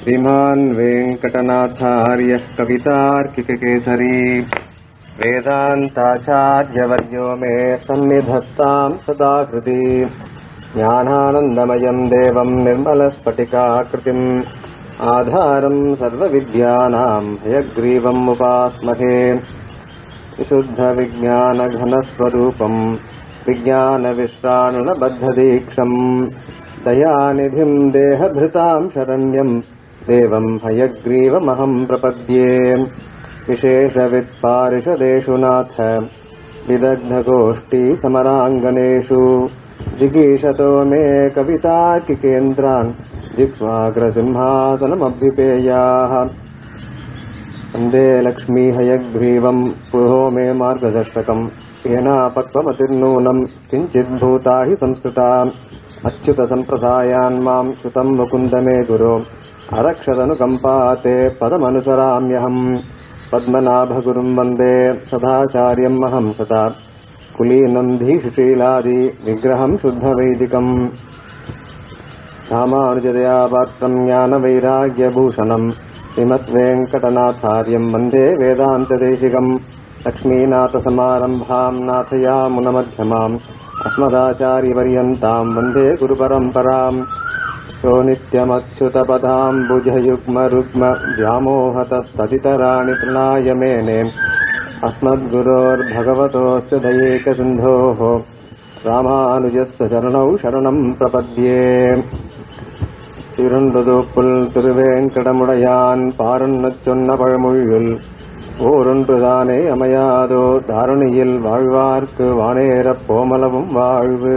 श्रीमान् वेङ्कटनाथार्यः कवितार्किककेसरी वेदान्ताचार्यवर्यो मे सन्निधत्ताम् सदा कृति ज्ञानानन्दमयम् देवम् निर्मलस्फटिकाकृतिम् आधारम् सर्वविद्यानाम् हयग्रीवम् उपास्महे विशुद्धविज्ञानघनस्वरूपम् विज्ञानविश्राणुनबद्धदीक्षम् दयानिधिम् देहभृताम् शरण्यम् देवम् हयग्रीवमहम् प्रपद्ये विशेषवित्पारिषदेषु नाथ विदग्धगोष्ठीसमराङ्गनेषु जिगीषतो मे कविताकिकेन्द्रान् जिह्वाग्रसिंहासनमभ्युपेयाः वन्दे लक्ष्मीहयग्रीवम् पुरो मे मार्गदर्शकम् येनापक्वमतिर्नूनम् किञ्चिद्भूता हि संस्कृता अच्युतसम्प्रदायान् माम् श्रुतम् मुकुन्द मे गुरो अरक्षदनुकम्पाते पदमनुसराम्यहम् पद्मनाभगुरुम् वन्दे सदाचार्यम् अहम् सदा कुलीनम् धीशुशीलादि विग्रहम् शुद्धवैदिकम् रामानुजदया पात्रम् ज्ञानवैराग्यभूषणम् श्रीमद्वेङ्कटनाथार्यम् वन्दे वेदान्तदेशिकम् लक्ष्मीनाथसमारम्भाम् नाथयामुनमध्यमाम् अस्मदाचार्यपर्यन्ताम् वन्दे गुरुपरम्पराम् यो नित्यमच्युतपदाम्बुजयुग्मरुग्म व्यामोहतस्तदितराणि तृणाय मेने अस्मद्गुरोर्भगवतोऽस्य दयेकसिन्धोः रामानुजस्य चरणौ शरणम् प्रपद्ये திருண்டதோப்புல் திருவேங்கடமுடையான் பாரன்னச் சொன்ன பழமொழியுள் ஓரொன்றுதானே அமையாதோ தாரணியில் வாழ்வார்க்கு வானேரப் போமலவும் வாழ்வு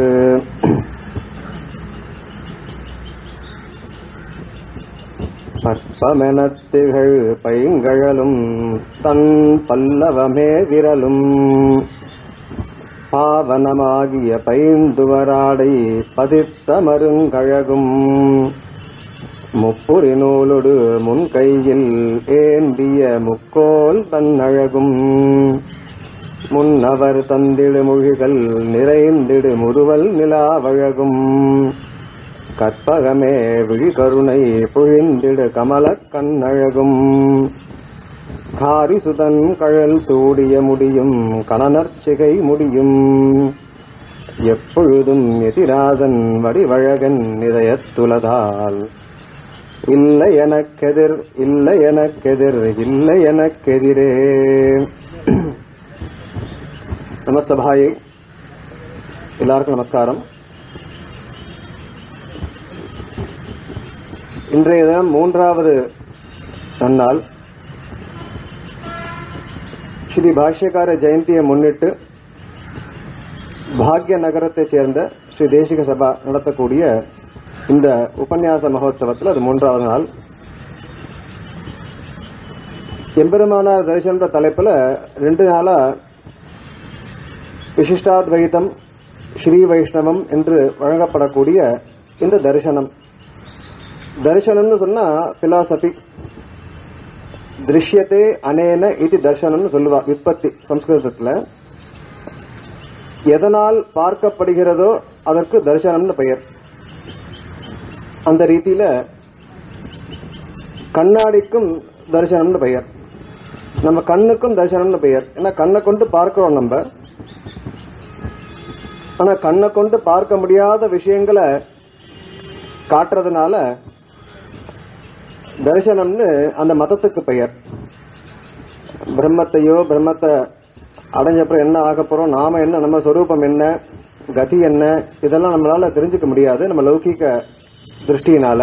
பற்பமெனத்திகள் பைங்கழலும் தன் பல்லவமே விரலும் பாவனமாகிய பைந்துவராடை பதித்த மருங்கழகும் முப்புரி நூலொடு முன்கையில் ஏந்திய முக்கோல் தன்னழகும் முன்னவர் தந்திடு மொழிகள் நிறைந்திடு முறுவல் நிலாவழகும் கற்பகமே விழிகருணை பொழிந்திடு கமலக் கண்ணழகும் காரிசுதன் கழல் சூடிய முடியும் கணனர்ச்சிகை முடியும் எப்பொழுதும் எதிராதன் வடிவழகன் இதயத்துலதால் இல்லை எனக்கெதிர் இல்லை எனக்கெதிர் இல்லை எனக்கெதிரே நமஸ்தபாயை எல்லாருக்கும் நமஸ்காரம் இன்றைய தினம் மூன்றாவது நன்னாள் ஸ்ரீ பாஷ்யக்கார ஜெயந்தியை முன்னிட்டு பாக்ய நகரத்தை சேர்ந்த ஸ்ரீ தேசிக சபா நடத்தக்கூடிய இந்த உபன்யாச மகோத்சவத்தில் அது மூன்றாவது நாள் எம்பெருமானார் தரிசன தலைப்புல ரெண்டு நாளா விசிஷ்டாத்வைதம் ஸ்ரீ வைஷ்ணவம் என்று வழங்கப்படக்கூடிய இந்த தரிசனம் தரிசனம்னு சொன்னா பிலாசபி திருஷ்யத்தே அனேன இது தர்சனம்னு சொல்லுவா விற்பத்தி சம்ஸ்கிருதத்துல எதனால் பார்க்கப்படுகிறதோ அதற்கு தரிசனம்னு பெயர் அந்த ரீதியில கண்ணாடிக்கும் தரிசனம்னு பெயர் நம்ம கண்ணுக்கும் தரிசனம்னு பெயர் ஏன்னா கண்ணை கொண்டு பார்க்கிறோம் நம்ம ஆனா கண்ணை கொண்டு பார்க்க முடியாத விஷயங்களை காட்டுறதுனால தரிசனம்னு அந்த மதத்துக்கு பெயர் பிரம்மத்தையோ பிரம்மத்தை அடைஞ்சப்பறம் என்ன ஆக போறோம் நாம என்ன நம்ம சொரூபம் என்ன கதி என்ன இதெல்லாம் நம்மளால தெரிஞ்சுக்க முடியாது நம்ம லௌகிக திருஷ்டியினால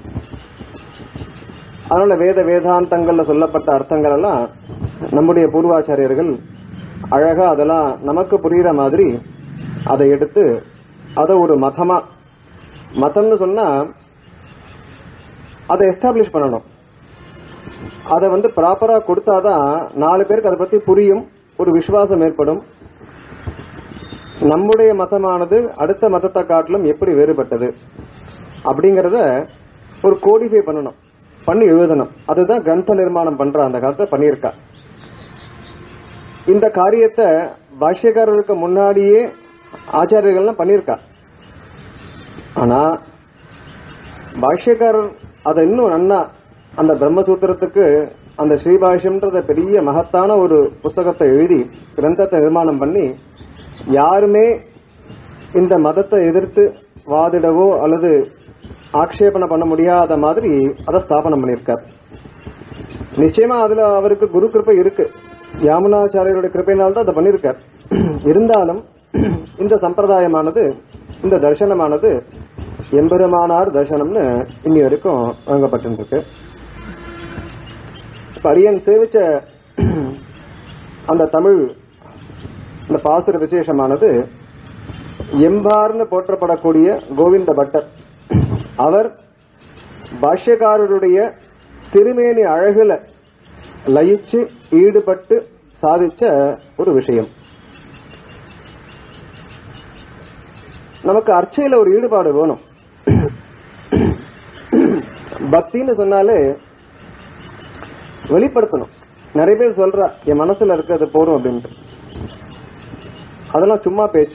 அதனால வேத வேதாந்தங்கள்ல சொல்லப்பட்ட அர்த்தங்கள் எல்லாம் நம்முடைய பூர்வாச்சாரியர்கள் அழகா அதெல்லாம் நமக்கு புரியுற மாதிரி அதை எடுத்து அதை ஒரு மதமா மதம்னு சொன்னா அதை எஸ்டாப்ளிஷ் பண்ணணும் அதை வந்து ப்ராப்பரா கொடுத்தாதான் நாலு பேருக்கு அதை பத்தி புரியும் ஒரு விசுவாசம் ஏற்படும் நம்முடைய மதமானது அடுத்த மதத்தை காட்டிலும் எப்படி வேறுபட்டது அப்படிங்கறத ஒரு கோடிஃபை பண்ணணும் பண்ணி எழுதணும் அதுதான் கிரந்த நிர்மாணம் பண்ற அந்த காலத்தை பண்ணியிருக்கா இந்த காரியத்தை பாஷ்யக்காரருக்கு முன்னாடியே ஆச்சாரியர்கள்லாம் பண்ணியிருக்கா ஆனா பாஷ்யக்காரர் அதை இன்னும் நன்னா அந்த பிரம்மசூத்திரத்துக்கு அந்த ஸ்ரீபாஷ்யம்ன்றத பெரிய மகத்தான ஒரு புஸ்தகத்தை எழுதி கிரந்தத்தை நிர்மாணம் பண்ணி யாருமே இந்த மதத்தை எதிர்த்து வாதிடவோ அல்லது ஆக்ஷேபனை பண்ண முடியாத மாதிரி அதை ஸ்தாபனம் பண்ணியிருக்கார் நிச்சயமா அதுல அவருக்கு குரு கிருப்பை இருக்கு யாமுனாச்சாரியருடைய கிருப்பையினால் தான் அதை பண்ணியிருக்கார் இருந்தாலும் இந்த சம்பிரதாயமானது இந்த தர்சனமானது எம்பெருமானார் தர்சனம்னு இன்னி வரைக்கும் வழங்கப்பட்டிருக்கு இப்ப அரியன் சேவிச்ச அந்த தமிழ் இந்த பாசுர விசேஷமானது எம்பார்னு போற்றப்படக்கூடிய கோவிந்த பட்டர் அவர் பாஷ்யக்காரருடைய திருமேனி அழகுல லயிச்சு ஈடுபட்டு சாதிச்ச ஒரு விஷயம் நமக்கு அர்ச்சையில ஒரு ஈடுபாடு வேணும் பக்தின்னு சொன்னாலே வெளிப்படுத்தணும் நிறைய பேர் சொல்றா என் மனசுல இருக்கிறது போதும் அப்படின்ட்டு அதெல்லாம் சும்மா பேச்சு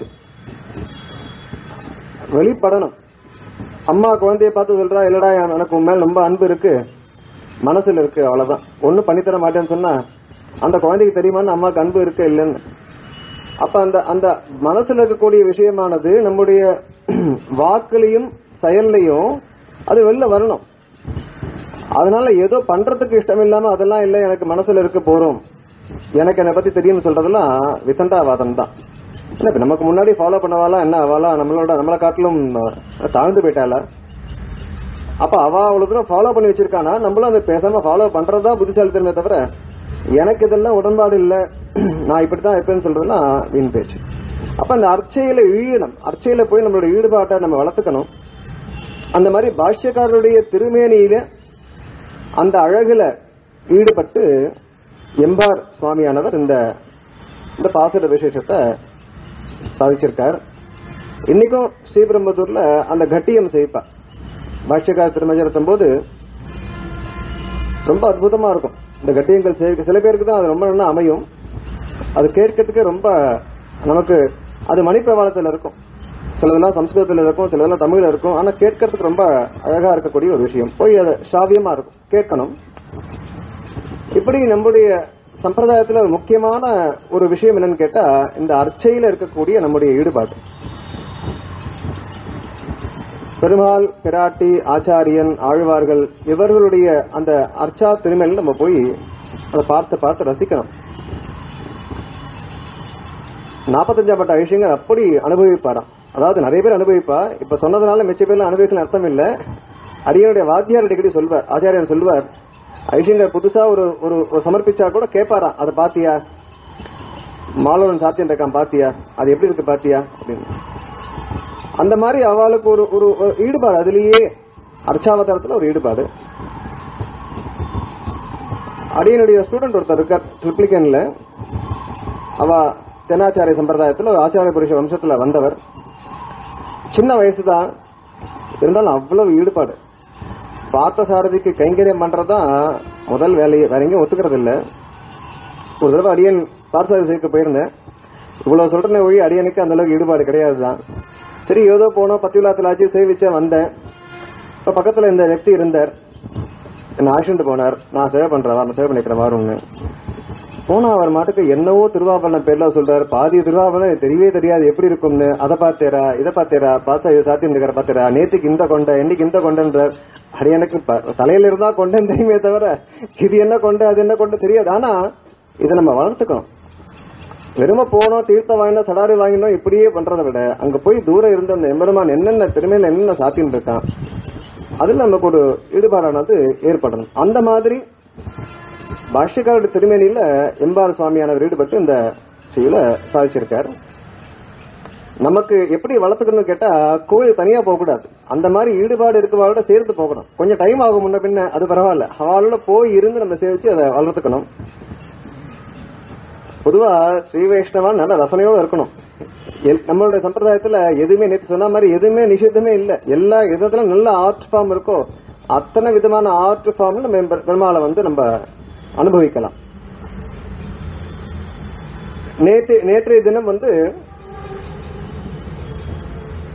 வெளிப்படணும் அம்மா குழந்தைய பார்த்து சொல்றா இல்லடா எனக்கு உன் மேல ரொம்ப அன்பு இருக்கு மனசுல இருக்கு அவ்வளவுதான் ஒண்ணும் பண்ணித்தர மாட்டேன்னு சொன்னா அந்த குழந்தைக்கு தெரியுமான்னு அம்மாக்கு அன்பு இருக்கு இல்லைன்னு அப்ப அந்த அந்த மனசுல இருக்கக்கூடிய விஷயமானது நம்முடைய வாக்குலையும் செயல்லையும் அது வெளில வரணும் அதனால ஏதோ பண்றதுக்கு இஷ்டம் இல்லாம அதெல்லாம் இல்ல எனக்கு மனசுல இருக்க போறோம் எனக்கு என்னை பத்தி தெரியும் சொல்றதெல்லாம் விசண்டாவாதம் தான் இல்ல இப்ப நமக்கு முன்னாடி ஃபாலோ பண்ணவாளா என்ன ஆவாளா நம்மளோட நம்மளை காட்டிலும் தாழ்ந்து போயிட்டாளா அப்ப அவ அவ்வளவு தூரம் ஃபாலோ பண்ணி வச்சிருக்கானா நம்மளும் அதை பேசாம ஃபாலோ பண்றதா புத்திசாலித்தனமே தவிர எனக்கு இதெல்லாம் உடன்பாடு இல்ல நான் இப்படித்தான் இருப்பேன்னு சொல்றதுலாம் வீண் பேச்சு அப்ப அந்த அர்ச்சையில இழியணும் அர்ச்சையில போய் நம்மளோட ஈடுபாட்டை நம்ம வளர்த்துக்கணும் அந்த மாதிரி பாஷ்யக்காரருடைய திருமேனியில அந்த அழகுல ஈடுபட்டு எம்பார் சுவாமியானவர் இந்த இந்த பாசுர விசேஷத்தை சாதிச்சிருக்கார் இன்னைக்கும் ஸ்ரீபெரும்புதூர்ல அந்த கட்டியம் செய்ப்பா பாஷ்யக்கார திருமஜரத்தும் போது ரொம்ப அற்புதமா இருக்கும் இந்த கட்டியங்கள் செய்ய சில பேருக்கு தான் அது ரொம்ப நல்லா அமையும் அது கேட்கறதுக்கு ரொம்ப நமக்கு அது மணிப்பிரவாளத்துல இருக்கும் சிலதெல்லாம் சம்ஸ்கிருதத்துல இருக்கும் சிலதெல்லாம் தமிழ்ல இருக்கும் ஆனா கேட்கறதுக்கு ரொம்ப அழகா இருக்கக்கூடிய ஒரு விஷயம் போய் அது சாவியமா இருக்கும் கேட்கணும் இப்படி நம்முடைய சம்பிரதாயத்துல ஒரு முக்கியமான ஒரு விஷயம் என்னன்னு கேட்டா இந்த அர்ச்சையில இருக்கக்கூடிய நம்முடைய ஈடுபாடு பெருமாள் பிராட்டி ஆச்சாரியன் ஆழ்வார்கள் இவர்களுடைய அந்த அர்ச்சா திருமேல் நம்ம போய் அதை பார்த்து பார்த்து ரசிக்கணும் நாற்பத்தஞ்சாம் பட்ட விஷயங்கள் அப்படி அனுபவிப்பாராம் அதாவது நிறைய பேர் அனுபவிப்பா இப்ப சொன்னதுனால மிச்ச பேர்ல அனுபவிக்கல அர்த்தம் இல்ல அடியனுடைய வாத்தியார் அடிக்கடி சொல்வார் ஆச்சாரியர் சொல்வார் ஐஷங்கர் புதுசா ஒரு ஒரு ஒரு சமர்ப்பிச்சா கூட கேட்பாராம் அதை பாத்தியா மாலவன் சாத்தியம் இருக்கான் பாத்தியா அது எப்படி இருக்கு பாத்தியா அப்படின்னு அந்த மாதிரி அவளுக்கு ஒரு ஒரு ஒரு ஈடுபாடு அதுலயே அர்ச்சாவதாரத்துல ஒரு ஈடுபாடு அடியனுடைய ஸ்டூடெண்ட் ஒருத்தர் இருக்கார் ட்ரிப்ளிகன்ல அவ தென்னாச்சாரிய சம்பிரதாயத்துல ஒரு ஆச்சாரிய புருஷ வம்சத்துல வந்தவர் சின்ன வயசுதான் இருந்தாலும் அவ்வளவு ஈடுபாடு பார்த்த சாரதிக்கு கைங்கரியம் பண்றதுதான் முதல் வேலையை வேற எங்கேயும் ஒத்துக்கிறது இல்ல ஒரு தடவை அடியன் பார்த்தசாரதி சேர்க்க போயிருந்தேன் இவ்வளவு சொல்றேன் ஒழி அடியனுக்கு அந்த அளவுக்கு ஈடுபாடு கிடையாது தான் சரி ஏதோ போனோம் பத்து விழாத்துல ஆச்சு சேவிச்சேன் வந்தேன் இப்ப பக்கத்துல இந்த व्यक्ति இருந்தார் என்ன ஆக்சிடென்ட் போனார் நான் சேவை பண்றேன் நான் சேவை பண்ணிக்கிறேன் வாருங்க போனா அவர் மாட்டுக்கு என்னவோ திருவாபரணம் பேர்ல சொல்றாரு பாதி திருவாபரணம் எனக்கு தெரியவே தெரியாது எப்படி இருக்கும்னு அதை பார்த்தேரா இதை பார்த்தேரா பார்த்தா இது சாத்தியம் இருக்கிற பார்த்தேரா நேத்துக்கு இந்த கொண்டை என்னைக்கு இந்த கொண்டன்றார் அது எனக்கு ப- தலையில இருந்தா கொண்டேன்னு தெரியுமே தவிர இது என்ன கொண்டை அது என்ன கொண்டை தெரியாது ஆனா இதை நம்ம வளர்த்துக்கணும் வெறும போனோம் தீர்த்தம் வாங்கினோம் சடாரி வாங்கினோம் இப்படியே பண்றதை விட அங்க போய் தூரம் இருந்த அந்த எம்பெருமான் என்னென்ன திருமையில என்னென்ன சாத்தின்னு இருக்கான் அதுல நமக்கு ஒரு ஈடுபாடானது ஏற்படணும் அந்த மாதிரி பாஷ்யக்காரோட திருமேனியில எம்பார் சுவாமியானவர் ஈடுபட்டு இந்த செயல சாதிச்சிருக்கார் நமக்கு எப்படி வளர்த்துக்கணும்னு கேட்டா கோயில் தனியா போக கூடாது அந்த மாதிரி ஈடுபாடு இருக்கவாளோட சேர்த்து போகணும் கொஞ்சம் டைம் ஆகும் முன்ன பின்ன அது பரவாயில்ல அவளோட போய் இருந்து நம்ம சேவிச்சு அதை வளர்த்துக்கணும் பொதுவா ஸ்ரீ வைஷ்ணவா நல்ல ரசனையோட இருக்கணும் எல்- நம்மளுடைய சம்பிரதாயத்துல எதுவுமே நேற்று சொன்ன மாதிரி எதுவுமே நிஷேதமே இல்ல எல்லா விதத்துல நல்ல ஆர்ட் ஃபார்ம் இருக்கோ அத்தனை விதமான ஆர்ட் ஃபார்ம் நம்ம பெ- பெருமாளை வந்து நம்ம அனுபவிக்கலாம் நேற்று நேற்றைய தினம் வந்து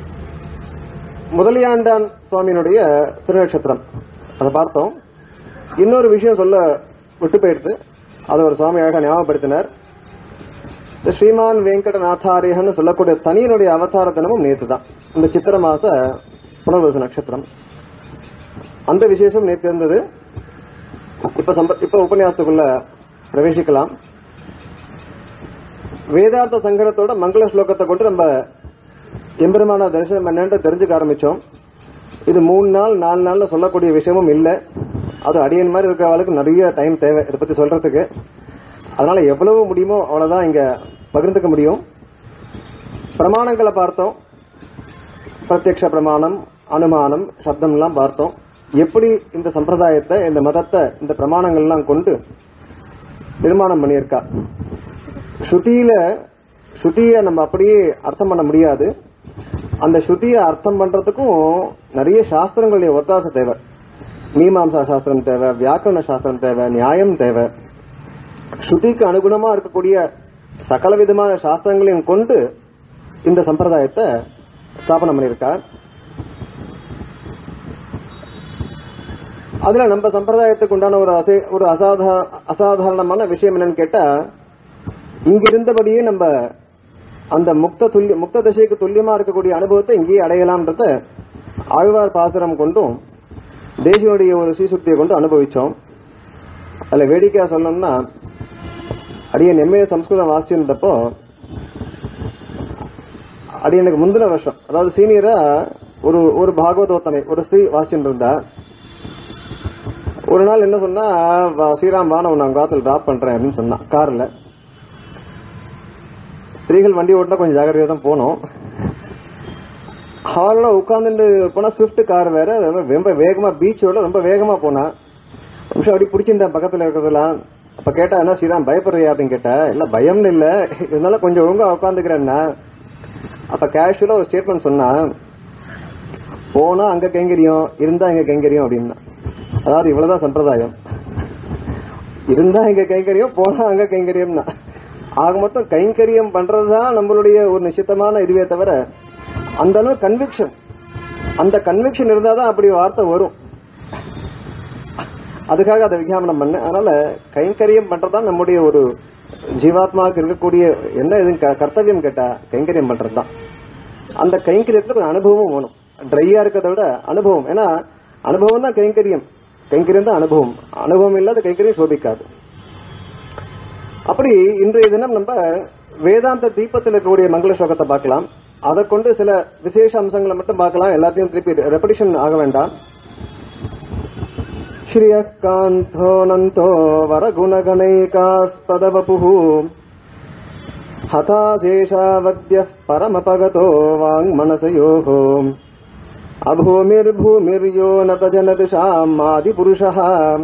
முதலியாண்டான் சுவாமியினுடைய திருநட்சத்திரம் அதை பார்த்தோம் இன்னொரு விஷயம் சொல்ல விட்டு போயிடுது அதை ஒரு சுவாமி அழகா ஞாபகப்படுத்தினார் இந்த ஸ்ரீமான் வெங்கடநாத்தாரியன்னு சொல்லக்கூடிய தனியனுடைய அவதார தினமும் நேத்து தான் இந்த சித்திர மாச புனர்வசு நட்சத்திரம் அந்த விசேஷம் நேற்று இருந்தது இப்ப சம்ப இப்ப உபன்யாசத்துக்குள்ள பிரவேசிக்கலாம் வேதார்த்த சங்கரத்தோட மங்கள ஸ்லோகத்தை கொண்டு நம்ம எம்பெருமான தரிசனம் என்னன்னு தெரிஞ்சுக்க ஆரம்பிச்சோம் இது மூணு நாள் நாலு நாள்ல சொல்லக்கூடிய விஷயமும் இல்ல அது அடியன் மாதிரி இருக்கிறவளுக்கு நிறைய டைம் தேவை இதை பத்தி சொல்றதுக்கு அதனால எவ்வளவு முடியுமோ அவ்வளவுதான் இங்க பகிர்ந்துக்க முடியும் பிரமாணங்களை பார்த்தோம் பிரத்யக்ஷ பிரமாணம் அனுமானம் சப்தம் எல்லாம் பார்த்தோம் எப்படி இந்த சம்பிரதாயத்தை இந்த மதத்தை இந்த பிரமாணங்கள்லாம் கொண்டு நிர்மாணம் பண்ணியிருக்கா ஸ்ருதியில ஸ்ருதிய நம்ம அப்படியே அர்த்தம் பண்ண முடியாது அந்த ஸ்ருதியை அர்த்தம் பண்றதுக்கும் நிறைய சாஸ்திரங்களுடைய ஒத்தாசை தேவை மீமாம்சா சாஸ்திரம் தேவை வியாக்கரண சாஸ்திரம் தேவை நியாயம் தேவை ஸ்ருதிக்கு அனுகுணமா இருக்கக்கூடிய சகல விதமான சாஸ்திரங்களையும் கொண்டு இந்த சம்பிரதாயத்தை ஸ்தாபனம் பண்ணியிருக்கார் அதுல நம்ம சம்பிரதாயத்துக்கு உண்டான ஒரு அசை- ஒரு அசாதா அசாதாரணமான விஷயம் என்னன்னு கேட்டா இங்க இருந்தபடியே நம்ம அந்த முக்த துல்லிய முக்த தசைக்கு துல்லியமா இருக்கக்கூடிய அனுபவத்தை இங்கேயே அடையலாம்ன்றத ஆழ்வார் பாசுரம் கொண்டும் தேசியனுடைய ஒரு சீசுக்தியை கொண்டு அனுபவிச்சோம் அதுல வேடிக்கையா சொல்லணும்னா அடியன் எம்ஏ சம்ஸ்கிருதம் வாசிச்சிருந்தப்போ அடியனுக்கு முந்தின வருஷம் அதாவது சீனியரா ஒரு ஒரு பாகவதோத்தமை ஒரு ஸ்ரீ வாசிச்சுட்டு இருந்தா ஒரு நாள் என்ன சொன்னா வா- ஸ்ரீராம் வா நான் உன்னை காத்துல டிராப் பண்றேன் அப்படின்னு சொன்னான் கார்ல ஸ்திரீகள் வண்டி ஓட்டினா கொஞ்சம் ஜாகிரதையா தான் போனோம் ஹால்ல உட்காந்துட்டு போனா ஸ்விஃப்ட் கார் வேற ரொம்ப- ரொம்ப வேகமா பீச்சோட ரொம்ப வேகமா போனா ஒரு நிமிஷம் அப்படி பிடிச்சிருந்தேன் பக்கத்துல இருக்கிறதெல்லாம் அப்ப கேட்டா என்ன ஸ்ரீராம் பயப்படுறியா அப்படின்னு கேட்டா இல்ல பயம்னு இல்ல இருந்தாலும் கொஞ்சம் ஒழுங்கா உட்காந்துக்கிறேன்னா அப்ப கேஷுவலா ஒரு ஸ்டேட்மெண்ட் சொன்னா போனா அங்க கைங்கரியம் இருந்தா இங்க கைங்கரியம் அப்படின்னா அதாவது இவ்வளவுதான் சம்பிரதாயம் இருந்தா இங்க கைங்கரியம் போனா அங்க கைங்கரியம்னா ஆக மொத்தம் கைங்கரியம் பண்றதுதான் நம்மளுடைய ஒரு நிச்சயமான இதுவே தவிர அந்த அளவு கன்விக்ஷன் அந்த கன்விக்ஷன் இருந்தாதான் அப்படி வார்த்தை வரும் அதுக்காக அதை விஞ்ஞாபனம் பண்ணேன் அதனால கைங்கரியம் பண்றதுதான் நம்முடைய ஒரு ஜீவாத்மாவுக்கு இருக்கக்கூடிய என்ன இது க- கர்த்தவியம் கேட்டா கைங்கரியம் பண்றதுதான் அந்த கைங்கரியத்துல கொஞ்சம் அனுபவமும் வேணும் ட்ரையா இருக்கிறத விட அனுபவம் ஏன்னா அனுபவம் தான் கைங்கரியம் கைங்கரியம் தான் அனுபவம் அனுபவம் இல்லாத கைங்கரியம் சோபிக்காது அப்படி இன்றைய தினம் நம்ம வேதாந்த தீபத்தில் இருக்கக்கூடிய மங்கள ஸ்லோகத்தை பார்க்கலாம் அதை கொண்டு சில விசேஷ அம்சங்களை மட்டும் பார்க்கலாம் எல்லாத்தையும் திருப்பி ரெப்படிஷன் ஆக வேண்டாம் श्रियःकान्थोऽनन्तो वरगुणगणैकास्पदवपुः हताशेषावद्यः परमपगतो वाङ्मनसयोः अभूमिर्भूमिर्यो नतजनदृशाम् आदिपुरुषः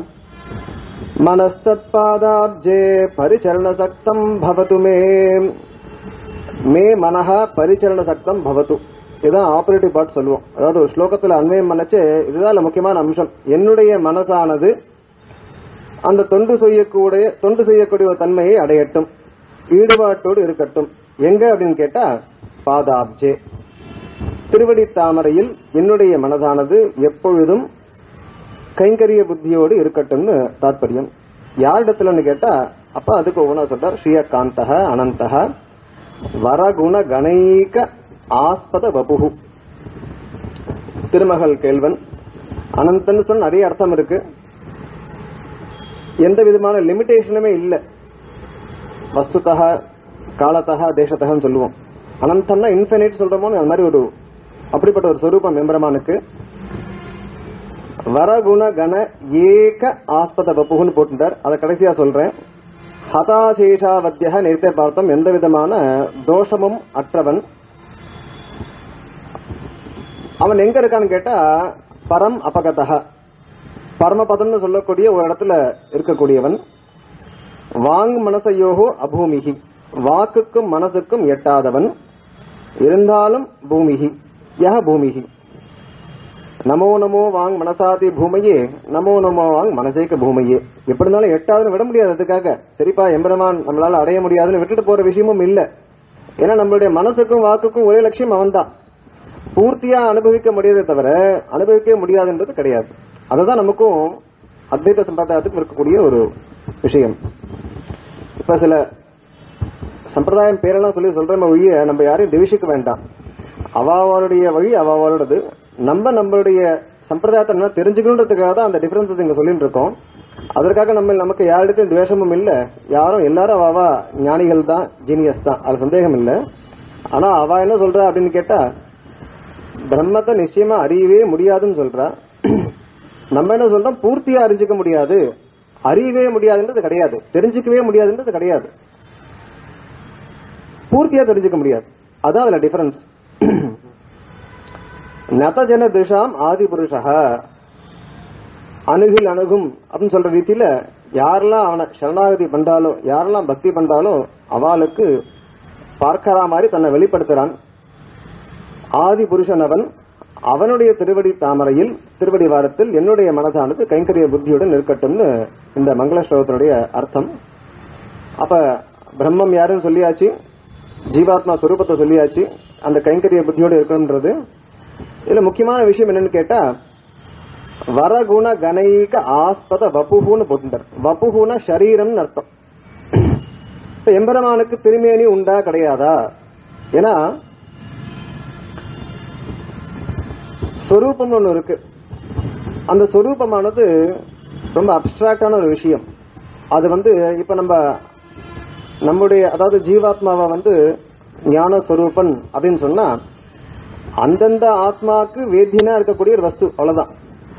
मनस्तत्पादाब्जे परिचरणसक्तम् भवतु मे மே மனஹ பரிச்சரண சக்தம் பவத்து இதுதான் ஆபரேட்டிவ் பார்ட் சொல்லுவோம் அதாவது ஒரு ஸ்லோகத்துல அன்வயம் பண்ணச்சு இதுதான் இதுல முக்கியமான அம்சம் என்னுடைய மனசானது அந்த தொண்டு செய்யக்கூடிய தொண்டு செய்யக்கூடிய ஒரு தன்மையை அடையட்டும் ஈடுபாட்டோடு இருக்கட்டும் எங்க அப்படின்னு கேட்டா பாதாப்ஜே திருவடி தாமரையில் என்னுடைய மனதானது எப்பொழுதும் கைங்கரிய புத்தியோடு இருக்கட்டும்னு தாற்பயம் யாரிடத்துலன்னு கேட்டா அப்ப அதுக்கு ஒவ்வொன்றா சொல்றார் ஸ்ரீயகாந்தக அனந்தக வரகுண கணைக ஆஸ்பத வபுகு திருமகள் கேள்வன் அனந்தன்னு சொன்ன நிறைய அர்த்தம் இருக்கு எந்த விதமான லிமிடேஷனுமே இல்ல வஸ்துதக காலத்தக தேசத்தகன்னு சொல்லுவோம் அனந்தன்னா இன்ஃபினிட் சொல்றோமோ அந்த மாதிரி ஒரு அப்படிப்பட்ட ஒரு சொரூபம் எம்பெருமானுக்கு வரகுண கண ஏக ஆஸ்பத வப்புகுன்னு போட்டுட்டார் அதை கடைசியா சொல்றேன் ஹதாசேஷாவத்திய நேரத்தை பார்த்தோம் எந்த விதமான தோஷமும் அற்றவன் அவன் எங்க இருக்கான்னு கேட்டா பரம் அபகதக பரமபதம்னு சொல்லக்கூடிய ஒரு இடத்துல இருக்கக்கூடியவன் வாங் மனசையோகோ அபூமிகி வாக்குக்கும் மனசுக்கும் எட்டாதவன் இருந்தாலும் பூமிகி யஹ பூமிகி நமோ நமோ வாங் மனசாதி பூமையே நமோ நமோ வாங் மனசேக்க பூமையே எப்படி இருந்தாலும் எட்டாவதுன்னு விட முடியாது அதுக்காக சரிப்பா எம்பெருமான் நம்மளால அடைய முடியாதுன்னு விட்டுட்டு போற விஷயமும் இல்ல ஏன்னா நம்மளுடைய மனசுக்கும் வாக்குக்கும் ஒரே லட்சியம் அவன்தான் பூர்த்தியா அனுபவிக்க முடியாதே தவிர அனுபவிக்கவே முடியாதுன்றது கிடையாது அதுதான் நமக்கும் அத்வைத சம்பிரதாயத்துக்கும் இருக்கக்கூடிய ஒரு விஷயம் இப்ப சில சம்பிரதாயம் பேரெல்லாம் சொல்லி சொல்றோமே ஒழிய நம்ம யாரையும் திவிஷிக்க வேண்டாம் அவாவாளுடைய வழி அவாவாளோடது நம்ம நம்மளுடைய சம்பிரதாயத்தை நல்லா தெரிஞ்சுக்கணுன்றதுக்காக தான் அந்த டிஃபரன்சஸ் இங்க சொல்லிட்டு இருக்கோம் அதற்காக நம்ம நமக்கு யாரிடத்தையும் துவேஷமும் இல்ல யாரும் எல்லாரும் அவாவா ஞானிகள் தான் ஜீனியஸ் தான் அது சந்தேகம் இல்ல ஆனா அவ என்ன சொல்றா அப்படின்னு கேட்டா பிரம்மத்தை நிச்சயமா அறியவே முடியாதுன்னு சொல்றா நம்ம என்ன சொல்றோம் பூர்த்தியா அறிஞ்சுக்க முடியாது அறியவே முடியாதுன்றது கிடையாது தெரிஞ்சுக்கவே முடியாதுன்றது கிடையாது பூர்த்தியா தெரிஞ்சுக்க முடியாது அதான் அதுல டிஃபரன்ஸ் நதஜன திஷாம் ஆதி புருஷா அணுகில் அணுகும் அப்படின்னு சொல்ற ரீதியில யாரெல்லாம் அவனை சரணாகதி பண்றாலோ யாரெல்லாம் பக்தி பண்றாலோ அவளுக்கு பார்க்கறா மாதிரி தன்னை வெளிப்படுத்துறான் ஆதி புருஷன் அவன் அவனுடைய திருவடி தாமரையில் திருவடி வாரத்தில் என்னுடைய மனதானது கைங்கரிய புத்தியுடன் இருக்கட்டும்னு இந்த மங்கள ஸ்லோகத்தினுடைய அர்த்தம் அப்ப பிரம்மம் யாருன்னு சொல்லியாச்சு ஜீவாத்மா ஸ்வரூபத்தை சொல்லியாச்சு அந்த கைங்கரிய புத்தியோட இருக்கணும்ன்றது இதுல முக்கியமான விஷயம் என்னன்னு கேட்டா வரகுண கணைக ஆஸ்பத வப்புகுன்னு போட்டுட்டார் வப்புகுன சரீரம்னு அர்த்தம் இப்ப எம்பெருமானுக்கு திருமேனி உண்டா கிடையாதா ஏன்னா சொரூபம்னு ஒண்ணு இருக்கு அந்த சொரூபமானது ரொம்ப அப்டிராக்டான ஒரு விஷயம் அது வந்து இப்ப நம்ம நம்முடைய அதாவது ஜீவாத்மாவை வந்து ஞான ஸ்வரூபன் அப்படின்னு சொன்னா அந்தந்த ஆத்மாக்கு வேத்தியனா இருக்கக்கூடிய ஒரு வஸ்து அவ்வளவுதான்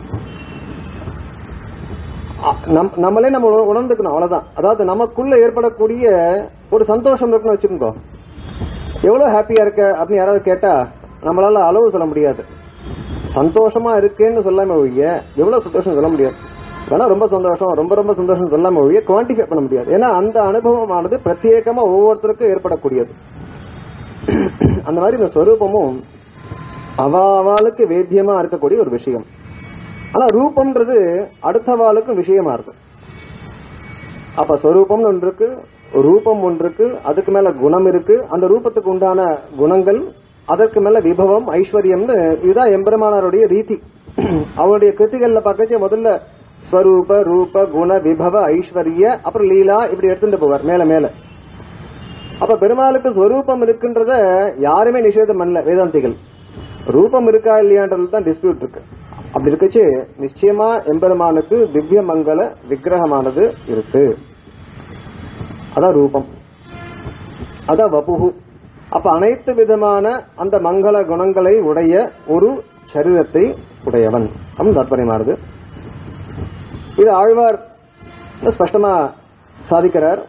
அ- நம்- நம்மளே நம்ம உண- உணர்ந்துக்கணும் அவ்வளவுதான் அதாவது நமக்குள்ள ஏற்படக்கூடிய ஒரு சந்தோஷம் இருக்குன்னு வச்சுக்கோங்க எவ்வளவு ஹாப்பியா இருக்க அப்படின்னு யாராவது கேட்டா நம்மளால அளவு சொல்ல முடியாது சந்தோஷமா இருக்கேன்னு சொல்லாம ஒழிய எவ்வளவு சந்தோஷம் சொல்ல முடியாது வேணா ரொம்ப சந்தோஷம் ரொம்ப ரொம்ப சந்தோஷம் சொல்லாம ஒழிய குவான்டிஃபை பண்ண முடியாது ஏன்னா அந்த அனுபவமானது பிரத்யேகமா ஒவ்வொருத்தருக்கும் ஏற்படக்கூடியது அந்த மாதிரி இந்த ஸ்வரூபமும் அவ அவளுக்கு வேத்தியமா இருக்கக்கூடிய ஒரு விஷயம் ஆனா ரூபம்ன்றது அடுத்தவாளுக்கும் விஷயமா இருக்கு அப்ப ஸ்வரூபம்னு ஒன்று இருக்கு ரூபம் ஒன்று இருக்கு அதுக்கு மேல குணம் இருக்கு அந்த ரூபத்துக்கு உண்டான குணங்கள் அதற்கு மேல விபவம் ஐஸ்வர்யம்னு இதுதான் எம்பெருமானாருடைய ரீதி அவருடைய கிருத்திகள்ல பார்க்கச்சே முதல்ல ஸ்வரூப ரூப குண விபவ ஐஸ்வர்ய அப்புறம் லீலா இப்படி எடுத்துட்டு போவார் மேல மேல அப்ப பெருமாளுக்கு ஸ்வரூபம் இருக்குன்றத யாருமே நிஷேதம் பண்ணல வேதாந்திகள் ரூபம் இருக்கா இல்லையான்றது தான் டிஸ்பியூட் இருக்கு அப்படி இருக்கச்சு நிச்சயமா எம்பெருமானுக்கு திவ்ய மங்கள விக்கிரகமானது இருக்கு அதான் ரூபம் அதான் வபுகு அப்ப அனைத்து விதமான அந்த மங்கள குணங்களை உடைய ஒரு சரீரத்தை உடையவன் அப்படின்னு தாத்பரியமானது இது ஆழ்வார் ஸ்பஷ்டமா சாதிக்கிறார்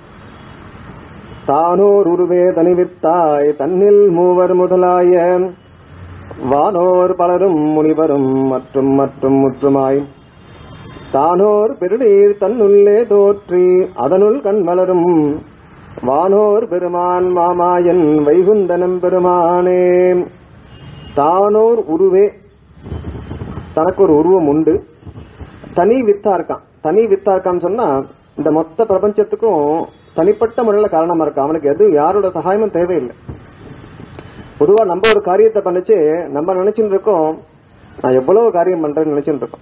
தானோர் உருவே தனிவித்தாய் தன்னில் மூவர் முதலாய வானோர் பலரும் முனிவரும் மற்றும் மற்றும் முற்றுமாய் தானோர் பெருநீர் தன்னுள்ளே தோற்றி அதனுள் கண் மலரும் வானோர் பெருமான் மாமாயன் வைகுந்தனம் பெருமானே தானோர் உருவே தனக்கு ஒரு உருவம் உண்டு தனி வித்தா இருக்கான் தனி வித்தா இருக்கான்னு சொன்னா இந்த மொத்த பிரபஞ்சத்துக்கும் தனிப்பட்ட முறையில காரணமா இருக்கான் அவனுக்கு எது யாரோட சகாயமும் தேவையில்லை பொதுவா நம்ம ஒரு காரியத்தை பண்ணிச்சு நம்ம நினைச்சுட்டு இருக்கோம் நான் எவ்வளவு காரியம் பண்றேன்னு நினைச்சுட்டு இருக்கோம்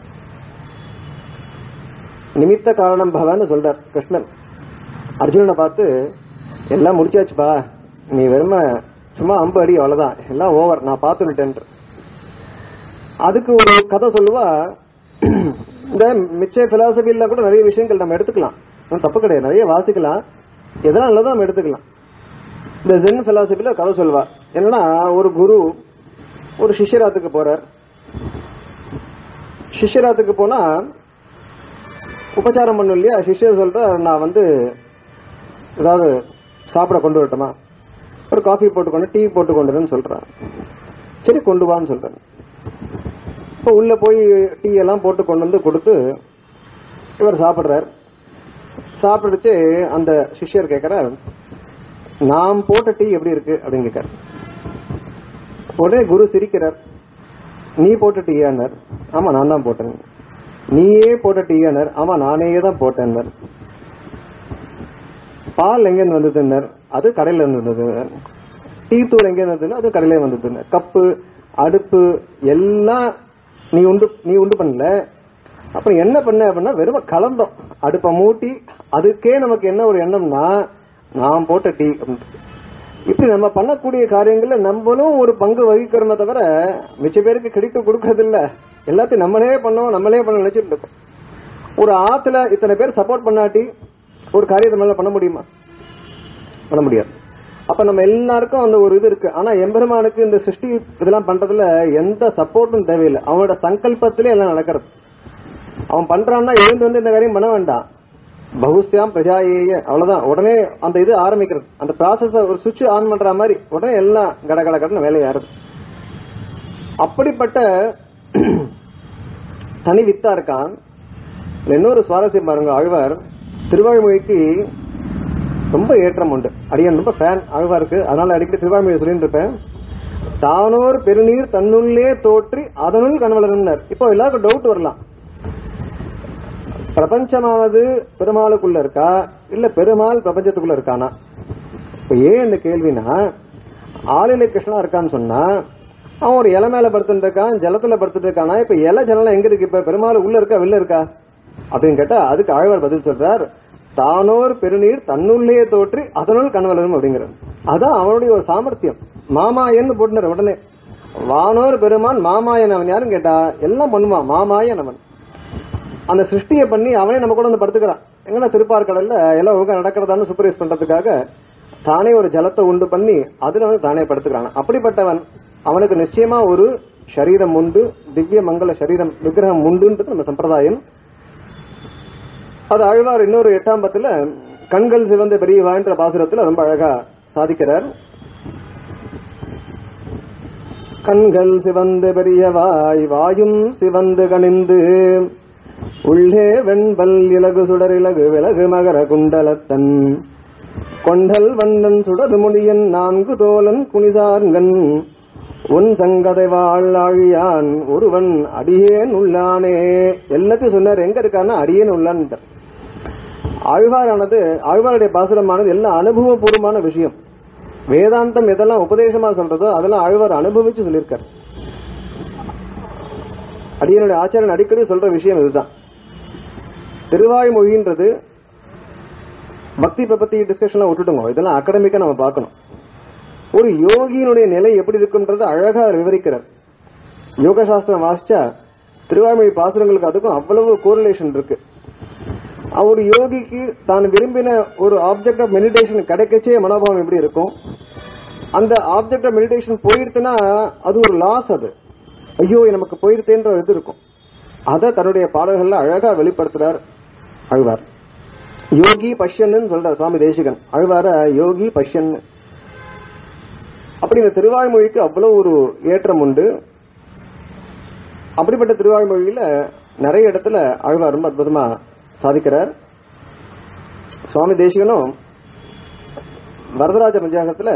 நிமித்த காரணம் பவன்னு சொல்றார் கிருஷ்ணன் அர்ஜுனனை பார்த்து எல்லாம் முடிச்சாச்சுப்பா நீ வெறும சும்மா அம்பு அடி அவ்வளவுதான் எல்லாம் ஓவர் நான் பார்த்துட்டேன் அதுக்கு ஒரு கதை சொல்லுவா இந்த மிச்ச பிலாசபில கூட நிறைய விஷயங்கள் நம்ம எடுத்துக்கலாம் ஒண்ணும் தப்பு கிடையாது நிறைய வாசிக்கலாம் எதெல்லாம் நல்லதோ நம்ம எடுத்துக்கலாம் இந்த ஜென் பிலாசபில கதை சொல்வா என்னன்னா ஒரு குரு ஒரு சிஷ்யராத்துக்கு போறார் சிஷ்யராத்துக்கு போனா உபச்சாரம் பண்ணும் இல்லையா சிஷ்யர் சொல்ற நான் வந்து ஏதாவது சாப்பிட கொண்டு வரட்டுமா ஒரு காஃபி போட்டு கொண்டு டீ போட்டு கொண்டு வரேன்னு சொல்றான் சரி கொண்டு வான்னு சொல்றேன் இப்போ உள்ள போய் டீ எல்லாம் போட்டு கொண்டு வந்து கொடுத்து இவர் சாப்பிடுறார் சாப்பிடுச்சு அந்த சிஷ்யர் கேட்கிறார் நாம் போட்ட டீ எப்படி இருக்கு அப்படின்னு கேட்கிறார் உடனே குரு சிரிக்கிறார் நீ போட்ட டீயானார் ஆமா நான் தான் போட்டேன் நீயே போட்ட டீயானார் ஆமா நானே தான் போட்டேன் பால் எங்கேருந்து வந்ததுன்னர் அது கடையில இருந்து வந்தது டீ தூள் எங்கேருந்து வந்ததுன்னா அது கடையில வந்ததுன்னு கப்பு அடுப்பு எல்லாம் நீ உண்டு நீ உண்டு பண்ணல அப்புறம் என்ன பண்ண அப்படின்னா வெறும் கலந்தோம் அடுப்பை மூட்டி அதுக்கே நமக்கு என்ன ஒரு எண்ணம்னா நான் போட்ட டீ அப்படின்ட்டு. இப்படி நம்ம பண்ணக்கூடிய காரியங்கள்ல நம்மளும் ஒரு பங்கு வகிக்கிறோமே தவிர மிச்ச பேருக்கு கிரெடிட் கொடுக்கறது இல்ல எல்லாத்தையும் நம்மளே பண்ணோம் நம்மளே பண்ண நினைச்சிட்டு இருக்கோம் ஒரு ஆத்துல இத்தனை பேர் சப்போர்ட் பண்ணாட்டி ஒரு காரியத்தை மேல பண்ண முடியுமா பண்ண முடியாது அப்ப நம்ம எல்லாருக்கும் அந்த ஒரு இது இருக்கு ஆனா எம்பெருமானுக்கு இந்த சிருஷ்டி இதெல்லாம் பண்றதுல எந்த சப்போர்ட்டும் தேவையில்லை அவனோட சங்கல்பத்திலே எல்லாம் நடக்கிறது அவன் பண்றான்னா எழுந்து வந்து இந்த காரியம் பண்ண வேண்டாம் பகுஸ்யாம் பிரஜாயேய அவ்வளவுதான் உடனே அந்த இது ஆரம்பிக்கிறது அந்த ப்ராசஸ் ஒரு சுவிட்ச் ஆன் பண்ற மாதிரி உடனே எல்லாம் கட கட கடன்னு வேலையை ஆறுது அப்படிப்பட்ட தனி வித்தா இருக்கான் இதுல இன்னொரு சுவாரஸ்யம் பாருங்க ஆழ்வார் திருவாய்மொழிக்கு ரொம்ப ஏற்றம் உண்டு அடியன் ரொம்ப ஃபேன் ஆழ்வாருக்கு அதனால அடிக்கடி திருவாய்மொழி சொல்லிட்டு இருப்பேன் தானோர் பெருநீர் தன்னுள்ளே தோற்றி அதனுள் கணவலர்னர் இப்போ எல்லாருக்கும் டவுட் வரலாம் பிரபஞ்சமானது பெருமாளுக்குள்ள இருக்கா இல்ல பெருமாள் பிரபஞ்சத்துக்குள்ள இருக்கானா இப்ப ஏன் இந்த கேள்வினா ஆளிலை கிருஷ்ணா இருக்கான்னு சொன்னா அவன் ஒரு இலை மேல படுத்துட்டு இருக்கான் ஜலத்துல படுத்துட்டு இருக்கானா இப்ப இலை ஜலம் எங்க இருக்கு இப்ப பெருமாள் உள்ள இருக்கா வெளில இருக்கா அப்படின்னு கேட்டா அதுக்கு ஆழ்வார் பதில் சொல்றார் தானோர் பெருநீர் தன்னுள்ளே தோற்றி அதனுள் கணவலரும் அப்படிங்கிறார் அதான் அவனுடைய ஒரு சாமர்த்தியம் மாமாயன்னு போட்டுனார் உடனே வானோர் பெருமான் மாமாயன் அவன் யாரும் கேட்டா எல்லாம் பண்ணுவான் மாமாயன் அவன் அந்த சிருஷ்டியை பண்ணி அவனே நம்ம கூட வந்து படுத்துக்கிறான் எங்கன்னா திருப்பார்கடல்ல எல்லாம் ஒழுங்கா நடக்கிறதான்னு சூப்பர்வைஸ் பண்றதுக்காக தானே ஒரு ஜலத்தை உண்டு பண்ணி அதுல வந்து தானே படுத்துக்கிறான் அப்படிப்பட்டவன் அவனுக்கு நிச்சயமா ஒரு சரீரம் உண்டு திவ்ய மங்கள சரீரம் விக்கிரகம் உண்டுன்றது நம்ம சம்பிரதாயம் அது ஆழ்வார் இன்னொரு எட்டாம் பத்துல கண்கள் சிவந்த பெரியவா என்ற பாசுரத்துல ரொம்ப அழகா சாதிக்கிறார் கண்கள் சிவந்து பெரியவாய் வாயும் சிவந்து கனிந்து உள்ளே வெண்பல் இலகு சுடர் இலகு விலகு மகர குண்டலத்தன் கொண்டல் வண்ணன் சுடர் முடியன் நான்கு தோலன் குனிதார்கன் உன் சங்கதை வாழ்யான் ஒருவன் அடியேன் உள்ளானே எல்லாத்தையும் சொன்னார் எங்க இருக்கான்னா அடியேன் உள்ளான் ஆழ்வாரானது ஆழ்வாருடைய பாசுரமானது எல்லாம் அனுபவபூர்வமான விஷயம் வேதாந்தம் எதெல்லாம் உபதேசமா சொல்றதோ அதெல்லாம் ஆழ்வார் அனுபவிச்சு சொல்லியிருக்கார் அடியனுடைய ஆச்சாரியன் அடிக்கடி சொல்ற விஷயம் இதுதான் திருவாய்மொழின்றது பக்தி பிரபத்தி டிஸ்கஷன்லாம் விட்டுட்டுங்க இதெல்லாம் அகடமிக்கா நம்ம பார்க்கணும் ஒரு யோகியினுடைய நிலை எப்படி இருக்கும்ன்றது அழகா விவரிக்கிறார் யோக சாஸ்திரம் வாசிச்சா திருவாய்மொழி பாசுரங்களுக்கு அதுக்கும் அவ்வளவு கோரிலேஷன் இருக்கு ஒரு யோகிக்கு தான் விரும்பின ஒரு ஆப்ஜெக்ட் ஆஃப் மெடிடேஷன் கிடைக்கச்சே மனோபாவம் எப்படி இருக்கும் அந்த ஆப்ஜெக்ட் ஆஃப் மெடிடேஷன் போயிடுச்சுன்னா அது ஒரு லாஸ் அது ஐயோ நமக்கு போயிடுத்தேன்ற ஒரு இது இருக்கும் அதை தன்னுடைய பாடல்கள்ல அழகா வெளிப்படுத்துறார் அழ்வார் யோகி பஷ்யன்னு சொல்றார் சுவாமி தேசிகன் அழ்வார யோகி பஷ்யன் அப்படி இந்த திருவாய்மொழிக்கு அவ்வளவு ஒரு ஏற்றம் உண்டு அப்படிப்பட்ட திருவாய்மொழியில நிறைய இடத்துல அழ்வார் ரொம்ப அற்புதமா சாதிக்கிறார் சுவாமி தேசிகனும் வரதராஜ பஞ்சாங்கத்துல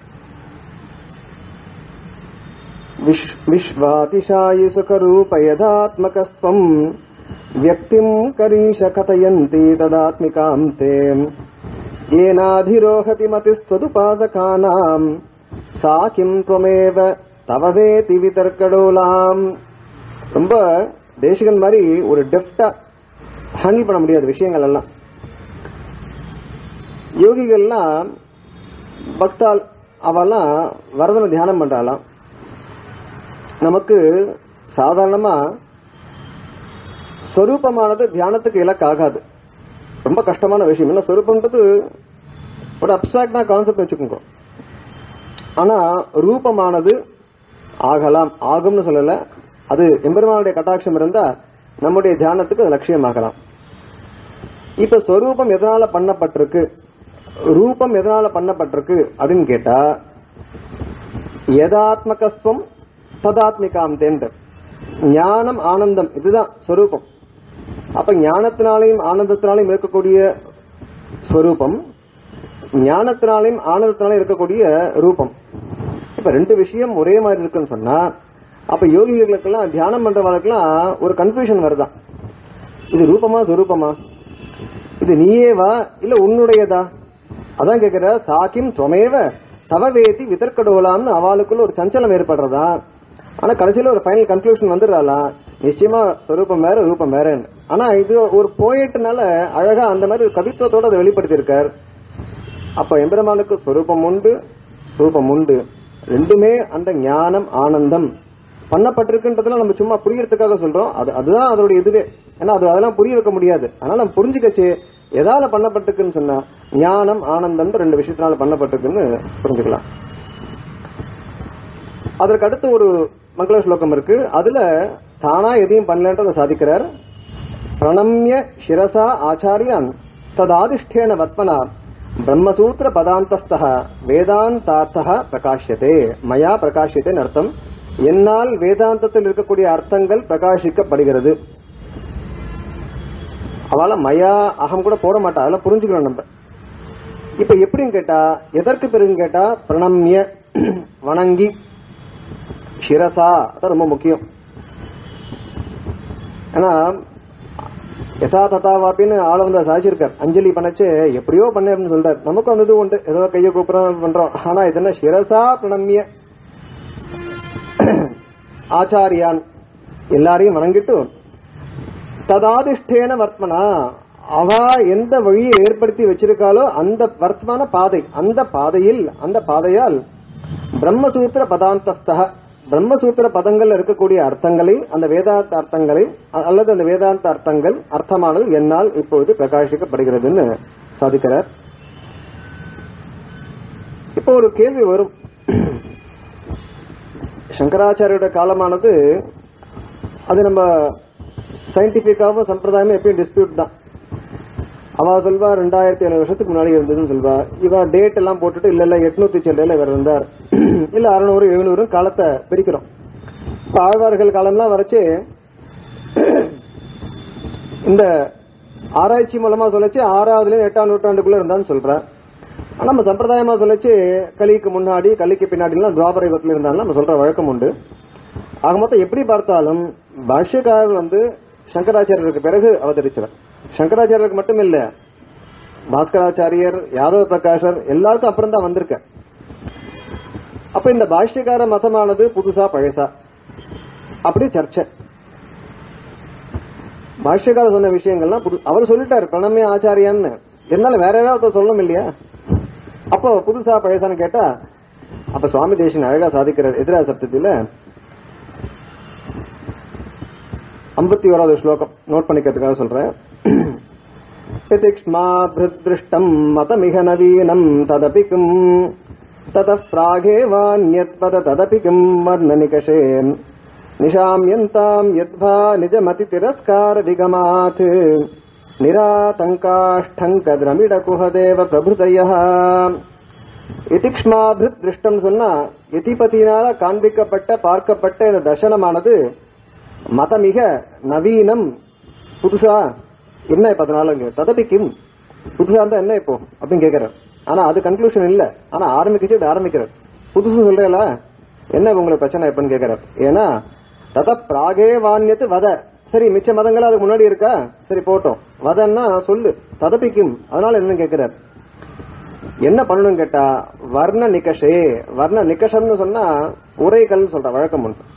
விஸ்வாதிஷாயி சுகரூபயதாத்மகஸ்வம் व्यक्तिम् करीश कथयन्ति तदात्मिकाम् ते येनाधिरोहति मतिस्त्वदुपासकानाम् सा किम् त्वमेव तव வேதி விதர்க்கடோலாம் ரொம்ப தேசிகன் மாதிரி ஒரு டெப்டா ஹேண்டில் பண்ண முடியாத விஷயங்கள் எல்லாம் யோகிகள்லாம் பக்தால் அவெல்லாம் வரதனை தியானம் பண்றாளாம் நமக்கு சாதாரணமா ஸ்வரூபமானது தியானத்துக்கு இலக்காகாது ரொம்ப கஷ்டமான விஷயம் என்ன ஸ்வரூபம்ன்றது ஒரு அப்சாக்டா கான்செப்ட் வச்சுக்கோங்க ஆனா ரூபமானது ஆகலாம் ஆகும்னு சொல்லல அது எம்பெருமானுடைய கட்டாட்சம் இருந்தா நம்முடைய தியானத்துக்கு அது லட்சியமாகலாம் இப்ப ஸ்வரூபம் எதனால பண்ணப்பட்டிருக்கு ரூபம் எதனால பண்ணப்பட்டிருக்கு அப்படின்னு கேட்டா யதாத்மகஸ்வம் ததாத்மிகாம் தேன்ற ஞானம் ஆனந்தம் இதுதான் ஸ்வரூபம் அப்ப ஞானத்தினாலையும் ஆனந்தத்தினாலையும் இருக்கக்கூடிய ஸ்வரூபம் ஞானத்தினாலையும் ஆனந்தத்தினாலையும் இருக்கக்கூடிய ரூபம் இப்ப ரெண்டு விஷயம் ஒரே மாதிரி இருக்குன்னு சொன்னா அப்ப யோகிகளுக்கெல்லாம் தியானம் பண்றவங்களுக்கெல்லாம் ஒரு கன்ஃபியூஷன் வருதான் இது ரூபமா ஸ்வரூபமா இது நீயேவா இல்ல உன்னுடையதா அதான் கேக்குற சாக்கிம் துவமேவ தவவேதி விதர்க்கடோலாம்னு அவளுக்குள்ள ஒரு சஞ்சலம் ஏற்படுறதா ஆனா கடைசியில ஒரு ஃபைனல் கன்க்ளூஷன் வந்துடுறாளா நிச்சயமா ஸ்வரூபம் வேற ரூபம் வேறன்னு ஆனா இது ஒரு போயிட்டுனால அழகா அந்த மாதிரி ஒரு கவித்துவத்தோட அதை வெளிப்படுத்தியிருக்கார் அப்ப எம்பெருமானுக்கு ஸ்வரூபம் உண்டு ரூபம் உண்டு ரெண்டுமே அந்த ஞானம் ஆனந்தம் பண்ணப்பட்டிருக்குன்றதுல நம்ம சும்மா புரியறதுக்காக சொல்றோம் அது அதுதான் அதோட இதுவே ஏன்னா அது அதெல்லாம் புரிய வைக்க முடியாது அதனால நம்ம புரிஞ்சுக்கச்சு எதால பண்ணப்பட்டிருக்குன்னு சொன்னா ஞானம் ஆனந்தம் ரெண்டு விஷயத்தினால பண்ணப்பட்டிருக்குன்னு புரிஞ்சுக்கலாம் அதற்கு அடுத்து ஒரு மங்கள ஸ்லோகம் இருக்கு அதுல தானா எதையும் பண்ணலன்றத சாதிக்கிறார் பிரணம்ய சிரசா ஆச்சாரியான் ததாதிஷ்டேன வத்மனா பிரம்மசூத்திர பதாந்தஸ்தः வேதாந்தார்த்தः பிரகாஷ்யதே மயா பிரகாஷ்யதே அர்த்தம் என்னால் வேதாந்தத்தில் இருக்கக்கூடிய அர்த்தங்கள் பிரகாசிக்கப்படுகிறது அவள மயா அகம் கூட போட மாட்டா அதெல்லாம் புரிஞ்சுக்கணும் நம்ம இப்ப எப்படின்னு கேட்டா எதற்கு பிறகுன்னு கேட்டா பிரணம்ய வணங்கி சிரசா அதான் ரொம்ப முக்கியம் ஏன்னா யதா ததாவாப்பின்னு ஆள வந்து சாதிச்சிருக்கார் அஞ்சலி பண்ணச்சு எப்படியோ பண்ண அப்படின்னு சொல்றாரு நமக்கு வந்தது உண்டு ஏதோ கையை கூப்பிடுறோம் பண்றோம் ஆனா இது என்ன சிரசா பிரணம்ய ஆச்சாரியான் எல்லாரையும் வணங்கிட்டு ததாதிஷ்டேன வர்த்மனா அவ எந்த வழியை ஏற்படுத்தி வச்சிருக்காளோ அந்த வர்த்தமான பாதை அந்த பாதையில் அந்த பாதையால் பிரம்மசூத்திர பதாந்தஸ்தக பிரம்மசூத்திர பதங்கள் இருக்கக்கூடிய அர்த்தங்களை அந்த வேதாந்த அர்த்தங்களை அ- அல்லது அந்த வேதாந்த அர்த்தங்கள் அர்த்தமானது என்னால் இப்பொழுது பிரகாசிக்கப்படுகிறதுன்னு சாதிக்கிறார் இப்போ ஒரு கேள்வி வரும் சங்கராச்சாரியோட காலமானது அது நம்ம சயின்டிபிக்காவும் சம்பிரதாயமும் எப்பயும் டிஸ்பியூட் தான் அவ சொல்வா ரெண்டாயிரத்தி ஐநூறு வருஷத்துக்கு முன்னாடி இருந்ததுன்னு சொல்வா இவ டேட் எல்லாம் போட்டுட்டு இல்ல இல்ல எட்நூத்தி செல்லையில இவர் இருந்தார் இல்ல அறுநூறு எழுநூறு காலத்தை பிரிக்கிறோம் இப்ப ஆழ்வார்கள் காலம்லாம் வரைச்சு இந்த ஆராய்ச்சி மூலமா சொல்லச்சு ஆறாவதுல எட்டாம் நூற்றாண்டுக்குள்ள இருந்தான்னு சொல்ற ஆனா நம்ம சம்பிரதாயமா சொல்லச்சு கலிக்கு முன்னாடி கலிக்கு பின்னாடி எல்லாம் துவாபர யுகத்துல இருந்தாலும் நம்ம சொல்ற வழக்கம் உண்டு ஆக மொத்தம் எப்படி பார்த்தாலும் பாஷ்யக்காரர் வந்து சங்கராச்சாரியருக்கு பிறகு அவதரிச்சவர் சங்கராச்சாரியருக்கு மட்டும் இல்ல பாஸ்கராச்சாரியர் யாதவ பிரகாஷர் எல்லாருக்கும் அப்புறம் தான் வந்திருக்க அப்ப இந்த பாஷ்யக்கார மதமானது புதுசா பழசா அப்படி சர்ச்சை பாஷ்யக்காரர் சொன்ன விஷயங்கள்லாம் புது அவர் சொல்லிட்டாரு பிரணமே ஆச்சாரியான்னு என்னால வேற ஏதாவது சொல்லணும் இல்லையா அப்போ புதுசா பழசான்னு கேட்டா அப்ப சுவாமி தேசின் அழகா சாதிக்கிறார் எதிரா சப்தத்துல ஐம்பத்தி ஓராவது ஸ்லோகம் நோட் பண்ணிக்கிறதுக்காக சொல்றேன் பிரதிக்ஷ்மாபிருஷ்டம் மதமிக நவீனம் ததபி கிம் ततः प्रागेवान्यत्पद तदपि किम् वर्णनिकषे निशाम्यन्ताम् यद्वा निजमतितिरस्कारविगमात् निरातङ्काष्ठङ्कद्रमिडकुहदेव प्रभृतयः இதிக்ஷ்மாபிருத் திருஷ்டம் சொன்னா எதிபதியினால காண்பிக்கப்பட்ட பார்க்கப்பட்ட இந்த தர்சனமானது மதமிக நவீனம் புதுசா என்ன இப்ப அதனால ததபிக்கும் புதுசா இருந்தா என்ன இப்போ அப்படின்னு கேக்குறார் ஆனா அது கன்க்ளூஷன் இல்ல ஆனா ஆரம்பிக்கிச்சு இது ஆரம்பிக்கிறார் புதுசு சொல்றேல என்ன உங்களுக்கு பிரச்சனை எப்பன்னு கேக்குறார் ஏன்னா தத பிராகே வான்யத்து வத சரி மிச்ச மதங்கள் அதுக்கு முன்னாடி இருக்கா சரி போட்டோம் வதன்னா சொல்லு ததபிக்கும் அதனால என்ன கேக்குறார் என்ன பண்ணணும் கேட்டா வர்ண நிகஷே வர்ண நிகஷம்னு சொன்னா உரைகள் சொல்ற வழக்கம் உண்டு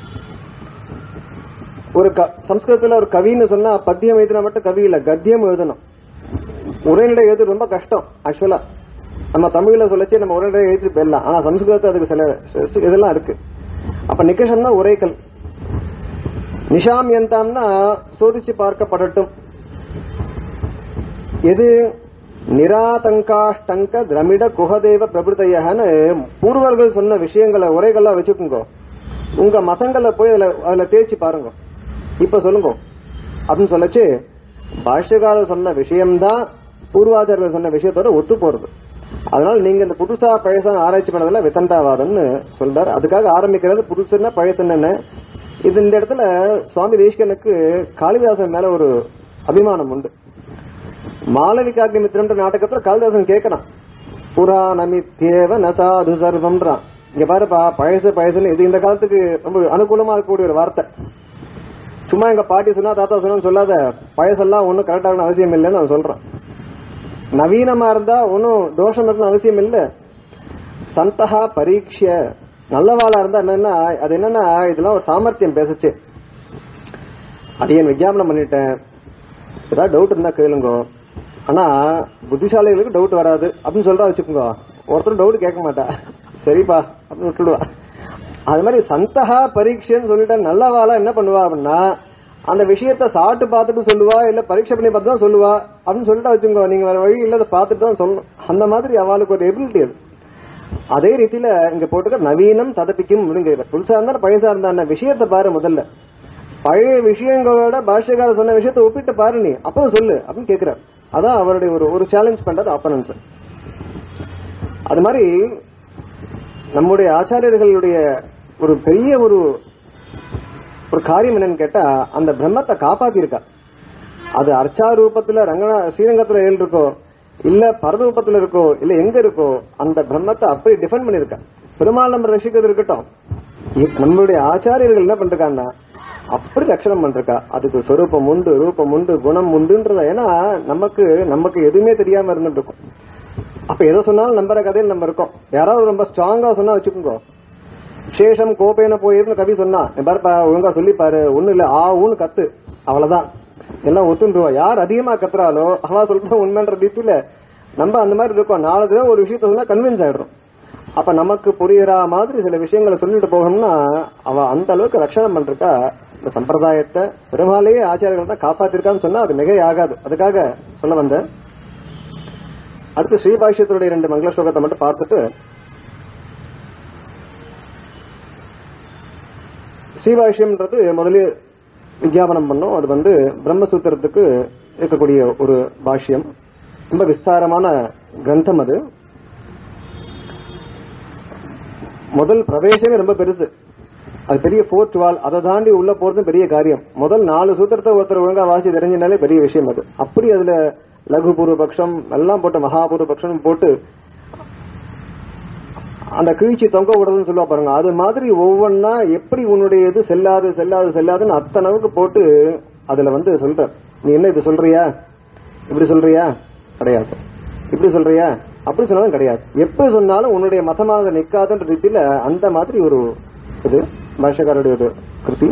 ஒரு க- சம்ஸ்கிருதத்துல ஒரு கவின்னு சொன்னா பத்தியம் எழுதினா மட்டும் கவி இல்ல கத்தியம் எழுதணும் உரைநடை எழுது ரொம்ப கஷ்டம் ஆக்சுவலா நம்ம தமிழ்ல சொல்லச்சு நம்ம உரைநடை எழுதி போயிடலாம் ஆனா சம்ஸ்கிருதத்துல அதுக்கு சில சி- இதெல்லாம் இருக்கு அப்ப நிகஷம்னா உரைகள் நிஷாமியந்தாம்னா சோதிச்சு பார்க்கப்படட்டும் எது நிராதங்காஷ்டங்க திரமிட குஹதேவ பிரபுதையன்னு பூர்வர்கள் சொன்ன விஷயங்களை உரைகளா வச்சுக்கோங்க உங்க மதங்களை போய் அதுல அதுல தேய்ச்சி பாருங்க இப்ப சொல்லுங்க அப்படின்னு சொல்லச்சு பாஷ்யகாரர் சொன்ன விஷயம்தான் பூர்வாச்சாரியர்கள் சொன்ன விஷயத்தோட ஒத்து போறது அதனால நீங்க இந்த புதுசா பழசா ஆராய்ச்சி பண்ணதுல விதண்டாவாதம்னு சொல்றாரு அதுக்காக ஆரம்பிக்கிறது புதுசுன்னா பழசுன்னு என்ன இது இந்த இடத்துல சுவாமி தேசிகனுக்கு காளிதாசன் மேல ஒரு அபிமானம் உண்டு மாளவிகாக்னி மித்திரன்ற நாடகத்துல காளிதாசன் கேட்கறான் புராணமித்யேவ நசாது சர்வம்ன்றான் இங்க பாருப்பா பழசு பழசுன்னு இது இந்த காலத்துக்கு ரொம்ப அனுகூலமா இருக்கக்கூடிய ஒரு வார்த்தை சும்மா எங்க பாட்டி சொன்னா தாத்தா சொன்னா சொல்லாத பழசெல்லாம் ஒன்னும் கரெக்டான அவசியம் இல்லைன்னு அவன் சொல்றான் நவீனமா இருந்தா ஒன்னும் தோஷம் இருக்கணும் அவசியம் இல்ல சந்தகா பரீட்ச நல்லவாளா இருந்தா என்னன்னா அது என்னன்னா இதெல்லாம் ஒரு சாமர்த்தியம் பேசுச்சு அடியன் விஞ்ஞாபனம் பண்ணிட்டேன் ஏதாவது டவுட் இருந்தா கேளுங்க ஆனா புத்திசாலிகளுக்கு டவுட் வராது அப்படின்னு சொல்றா வச்சுக்கோங்க ஒருத்தர் டவுட் கேட்க மாட்டா சரிப்பா அப்படின்னு விட்டுடுவா அது மாதிரி சந்தகா பரீட்சைன்னு சொல்லிட்டா நல்லவாளா என்ன பண்ணுவா அப்படின்னா அந்த விஷயத்த சாப்பிட்டு பார்த்துட்டு சொல்லுவா இல்ல பரீட்சை பண்ணி பார்த்து தான் சொல்லுவா அப்படின்னு சொல்லிட்டு வச்சுக்கோ நீங்க வேற வழி இல்ல அதை பார்த்துட்டு தான் சொல்லணும் அந்த மாதிரி அவளுக்கு ஒரு எபிலிட்டி அது அதே ரீதியில இங்க போட்டுக்க நவீனம் ததப்பிக்கும் அப்படிங்கிற புதுசா இருந்தா பழசா இருந்தா விஷயத்தை பாரு முதல்ல பழைய விஷயங்களோட பாஷ்யக்காரர் சொன்ன விஷயத்தை ஒப்பிட்டு பாரு நீ அப்புறம் சொல்லு அப்படின்னு கேக்குறாரு அதான் அவருடைய ஒரு ஒரு சேலஞ்ச் பண்றது ஆப்பனன்ஸ் அது மாதிரி நம்முடைய ஆச்சாரியர்களுடைய ஒரு பெரிய ஒரு ஒரு காரியம் என்னன்னு கேட்டா அந்த பிரம்மத்தை காப்பாத்திருக்கா அது அர்ச்சா ரூபத்துல ரங்கனா ஸ்ரீரங்கத்துல ஏழு இருக்கோ இல்ல பரரூபத்துல இருக்கோ இல்ல எங்க இருக்கோ அந்த பிரம்மத்தை அப்படி டிஃபெண்ட் பண்ணிருக்கா பெருமாள் நம்ம ரசிக்கிறது இருக்கட்டும் இ- நம்மளுடைய ஆச்சாரியர்கள் என்ன பண்றாங்கன்னா அப்படி ரட்சணம் பண்றா அதுக்கு சொரூபம் உண்டு ரூபம் உண்டு குணம் உண்டுன்றத ஏன்னா நமக்கு நமக்கு எதுவுமே தெரியாம இருந்துட்டு இருக்கும் அப்ப எதை சொன்னாலும் நம்புற கதையில் நம்ம இருக்கோம் யாராவது ரொம்ப ஸ்ட்ராங்கா சொன்னா வச்சுக்கோங்க சேஷம் கோப்பையின போயிருந்து கவி சொன்னா "நீ பாருப்பா ஒழுங்கா சொல்லி பாரு ஒண்ணு இல்ல ஆ ஊன்னு கத்து அவ்வளவுதான் எல்லாம் ஒத்துருவா யார் அதிகமா கத்துறாலோ அவா சொல்றது உண்மைன்ற ரீதியில நம்ம அந்த மாதிரி இருக்கோம் நாலு தடவை ஒரு விஷயத்த சொன்னா கன்வின்ஸ் ஆயிடுறோம் அப்ப நமக்கு புரியுற மாதிரி சில விஷயங்களை சொல்லிட்டு போகணும்னா அவ அந்த அளவுக்கு ரட்சணம் பண்றா இந்த சம்பிரதாயத்தை பெருமாளையே ஆச்சாரியர்கள் தான் காப்பாத்திருக்கான்னு சொன்னா அது மிகை ஆகாது அதுக்காக சொல்ல வந்தேன் அடுத்து ஸ்ரீபாஷ்யத்தினுடைய ரெண்டு மங்கள ஸ்லோகத்தை மட்டும் பார்த்துட்டு ஸ்ரீபாஷ்யம்ன்றது முதல்ல விஞ்ஞாபனம் பண்ணோம் அது வந்து பிரம்மசூத்திரத்துக்கு இருக்கக்கூடிய ஒரு பாஷ்யம் ரொம்ப விஸ்தாரமான கிரந்தம் அது முதல் பிரவேசமே ரொம்ப பெருசு அது பெரிய ஃபோர்த் வால் அதை தாண்டி உள்ள போறது பெரிய காரியம் முதல் நாலு சூத்திரத்தை ஒருத்தர் ஒழுங்கா வாசி தெரிஞ்சினாலே பெரிய விஷயம் அது அப்படி அதுல லகு பூர்வபக்ஷம் எல்லாம் போட்டு மகாபூர்வபக்ஷம் போட்டு அந்த கீழ்ச்சி தொங்க விடுறதுன்னு சொல்லுவா பாருங்க அது மாதிரி ஒவ்வொன்னா எப்படி உன்னுடைய இது செல்லாது செல்லாது செல்லாதுன்னு அத்தனவுக்கு போட்டு அதுல வந்து சொல்ற நீ என்ன இது சொல்றியா இப்படி சொல்றியா கிடையாது இப்படி சொல்றியா அப்படி சொன்னாலும் கிடையாது எப்படி சொன்னாலும் உன்னுடைய மதமானது நிக்காதுன்ற ரீதியில அந்த மாதிரி ஒரு இது பாஷக்காரருடைய ஒரு கிருதி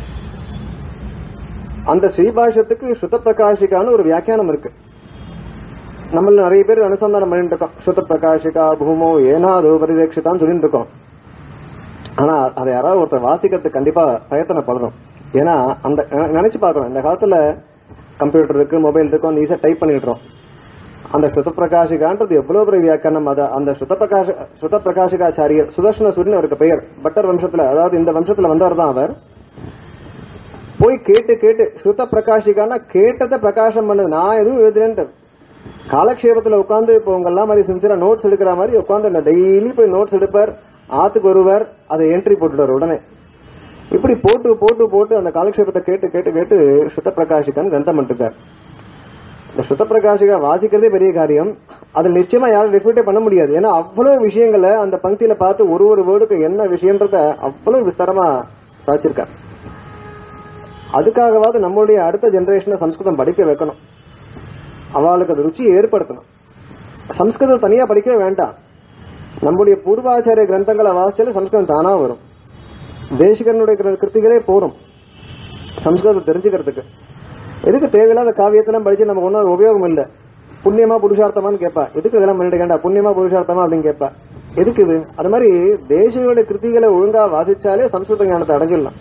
அந்த ஸ்ரீபாஷத்துக்கு ஸ்ருத பிரகாஷிகான்னு ஒரு வியாக்கியானம் இருக்கு நம்மள நிறைய பேர் அனுசந்தானம் பண்ணிட்டு இருக்கோம் ஸ்ருத பிரகாஷிகா பூமோ ஏனாதோ பரிதேட்சிதான்னு சொல்லிட்டு இருக்கோம் ஆனா அதை யாராவது ஒருத்தர் வாசிக்கிறதுக்கு கண்டிப்பா பிரயத்தனப்படணும் ஏன்னா அந்த நெ- நினைச்சு பார்க்கணும் இந்த காலத்துல கம்ப்யூட்டர் இருக்கு மொபைல் இருக்கு அந்த ஈஸியா டைப் பண்ணிடுறோம் அந்த ஸ்ருத பிரகாஷிகான்றது எவ்வளவு பெரிய வியாக்கியானம் அது அந்த ஸ்ருத பிரகாஷ ஸ்ருத பிரகாஷிகாச்சாரியர் சுதர்ஷன சூரியன் அவருக்கு பெயர் பட்டர் வம்சத்துல அதாவது இந்த வம்சத்துல வந்தவர் தான் அவர் போய் கேட்டு கேட்டு ஸ்ருத பிரகாஷிகான்னா கேட்டதை பிரகாசம் பண்ணுது நான் எதுவும் எழுதுறேன்ட்டு காலக்ஷேபத்துல உட்கார்ந்து இப்போ உங்க எல்லாம் மாதிரி சின்சியரா நோட்ஸ் எடுக்கிற மாதிரி உட்கார்ந்து டெய்லி போய் நோட்ஸ் எடுப்பார் ஆத்துக்கு வருவார் அதை என்ட்ரி போட்டுடுவார் உடனே இப்படி போட்டு போட்டு போட்டு அந்த காலக்ஷேபத்தை கேட்டு கேட்டு கேட்டு ஸ்ருத பிரகாஷிகன் கிரந்தம் பண்ணிருக்கார் இந்த ஸ்ருத பிரகாஷிகா வாசிக்கிறதே பெரிய காரியம் அதுல நிச்சயமா யாரும் ரெஃப்யூட்டே பண்ண முடியாது ஏன்னா அவ்வளவு விஷயங்களை அந்த பங்கியில பார்த்து ஒரு ஒரு வேர்டுக்கு என்ன விஷயம்ன்றத அவ்வளவு விஸ்தாரமா சாச்சிருக்கார் அதுக்காகவாவது நம்மளுடைய அடுத்த ஜெனரேஷனை சம்ஸ்கிருதம் படிக்க வைக்கணும் அவளுக்கு அது ருச்சியை ஏற்படுத்தணும் சம்ஸ்கிருதம் தனியா படிக்கவே வேண்டாம் நம்முடைய பூர்வாச்சாரிய கிரந்தங்களை வாசிச்சாலே சம்ஸ்கிருதம் தானா வரும் தேசிகனுடைய கிர- கிருத்திகளே போரும் சம்ஸ்கிருதம் தெரிஞ்சுக்கிறதுக்கு எதுக்கு தேவையில்லாத காவியத்தெல்லாம் படிச்சு நமக்கு ஒன்றும் உபயோகம் இல்லை புண்ணியமா புருஷார்த்தமான்னு கேட்பா எதுக்கு இதெல்லாம் பண்ணிட்டு கேண்டா புண்ணியமா புருஷார்த்தமா அப்படின்னு கேட்பா எதுக்கு இது அது மாதிரி தேசிகளுடைய கிருத்திகளை ஒழுங்கா வாசிச்சாலே சம்ஸ்கிருத ஞானத்தை அடைஞ்சிடலாம்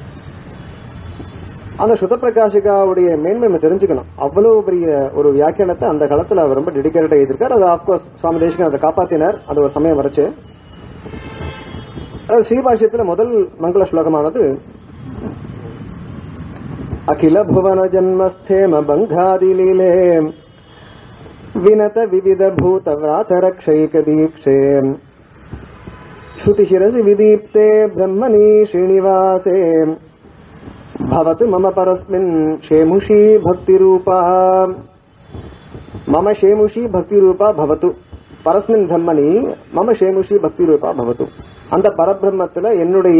அந்த சுத பிரகாஷிகாவுடைய மேன்மை நம்ம தெரிஞ்சுக்கணும் அவ்வளவு பெரிய ஒரு வியாக்கியானத்தை அந்த காலத்துல அவர் ரொம்ப டெடிக்கேட்டா எழுதியிருக்கார் அது ஆப்கோர்ஸ் சுவாமி தேசிகன் அதை காப்பாத்தினார் அது ஒரு சமயம் வரைச்சு அது ஸ்ரீபாஷ்யத்துல முதல் மங்கள ஸ்லோகமானது அகில புவன ஜன்மஸ்தேம பங்காதிலீலே வினத விவித பூத விராதரக்ஷைக தீப்சே ஸ்ருதிशिरसि विदीप्ते ब्रह्मणि श्रीनिवासे भवतु मम परस्मिन् शेमुषी भक्तिरूपा मम शेमुषी भक्तिरूपा भवतु பரஸ்மின் பிரம்மணி மம ஷேமுஷி பக்தி ரூபா பவத்து அந்த பரபிரம்மத்துல என்னுடைய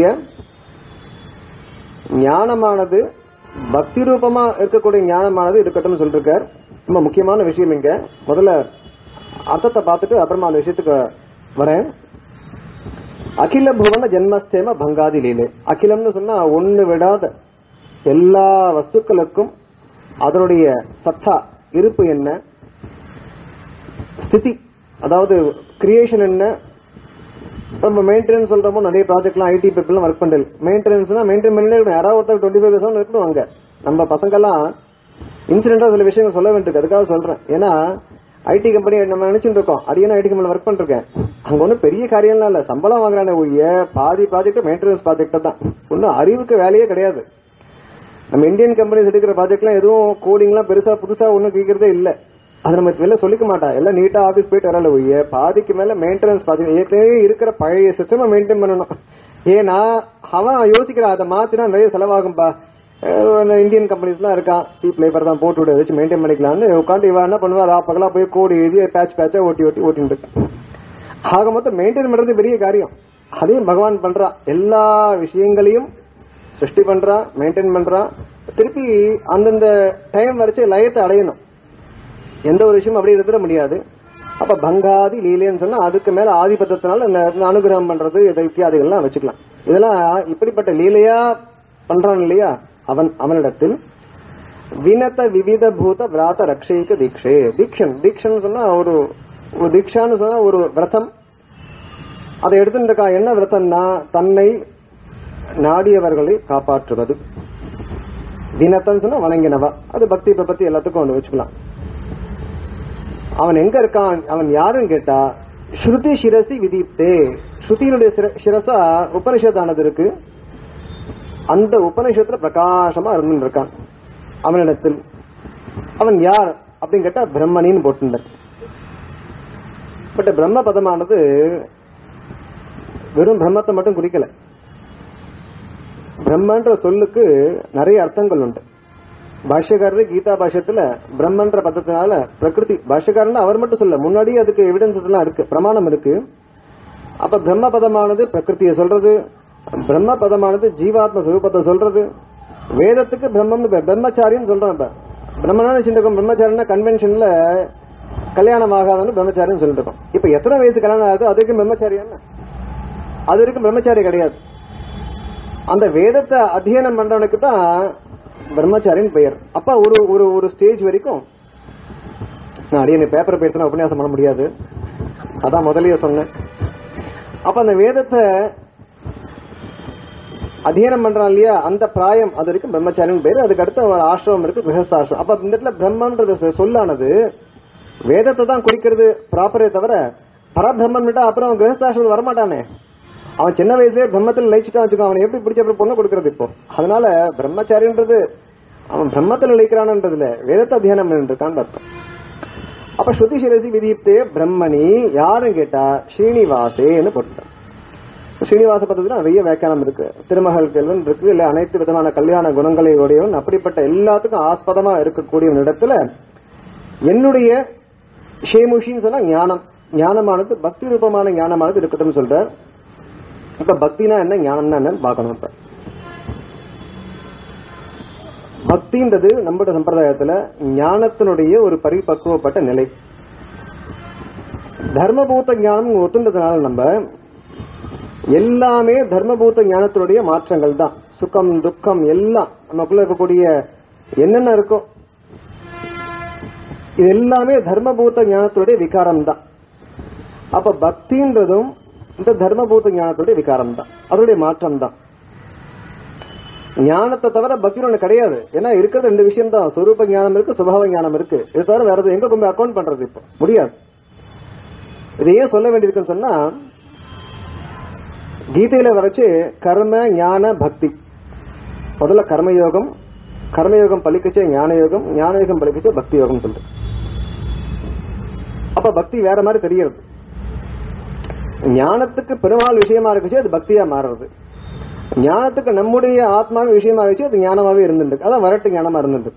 ஞானமானது பக்தி ரூபமா இருக்கக்கூடிய ஞானமானது இருக்கட்டும்னு சொல்லிருக்கார் ரொம்ப முக்கியமான விஷயம் இங்க முதல்ல அர்த்தத்தை பார்த்துட்டு அப்புறமா அந்த விஷயத்துக்கு வரேன் அகில புவன ஜென்மஸ்தேம பங்காதி லீலை அகிலம்னு சொன்னா ஒண்ணு விடாத எல்லா வஸ்துக்களுக்கும் அதனுடைய சத்தா இருப்பு என்ன ஸ்திதி அதாவது கிரியேஷன் என்ன நம்ம மெயின்டெனன்ஸ் சொல்றப்போ நிறைய ப்ராஜெக்ட்லாம் ஐடி பீப்பிள்லாம் ஒர்க் பண்றது மெயின்டெனன்ஸ்னா மெயின்டைன் பண்ணி இருக்கணும் யாராவது ஒருத்தர் டுவெண்ட்டி ஃபைவ் பர்சன்ட் இருக்கணும் அங்க நம்ம பசங்கெல்லாம் இன்சிடென்டா சில விஷயங்கள் சொல்ல வேண்டியிருக்கு அதுக்காக சொல்றேன் ஏன்னா ஐடி கம்பெனி நம்ம நினைச்சுட்டு இருக்கோம் அடியான ஐடி கம்பெனில ஒர்க் பண்ணிருக்கேன் அங்க ஒன்றும் பெரிய காரியம்லாம் இல்ல சம்பளம் வாங்குறானே ஒழிய பாதி ப்ராஜெக்ட் மெயின்டெனன்ஸ் ப்ராஜெக்ட் தான் ஒன்றும் அறிவுக்கு வேலையே கிடையாது நம்ம இந்தியன் கம்பெனிஸ் எடுக்கிற ப்ராஜெக்ட்லாம் எதுவும் கோடிங்லாம் பெருசா புதுசா ஒன்றும் கேட்கறதே இல்ல அது நம்ம வெளில சொல்லிக்க மாட்டா எல்லாம் நீட்டா ஆபீஸ் போயிட்டு வரல ஒழிய பாதிக்கு மேல மெயின்டெனன்ஸ் ப்ராஜெக்ட் ஏற்கனவே இருக்கிற பழைய சிஸ்டமை மெயின்டைன் பண்ணணும் ஏன்னா அவன் யோசிக்கிறான் அதை மாத்தினா நிறைய செலவாகும்பா அஹ் இந்த இந்தியன் கம்பெனிஸ்லாம் இருக்கான் சீப் லேபர் தான் போட்டு விட வச்சு மெயின்டைன் பண்ணிக்கலாம்னு உட்காந்து இவன் என்ன பண்ணுவா ரா பகலா போய் கோடி எழுதி பேட்ச் பேட்சா ஓட்டி ஓட்டி ஓட்டிட்டு இருக்கான் ஆக மொத்தம் மெயின்டைன் பண்றது பெரிய காரியம் அதையும் பகவான் பண்றான் எல்லா விஷயங்களையும் சிருஷ்டி பண்றான் மெயின்டைன் பண்றான் திருப்பி அந்தந்த டைம் வரைச்சு லயத்தை அடையணும் எந்த ஒரு விஷயமும் அப்படியே இருந்துட முடியாது அப்ப பங்காதி லீலைன்னு சொன்னா அதுக்கு மேல ஆதிபத்தத்தினால இந்த இந்த அனுகிரகம் பண்றது இதை இத்தியாதிகள்லாம் வச்சுக்கலாம் இதெல்லாம் இப்படிப்பட்ட லீலையா பண்றான் இல்லையா அவன் அவனிடத்தில் வினத விவித பூத விராத ரக்ஷைக தீட்சே தீக்ஷன் தீக்ஷன் சொன்னா ஒரு ஒரு தீக்ஷான்னு சொன்னா ஒரு விரதம் அதை எடுத்துட்டு இருக்கா என்ன விரதம்னா தன்னை நாடியவர்களை காப்பாற்றுவது தினத்தன் சொன்னா வணங்கினவா அது பக்தி பத்தி எல்லாத்துக்கும் ஒன்று வச்சுக்கலாம் அவன் எங்க இருக்கான் அவன் யாருன்னு கேட்டா ஸ்ருதி சிரசி விதித்தே ஸ்ருதியினுடைய சிர- சிரசா உபனிஷத்தானது இருக்கு அந்த உபனிஷத்துல பிரகாசமா இருந்து இருக்கான் அவனிடத்தில் அவன் யார் அப்படின்னு கேட்டா பிரம்மனின்னு போட்டுட்டார் பட் பிரம்ம பதமானது வெறும் பிரம்மத்தை மட்டும் குறிக்கல பிரம்மன்ற சொல்லுக்கு நிறைய அர்த்தங்கள் உண்டு பாஷ்யக்காரர் கீதா பாஷ்யத்துல பிரம்மன்ற பதத்தினால பிரகிருதி பாஷ்யக்காரன் அவர் மட்டும் சொல்ல முன்னாடியே அதுக்கு எவிடன்ஸ் எல்லாம் இருக்கு பிரமாணம் இருக்கு அப்ப பிரம்ம பதமானது பிரகிருதியை சொல்றது பிரம்ம பதமானது ஜீவாத்ம சுரூபத்தை சொல்றது வேதத்துக்கு பிரம்மம்னு பேர். பிரம்மச்சாரின்னு சொல்றோம் இப்ப பிரம்மனா வச்சுருக்கோம் பிரம்மச்சாரின்னா கன்வென்ஷன்ல கல்யாணம் ஆகாதன்னு பிரம்மச்சாரின்னு சொல்லிட்டு இருக்கோம் இப்ப எத்தனை வயசு கல்யாணம் ஆகுது அதுக்கு பிரம்மச்சாரியான்னு அது வரைக்கும் பிரம்மச்சாரி கிடையாது அந்த வேதத்தை அத்தியனம் பண்றவனுக்கு தான் பிரம்மச்சாரின்னு பெயர் அப்ப ஒரு ஒரு ஒரு ஸ்டேஜ் வரைக்கும் நான் அடியே பேப்பர் பேசினா உபன்யாசம் பண்ண முடியாது அதான் முதல்லயே சொன்னேன் அப்ப அந்த வேதத்தை அத்தியனம் பண்றான் இல்லையா அந்த பிராயம் அது வரைக்கும் பிரம்மச்சாரின்னு பேரு அதுக்கு அடுத்து ஒரு ஆசிரமம் இருக்கு கிரகஸ்தாசிரமம் அப்ப இந்த இடத்துல பிரம்மன்றது சொ- சொல்லானது வேதத்தை தான் குறிக்கிறது ப்ராப்பரே தவிர பரபிரம்மன் விட்டா அப்புறம் அவன் கிரகஸ்தாசிரமம் வரமாட்டானே அவன் சின்ன வயசுலயே பிரம்மத்தில் லயிச்சுட்டான் வச்சுக்கோ அவனை எப்படி பிடிச்ச அப்புறம் பொண்ணு கொடுக்கறது இப்போ அதனால பிரம்மச்சாரின்றது அவன் பிரம்மத்தில் நிலைக்கிறான்ன்றதுல வேதத்தை அத்தியானம் பண்ணிருக்கான்னு அர்த்தம் அப்ப ஸ்ருதி சிரசி விதித்தே பிரம்மணி யாருன்னு கேட்டா ஸ்ரீனிவாசேன்னு போட்டான் ஸ்ரீனிவாச பதத்துல நிறைய வியாக்கியானம் இருக்கு திருமகள் கேள்வன் இருக்கு இல்ல அனைத்து விதமான கல்யாண குணங்களை உடையவன் அப்படிப்பட்ட எல்லாத்துக்கும் ஆஸ்பதமா இருக்கக்கூடிய இடத்துல என்னுடைய ஷேமுஷின்னு சொன்னா ஞானம் ஞானமானது பக்தி ரூபமான ஞானமானது இருக்கட்டும் சொல்ற இப்ப பக்தினா என்ன ஞானம்னா என்னன்னு பார்க்கணும் இப்ப பக்தின்றது நம்மளோட சம்பிரதாயத்துல ஞானத்தினுடைய ஒரு பரிபக்குவப்பட்ட நிலை தர்மபூத ஞானம் ஒத்துண்டதுனால நம்ம எல்லாமே தர்மபூத ஞானத்தினுடைய மாற்றங்கள் தான் சுகம் துக்கம் எல்லாம் நமக்குள்ள இருக்கக்கூடிய என்னென்ன இருக்கோ இது எல்லாமே தர்மபூத ஞானத்தினுடைய விகாரம் தான் அப்ப பக்தின்றதும் இந்த தர்மபூத ஞானத்துடைய விகாரம் தான் அதனுடைய மாற்றம் தான் ஞானத்தை தவிர பக்தி ஒண்ணு கிடையாது ஏன்னா இருக்கிறது ரெண்டு விஷயம் தான் சொரூப ஞானம் இருக்கு சுபாவ ஞானம் இருக்கு இது தவிர வேற எதுவும் எங்க கொண்டு அக்கௌண்ட் பண்றது இப்போ முடியாது இது ஏன் சொல்ல வேண்டியிருக்குன்னு சொன்னா கீதையில வரைச்சு கர்ம ஞான பக்தி முதல்ல கர்மயோகம் கர்மயோகம் பலிக்கச்சே ஞான யோகம் ஞான யோகம் பலிக்கச்சே பக்தி யோகம் சொல்லிட்டு அப்ப பக்தி வேற மாதிரி தெரிகிறது ஞானத்துக்கு பெருமாள் விஷயமா இருக்குச்சு அது பக்தியா மாறுறது ஞானத்துக்கு நம்முடைய ஆத்மாவின் விஷயமா வச்சு அது ஞானமாவே இருந்துருக்கு அதான் வரட்டு ஞானமா இருந்துருக்கு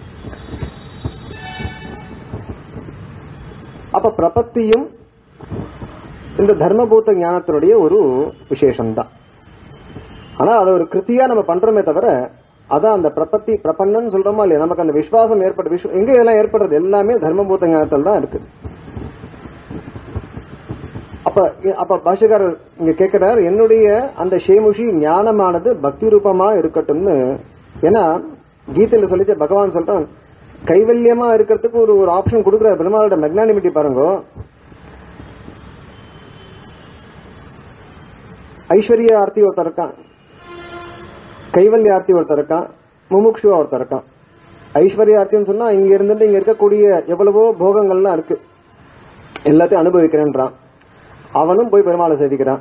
அப்ப பிரபத்தியும் இந்த தர்மபூத்த ஞானத்தினுடைய ஒரு விசேஷம்தான் ஆனா அதை ஒரு கிருத்தியா நம்ம பண்றோமே தவிர அதான் அந்த பிரபத்தி பிரபன்னன்னு சொல்றோமா இல்லையா நமக்கு அந்த விசுவாசம் ஏற்பட விஷ எங்க இதெல்லாம் ஏற்படுறது எல்லாமே தர்மபூத்த ஞானத்தில் தான் இருக்கு அப்ப அப்ப பாஷகாரர் இங்க கேட்கிறார் என்னுடைய அந்த ஷேமுஷி ஞானமானது பக்தி ரூபமா இருக்கட்டும்னு ஏன்னா கீதையில சொல்லிச்ச பகவான் சொல்றான் கைவல்யமா இருக்கிறதுக்கு ஒரு ஒரு ஆப்ஷன் கொடுக்குற பெருமாளோட மெக்னானிமிட்டி பாருங்க ஐஸ்வர்ய ஆர்த்தி ஒருத்தர் இருக்கான் கைவல்ய ஆர்த்தி ஒருத்தர் இருக்கான் முமுக்ஷுவா ஒருத்தர் இருக்கான் ஐஸ்வர்ய ஆர்த்தின்னு சொன்னா இங்க இருந்துட்டு இங்க இருக்கக்கூடிய எவ்வளவோ போகங்கள்லாம் இருக்கு எல்லாத்தையும் அனுபவிக்கிறேன்றான் அவனும் போய் பெருமாளை சேவிக்கிறான்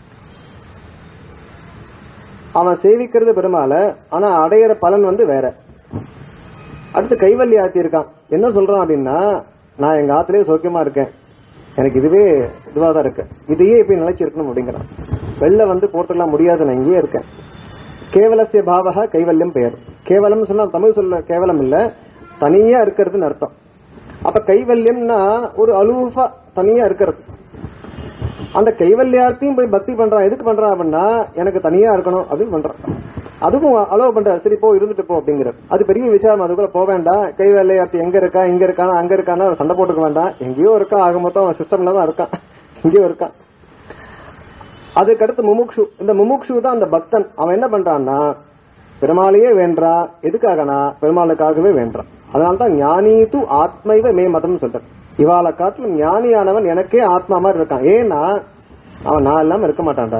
அவன் சேவிக்கிறது பெருமாளை ஆனா அடையிற பலன் வந்து வேற அடுத்து கைவல்லி ஆத்தி இருக்கான் என்ன சொல்றான் அப்படின்னா நான் எங்க ஆத்திலேயே சௌக்கியமா இருக்கேன் எனக்கு இதுவே இதுவா தான் இருக்கு இதையே இப்ப நிலைச்சிருக்கணும் அப்படிங்கிறான் வெளில வந்து போட்டுலாம் முடியாது நான் இங்கேயே இருக்கேன் கேவலசிய பாவக கைவல்யம் பெயர் கேவலம் சொன்னா தமிழ் சொல்ல கேவலம் இல்ல தனியா இருக்கிறதுன்னு அர்த்தம் அப்ப கைவல்யம்னா ஒரு அலூஃபா தனியா இருக்கிறது அந்த கைவல்யார்த்தையும் போய் பக்தி பண்றான் எதுக்கு பண்றான் அப்படின்னா எனக்கு தனியா இருக்கணும் அப்படின்னு பண்றான் அதுக்கும் அலோவ் பண்ற சரி போ இருந்துட்டு போ அப்படிங்கிறது அது பெரிய விசாரம் அதுக்குள்ள போக வேண்டாம் கைவல்யார்த்தி எங்க இருக்கா இங்க இருக்கானா அங்க இருக்கானா சண்டை போட்டுக்க வேண்டாம் எங்கேயோ இருக்கா ஆக மொத்தம் சிஸ்டம்ல தான் இருக்கான் எங்கேயோ இருக்கான் அதுக்கடுத்து முமுக்ஷு இந்த முமுக்ஷு தான் அந்த பக்தன் அவன் என்ன பண்றான்னா பெருமாளையே வேண்டான் எதுக்காகனா பெருமாளுக்காகவே வேண்டான் அதனால்தான் ஞானி து ஆத்மைவ மே மதம் சொல்றான் இவாளை காட்டிலும் ஞானியானவன் எனக்கே ஆத்மா மாதிரி இருக்கான் ஏன்னா அவன் நான் இல்லாம இருக்க மாட்டான்டா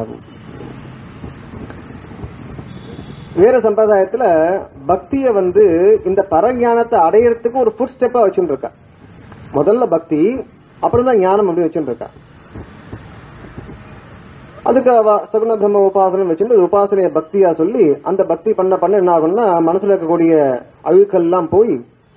வேற சம்பிரதாயத்துல பக்திய வந்து இந்த பரஞானத்தை அடையறதுக்கு ஒரு ஃபுட் ஸ்டெப்பா வச்சுட்டு இருக்கா முதல்ல பக்தி அப்புறம் தான் ஞானம் அப்படி வச்சுட்டு இருக்கா அதுக்கு அவ சகுன பிரம்ம உபாசனம் வச்சுட்டு உபாசனைய பக்தியா சொல்லி அந்த பக்தி பண்ண பண்ண என்ன ஆகும்னா மனசுல இருக்கக்கூடிய அழுக்கல் எல்லாம் போய்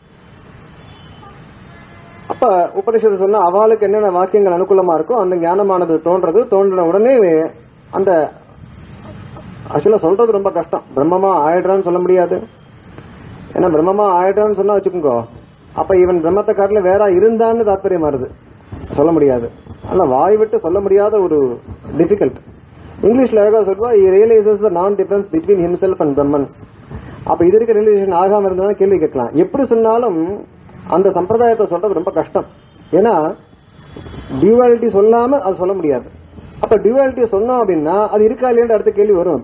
அப்ப உபனிஷத்து சொன்னா அவளுக்கு என்னென்ன வாக்கியங்கள் அனுகூலமா இருக்கோ அந்த ஞானமானது தோன்றது தோன்றின உடனே அந்த ஆக்சுவலா சொல்றது ரொம்ப கஷ்டம் பிரம்மமா ஆயிடுறான்னு சொல்ல முடியாது ஏன்னா பிரம்மமா ஆயிடுறான்னு சொன்னா வச்சுக்கோங்க அப்ப இவன் பிரம்மத்தை காட்டுல வேற இருந்தான்னு தாற்பயம் வருது சொல்ல முடியாது ஆனா வாய் விட்டு சொல்ல முடியாத ஒரு டிஃபிகல்ட் இங்கிலீஷ்ல அழகா சொல்வா realises the non difference between himself and Brahman அப்ப இது இருக்க ரியலைசேஷன் ஆகாம இருந்தா கேள்வி கேட்கலாம் எப்படி சொன்னாலும் அந்த சம்பிரதாயத்தை சொல்றது ரொம்ப கஷ்டம் ஏன்னா டியூவாலிட்டி சொல்லாம அது சொல்ல முடியாது அப்ப டியூவாலிட்டியை சொன்னோம் அப்படின்னா அது இருக்கா இல்லையான்ற அடுத்த கேள்வி வரும்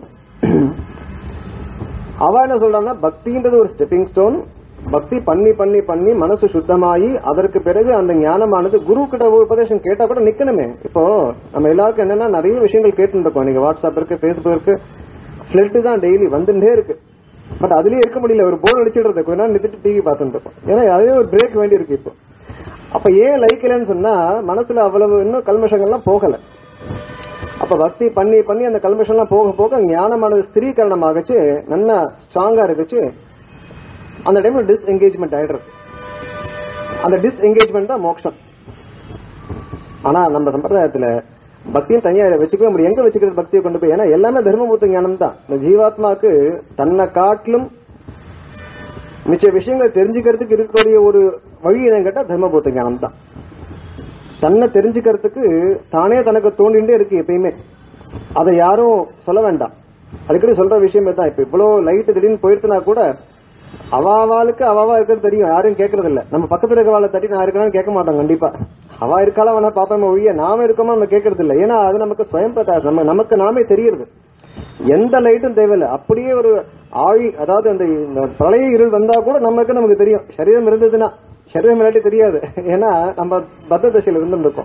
அவ என்ன சொல்றான்னா பக்தின்றது ஒரு ஸ்டெப்பிங் ஸ்டோன் பக்தி பண்ணி பண்ணி பண்ணி மனசு சுத்தமாயி அதற்கு பிறகு அந்த ஞானமானது குரு கிட்ட உபதேசம் கேட்டா கூட நிக்கணுமே இப்போ நம்ம எல்லாருக்கும் என்னன்னா நிறைய விஷயங்கள் கேட்டு இருக்கோம் நீங்க வாட்ஸ்அப் இருக்கு பேஸ்புக் இருக்கு ஃபிளட் தான் டெய்லி வந்துட்டே இருக்கு பட் அதுலயே இருக்க முடியல ஒரு போர் அடிச்சிடுறது கொஞ்ச நேரம் நிறுத்திட்டு டிவி பார்த்துட்டு இருக்கோம் ஏன்னா அதே ஒரு பிரேக் வேண்டி இருக்கு இப்போ அப்ப ஏன் லைக் இல்லைன்னு சொன்னா மனசுல அவ்வளவு இன்னும் கல்மஷங்கள்லாம் போகல அப்ப பக்தி பண்ணி பண்ணி அந்த கல்மஷம்லாம் போக போக ஞானமானது ஸ்திரீகரணம் ஆகச்சு நல்லா ஸ்ட்ராங்கா இருக்குச்சு அந்த டைம்ல டிஸ் என்கேஜ்மெண்ட் ஆயிடுறது அந்த டிஸ் என்கேஜ்மெண்ட் தான் மோட்சம் ஆனா நம்ம சம்பிரதாயத்துல பக்தியும் தனியா வச்சுக்கவே முடியும் எங்க வச்சுக்கிறது பக்தியை கொண்டு போய் ஏன்னா எல்லாமே தர்மபூத்த ஞானம் தான் இந்த ஜீவாத்மாக்கு தன்னை காட்டிலும் மிச்ச விஷயங்களை தெரிஞ்சுக்கிறதுக்கு இருக்கக்கூடிய ஒரு வழி என்னன்னு கேட்டா தர்மபூத்த ஞானம் தான் தன்னை தெரிஞ்சுக்கிறதுக்கு தானே தனக்கு தோண்டிண்டே இருக்கு எப்பயுமே அதை யாரும் சொல்ல வேண்டாம் அடிக்கடி சொல்ற விஷயம் தான் இப்ப இவ்வளவு லைட் திடீர்னு போயிருச்சுனா கூட அவாவாளுக்கு அவாவா இருக்கிறது தெரியும் யாரும் கேட்கறது இல்ல நம்ம பக்கத்துல இருக்கவாளை தட்டி நான் இருக்கணும்னு கேட்க மாட்டோம் கண்டிப்பா அவா இருக்காளா வேணா பாப்பா ஒழிய நாம இருக்கோமா நம்ம கேட்கறது இல்ல ஏன்னா அது நமக்கு ஸ்வயம் பிரகாஷ் நம்ம நமக்கு நாமே தெரியுது எந்த லைட்டும் தேவையில்லை அப்படியே ஒரு ஆழி அதாவது அந்த இந்த பிரளய இருள் வந்தா கூட நமக்கு நமக்கு தெரியும் சரீரம் இருந்ததுன்னா சரீரம் இல்லாட்டி தெரியாது ஏன்னா நம்ம பத்த தசையில இருந்துட்டு இருக்கோம்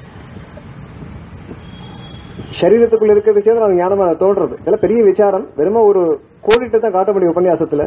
சரீரத்துக்குள்ள இருக்கிற விஷயம் நமக்கு ஞானமா தோன்றது இதெல்லாம் பெரிய விசாரம் வெறும ஒரு கோடிட்டு தான் காட்ட முடியும் உபன்யாசத்துல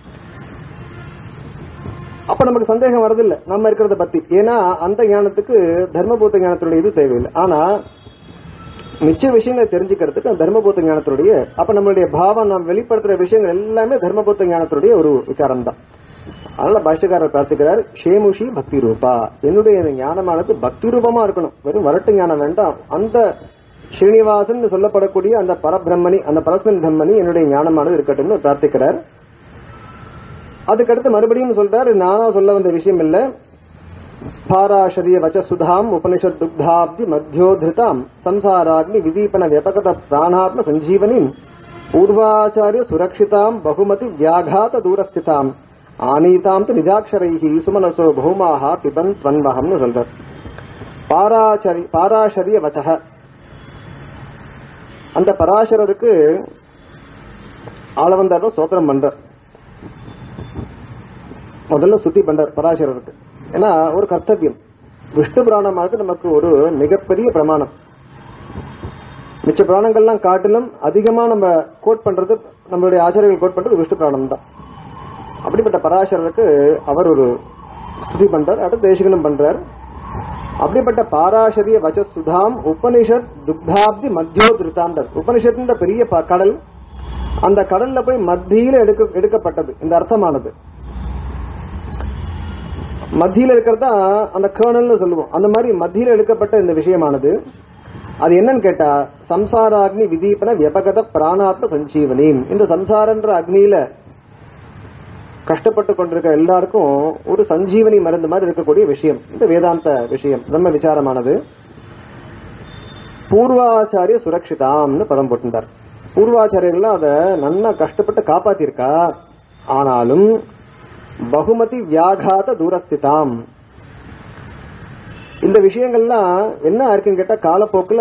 அப்ப நமக்கு சந்தேகம் வரதில்லை நம்ம இருக்கிறத பத்தி ஏன்னா அந்த ஞானத்துக்கு தர்மபூத்த ஞானத்துடைய இது தேவையில்லை ஆனா மிச்ச விஷயங்களை தெரிஞ்சுக்கிறதுக்கு அந்த தர்மபூத்த ஞானத்துடைய அப்ப நம்மளுடைய பாவம் நாம் வெளிப்படுத்துற விஷயங்கள் எல்லாமே தர்மபூத்த ஞானத்துடைய ஒரு விசாரம் தான் அதனால பாஷ்யக்காரர் பிரார்த்திக்கிறார் ஷேமுஷி பக்தி ரூபா என்னுடைய இந்த ஞானமானது பக்தி ரூபமா இருக்கணும் வெறும் வரட்டு ஞானம் வேண்டாம் அந்த ஸ்ரீனிவாசன் சொல்லப்படக்கூடிய அந்த பரபிரம்மணி அந்த பரஸ்மன் பிரம்மணி என்னுடைய ஞானமானது இருக்கட்டும்னு பிரார்த்திக்கிறார் அதுக்கடுத்து மறுபடியும் சொல்றாரு நானா சொல்ல வந்த விஷயம் இல்ல பாராஷரிய வச்ச சுதாம் உபனிஷத் துக்தாப்தி மத்தியோதிருதாம் சம்சாராக்னி விதீபன வியபகத பிராணாத்ம சஞ்சீவனிம் பூர்வாச்சாரிய சுரக்ஷிதாம் பகுமதி வியாகாத தூரஸ்திதாம் ஆனீதாம் து நிஜாட்சரைஹி சுமனசோ பௌமாக பிபன் ஸ்வன்வகம்னு சொல்றார் பாராச்சரி பாராஷரிய வச்சக அந்த பராசரருக்கு ஆளவந்தார் தான் சோத்திரம் பண்றார் முதல்ல சுத்தி பண்றார் பராசரருக்கு ஏன்னா ஒரு கர்த்தவியம் விஷ்ணு புராணமானது நமக்கு ஒரு மிகப்பெரிய பிரமாணம் மிச்ச புராணங்கள்லாம் காட்டிலும் அதிகமா நம்ம கோட் பண்றது நம்மளுடைய ஆச்சாரியர்கள் கோட் பண்றது விஷ்ணு புராணம் தான் அப்படிப்பட்ட பராசரருக்கு அவர் ஒரு ஸ்துதி பண்றார் அடுத்து தேசிகனும் பண்றார் அப்படிப்பட்ட பாராசரிய வச்ச சுதாம் உபனிஷத் துக்தாப்தி மத்தியோ திருத்தாண்டர் உபனிஷத் பெரிய ப- கடல் அந்த கடல்ல போய் மத்தியில எடுக்க எடுக்கப்பட்டது இந்த அர்த்தமானது மத்தியில இருக்கிறதா அந்த கேர்னல்னு சொல்லுவோம் அந்த மாதிரி மத்தியில எடுக்கப்பட்ட இந்த விஷயமானது அது என்னன்னு கேட்டா சம்சாராக்னி விதீபன வியபகத பிராணாத்ம சஞ்சீவனி இந்த சம்சாரன்ற அக்னியில கஷ்டப்பட்டு கொண்டிருக்க எல்லாருக்கும் ஒரு சஞ்சீவனி மருந்து மாதிரி இருக்கக்கூடிய விஷயம் இந்த வேதாந்த விஷயம் பிரம்ம விசாரமானது பூர்வாச்சாரிய சுரக்ஷிதாம்னு பதம் போட்டிருந்தார் பூர்வாச்சாரியர்கள் அதை நன்னா கஷ்டப்பட்டு காப்பாத்திருக்கா ஆனாலும் பகுமதி வியாகாத தூரஸ்திதாம் இந்த விஷயங்கள்லாம் என்ன இருக்குன்னு கேட்டா காலப்போக்குல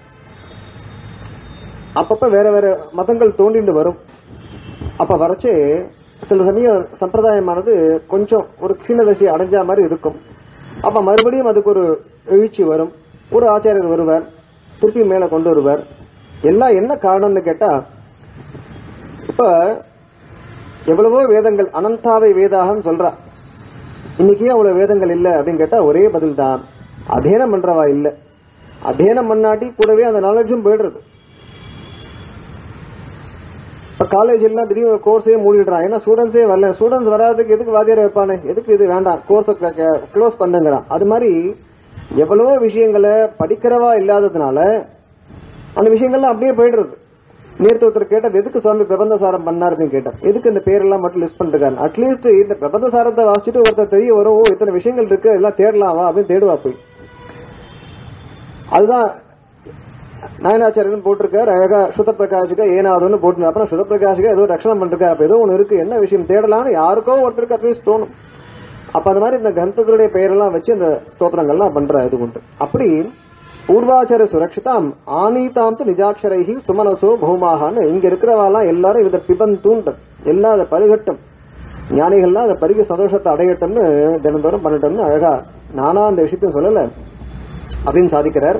அப்பப்ப வேற வேற மதங்கள் தோண்டிட்டு வரும் அப்ப வரச்சே சில சமயம் சம்பிரதாயமானது கொஞ்சம் ஒரு க்ஷீணதசை அடைஞ்ச மாதிரி இருக்கும் அப்ப மறுபடியும் அதுக்கு ஒரு எழுச்சி வரும் ஒரு ஆச்சாரியர் வருவார் திருப்பி மேல கொண்டு வருவார் எல்லாம் என்ன காரணம்னு கேட்டா இப்ப எவ்வளவோ வேதங்கள் அனந்தாவை வேதாகம் சொல்றா இன்னைக்கு ஏன் அவ்வளவு வேதங்கள் இல்ல அப்படின்னு கேட்டா ஒரே பதில் தான் அத்தியனம் பண்றவா இல்ல அத்தியனம் பண்ணாட்டி கூடவே அந்த நாலேஜும் போயிடுறது இப்ப காலேஜ் எல்லாம் திடீர்னு கோர்ஸே மூடிடுறான் ஏன்னா ஸ்டூடெண்ட்ஸே வரல ஸ்டூடெண்ட்ஸ் வராதுக்கு எதுக்கு வாத்தியார் வைப்பானே எதுக்கு இது வேண்டாம் கோர்ஸ் க்ளோஸ் பண்ணுங்கிறான் அது மாதிரி எவ்வளவோ விஷயங்களை படிக்கிறவா இல்லாததுனால அந்த விஷயங்கள்லாம் அப்படியே போயிடுறது நேற்று ஒருத்தர் கேட்டது எதுக்கு சுவாமி பிரபந்தசாரம் பண்ணாருன்னு கேட்டார் எதுக்கு இந்த பேரெல்லாம் மட்டும் லிஸ்ட் பண்ணிருக்காரு அட்லீஸ்ட் இந்த பிரபந்தசாரத்தை வாசிச்சுட்டு ஒருத்தர் தெரிய வரும் ஓ இத்தனை விஷயங்கள் இருக்கு எல்லாம் தேடலாம் வா அப்படின்னு தேடுவா போய் அதுதான் நாயனாச்சாரியன் போட்டிருக்காரு அழகா சுத பிரகாஷிகா ஏனாவதுன்னு போட்டு அப்புறம் சுத பிரகாஷிகா ஏதோ ரட்சணம் பண்ணிருக்காரு அப்ப ஏதோ ஒண்ணு இருக்கு என்ன விஷயம் தேடலாம்னு யாருக்கோ ஒருத்தருக்கு அட்லீஸ்ட் தோணும் அப்ப அந்த மாதிரி இந்த கிரந்தங்களுடைய பெயரெல்லாம் வச்சு இந்த ஸ்தோத்திரங்கள்லாம் பண்ற இது உண்டு அப்படி பூர்வாச்சார சுரக்ஷிதாம் ஆனீதாம் து நிஜாட்சரைஹி சுமனசோ பௌமாகான்னு இங்க இருக்கிறவாலாம் எல்லாரும் இதை பிபந்தூன்ற எல்லாம் அதை பருகட்டும் ஞானிகள்லாம் அதை பருகி சந்தோஷத்தை அடையட்டும்னு தினந்தோறும் பண்ணட்டும்னு அழகா நானா அந்த விஷயத்தையும் சொல்லல அப்படின்னு சாதிக்கிறார்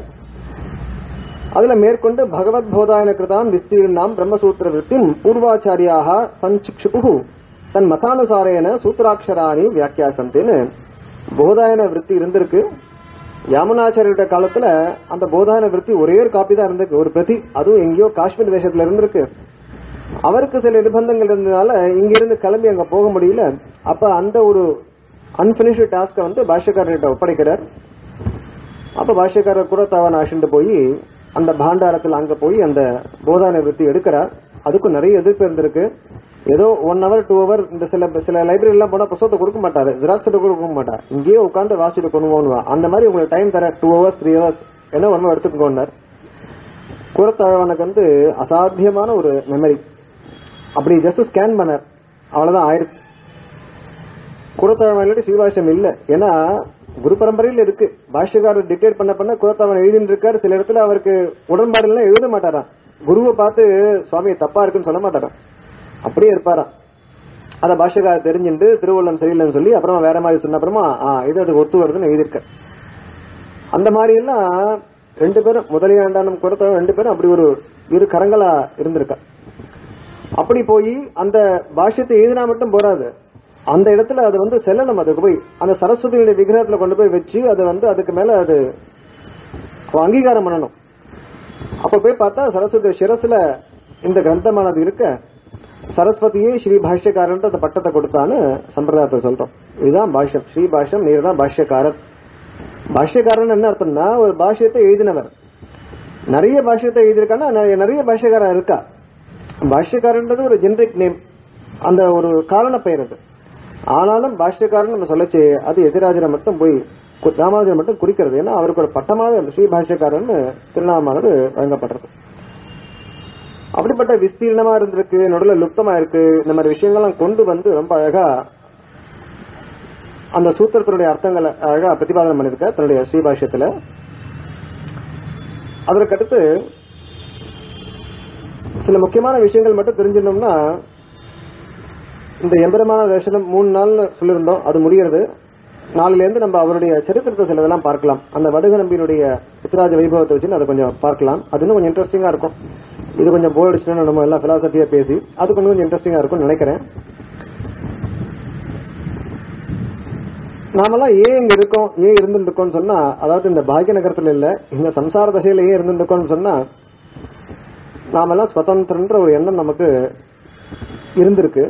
அதுல மேற்கொண்டு பகவத் போதாயன கிருதாம் விஸ்தீர்ணாம் பிரம்மசூத்திர விற்த்திம் பூர்வாச்சாரியாக சஞ்சிக்ஷுபு தன் மதானுசாரேன சூத்திராட்சராணி வியாக்கியாசந்தேன்னு போதாயன விற்பி இருந்திருக்கு யாமுனாச்சாரியோட காலத்துல அந்த போதாயன விற்பி ஒரே ஒரு காப்பி தான் இருந்திருக்கு ஒரு பிரதி அதுவும் எங்கேயோ காஷ்மீர் தேசத்துல இருந்திருக்கு அவருக்கு சில நிர்பந்தங்கள் இருந்ததுனால இங்க இருந்து கிளம்பி அங்க போக முடியல அப்ப அந்த ஒரு அன்பினிஷ்டு டாஸ்க வந்து பாஷ்யக்காரர்கிட்ட ஒப்படைக்கிறார் அப்ப பாஷ்யக்காரர் கூட தவன் ஆசிண்டு போய் அந்த பாண்டாரத்துல அங்க போய் அந்த போதான விருத்தி எடுக்கிறார் அதுக்கும் நிறைய எதிர்ப்பு இருந்திருக்கு ஏதோ ஒன் ஹவர் டூ ஹவர் இந்த சில சில லைப்ரரி எல்லாம் போனா புத்தகத்தை கொடுக்க மாட்டாரு ஜெராக்ஸ் கொடுக்க மாட்டார் இங்கேயே உட்காந்து வாசிட்டு கொண்டு அந்த மாதிரி உங்களுக்கு டைம் தர டூ ஹவர்ஸ் த்ரீ ஹவர்ஸ் என்ன ஒன்றும் எடுத்துக்கோன்னார் கூறத்தாழ்வானுக்கு வந்து அசாத்தியமான ஒரு மெமரி அப்படி ஜஸ்ட் ஸ்கேன் பண்ணார் அவ்வளவுதான் ஆயிருக்கு குரத்தாழ்வான் சீவாஷம் இல்ல ஏன்னா குரு பரம்பரையில் இருக்கு பாஷ்யக்காரர் டிக்டேட் பண்ண பண்ண குரத்தாழ்வான் எழுதிட்டு இருக்காரு சில இடத்துல அவருக்கு உடன்பாடு எல்லாம் எழுத மாட்டாராம் குருவை பார்த்து சுவாமி தப்பா இருக்குன்னு சொல்ல மாட்டாராம் அப்படியே இருப்பாராம் அத பாஷ்யக்காரர் தெரிஞ்சுட்டு திருவள்ளம் சரியில்லைன்னு சொல்லி அப்புறமா வேற மாதிரி சொன்ன அப்புறமா ஆ, இது அதுக்கு ஒத்து வருதுன்னு எழுதியிருக்க அந்த மாதிரி எல்லாம் ரெண்டு பேரும் முதலியாண்டானும் குரத்தாழ்வான் ரெண்டு பேரும் அப்படி ஒரு இரு கரங்களா இருந்திருக்கா அப்படி போய் அந்த பாஷ்யத்தை எழுதினா மட்டும் போறாது அந்த இடத்துல அது வந்து செல்லணும் அதுக்கு போய் அந்த சரஸ்வதியுடைய விக்கிரகத்துல கொண்டு போய் வச்சு அது வந்து அதுக்கு மேல அது அவ அங்கீகாரம் பண்ணணும் அப்ப போய் பார்த்தா சரஸ்வதி சிரசுல இந்த கிரந்தமானது இருக்க சரஸ்வதியே ஸ்ரீ பாஷ்யக்காரன் அந்த பட்டத்தை கொடுத்தான்னு சம்பிரதாயத்தை சொல்றோம் இதுதான் பாஷ்யம் ஸ்ரீ பாஷ்யம் நீர் தான் பாஷ்யக்காரர் பாஷ்யக்காரன் என்ன அர்த்தம்னா ஒரு பாஷ்யத்தை எழுதினவர் நிறைய பாஷ்யத்தை எழுதியிருக்கான்னா நிறைய- நிறைய பாஷ்யக்காரன் இருக்கா பாஷ்யக்காரன்றது ஒரு ஜெனரிக் நேம் அந்த ஒரு காரண பெயர் அது ஆனாலும் பாஷ்யக்காரன் நம்ம சொல்லச்சு அது எதிராஜனை மட்டும் போய் கு- ராமானுஜரை மட்டும் குறிக்கிறது ஏன்னா அவருக்கு ஒரு பட்டமாவே அந்த ஸ்ரீ பாஷ்யக்காரன் திருநாமானது வழங்கப்படுறது அப்படிப்பட்ட விஸ்தீர்ணமா இருந்திருக்கு நடுவில் லுப்தமா இருக்கு இந்த மாதிரி விஷயங்கள்லாம் கொண்டு வந்து ரொம்ப அழகா அந்த சூத்திரத்தினுடைய அர்த்தங்களை அழகா பிரதிபாதனம் பண்ணிருக்க தன்னுடைய ஸ்ரீபாஷ்யத்துல அதற்கடுத்து சில முக்கியமான விஷயங்கள் மட்டும் தெரிஞ்சிடணும்னா இந்த எம்பெருமான தரிசனம் மூணு நாள் சொல்லியிருந்தோம் அது முடியறது நாளில இருந்து நம்ம அவருடைய சரித்திரத்தை சிலதெல்லாம் பார்க்கலாம் அந்த வடுக நம்பியினுடைய சித்தராஜ வைபவத்தை வச்சு அதை கொஞ்சம் பார்க்கலாம் அது இன்னும் கொஞ்சம் இன்ட்ரெஸ்டிங்கா இருக்கும் இது கொஞ்சம் போர் அடிச்சுன்னு நம்ம எல்லாம் பிலாசபியா பேசி அது கொஞ்சம் கொஞ்சம் இன்ட்ரெஸ்டிங்கா இருக்கும்னு நினைக்கிறேன் நாமெல்லாம் ஏன் இங்க இருக்கோம் ஏன் இருந்துட்டு இருக்கோம்னு சொன்னா அதாவது இந்த பாக்கிய நகரத்துல இல்ல இந்த சம்சார தசையில ஏன் இருந்துட்டு இருக்கோம்னு சொன்னா நாமெல்லாம் சுதந்திரன்ற ஒரு எண்ணம் நமக்கு இருந்திருக்கு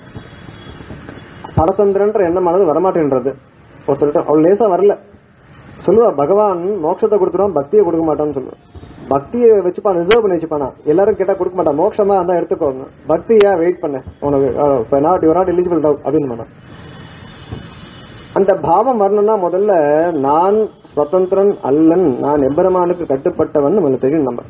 பரதந்திரன்ற எண்ணமானது வரமாட்டேன்றது ஒருத்தர்கிட்ட அவ்வளவு லேசா வரல சொல்லுவா பகவான் மோட்சத்தை கொடுத்துருவான் பக்தியை கொடுக்க மாட்டான்னு சொல்லுவான் பக்தியை வச்சுப்பான் ரிசர்வ் பண்ணி வச்சுப்பானா எல்லாரும் கேட்டா கொடுக்க மாட்டான் மோட்சமா இருந்தா எடுத்துக்கோங்க பக்தியா வெயிட் பண்ண உனக்கு நாட் யூ நாட் எலிஜிபிள் அப்படின்னு மாட்டான் அந்த பாவம் வரணும்னா முதல்ல நான் சுதந்திரன் அல்லன் நான் எம்பெருமானுக்கு கட்டுப்பட்டவன் நம்மளுக்கு தெரியும் நம்ம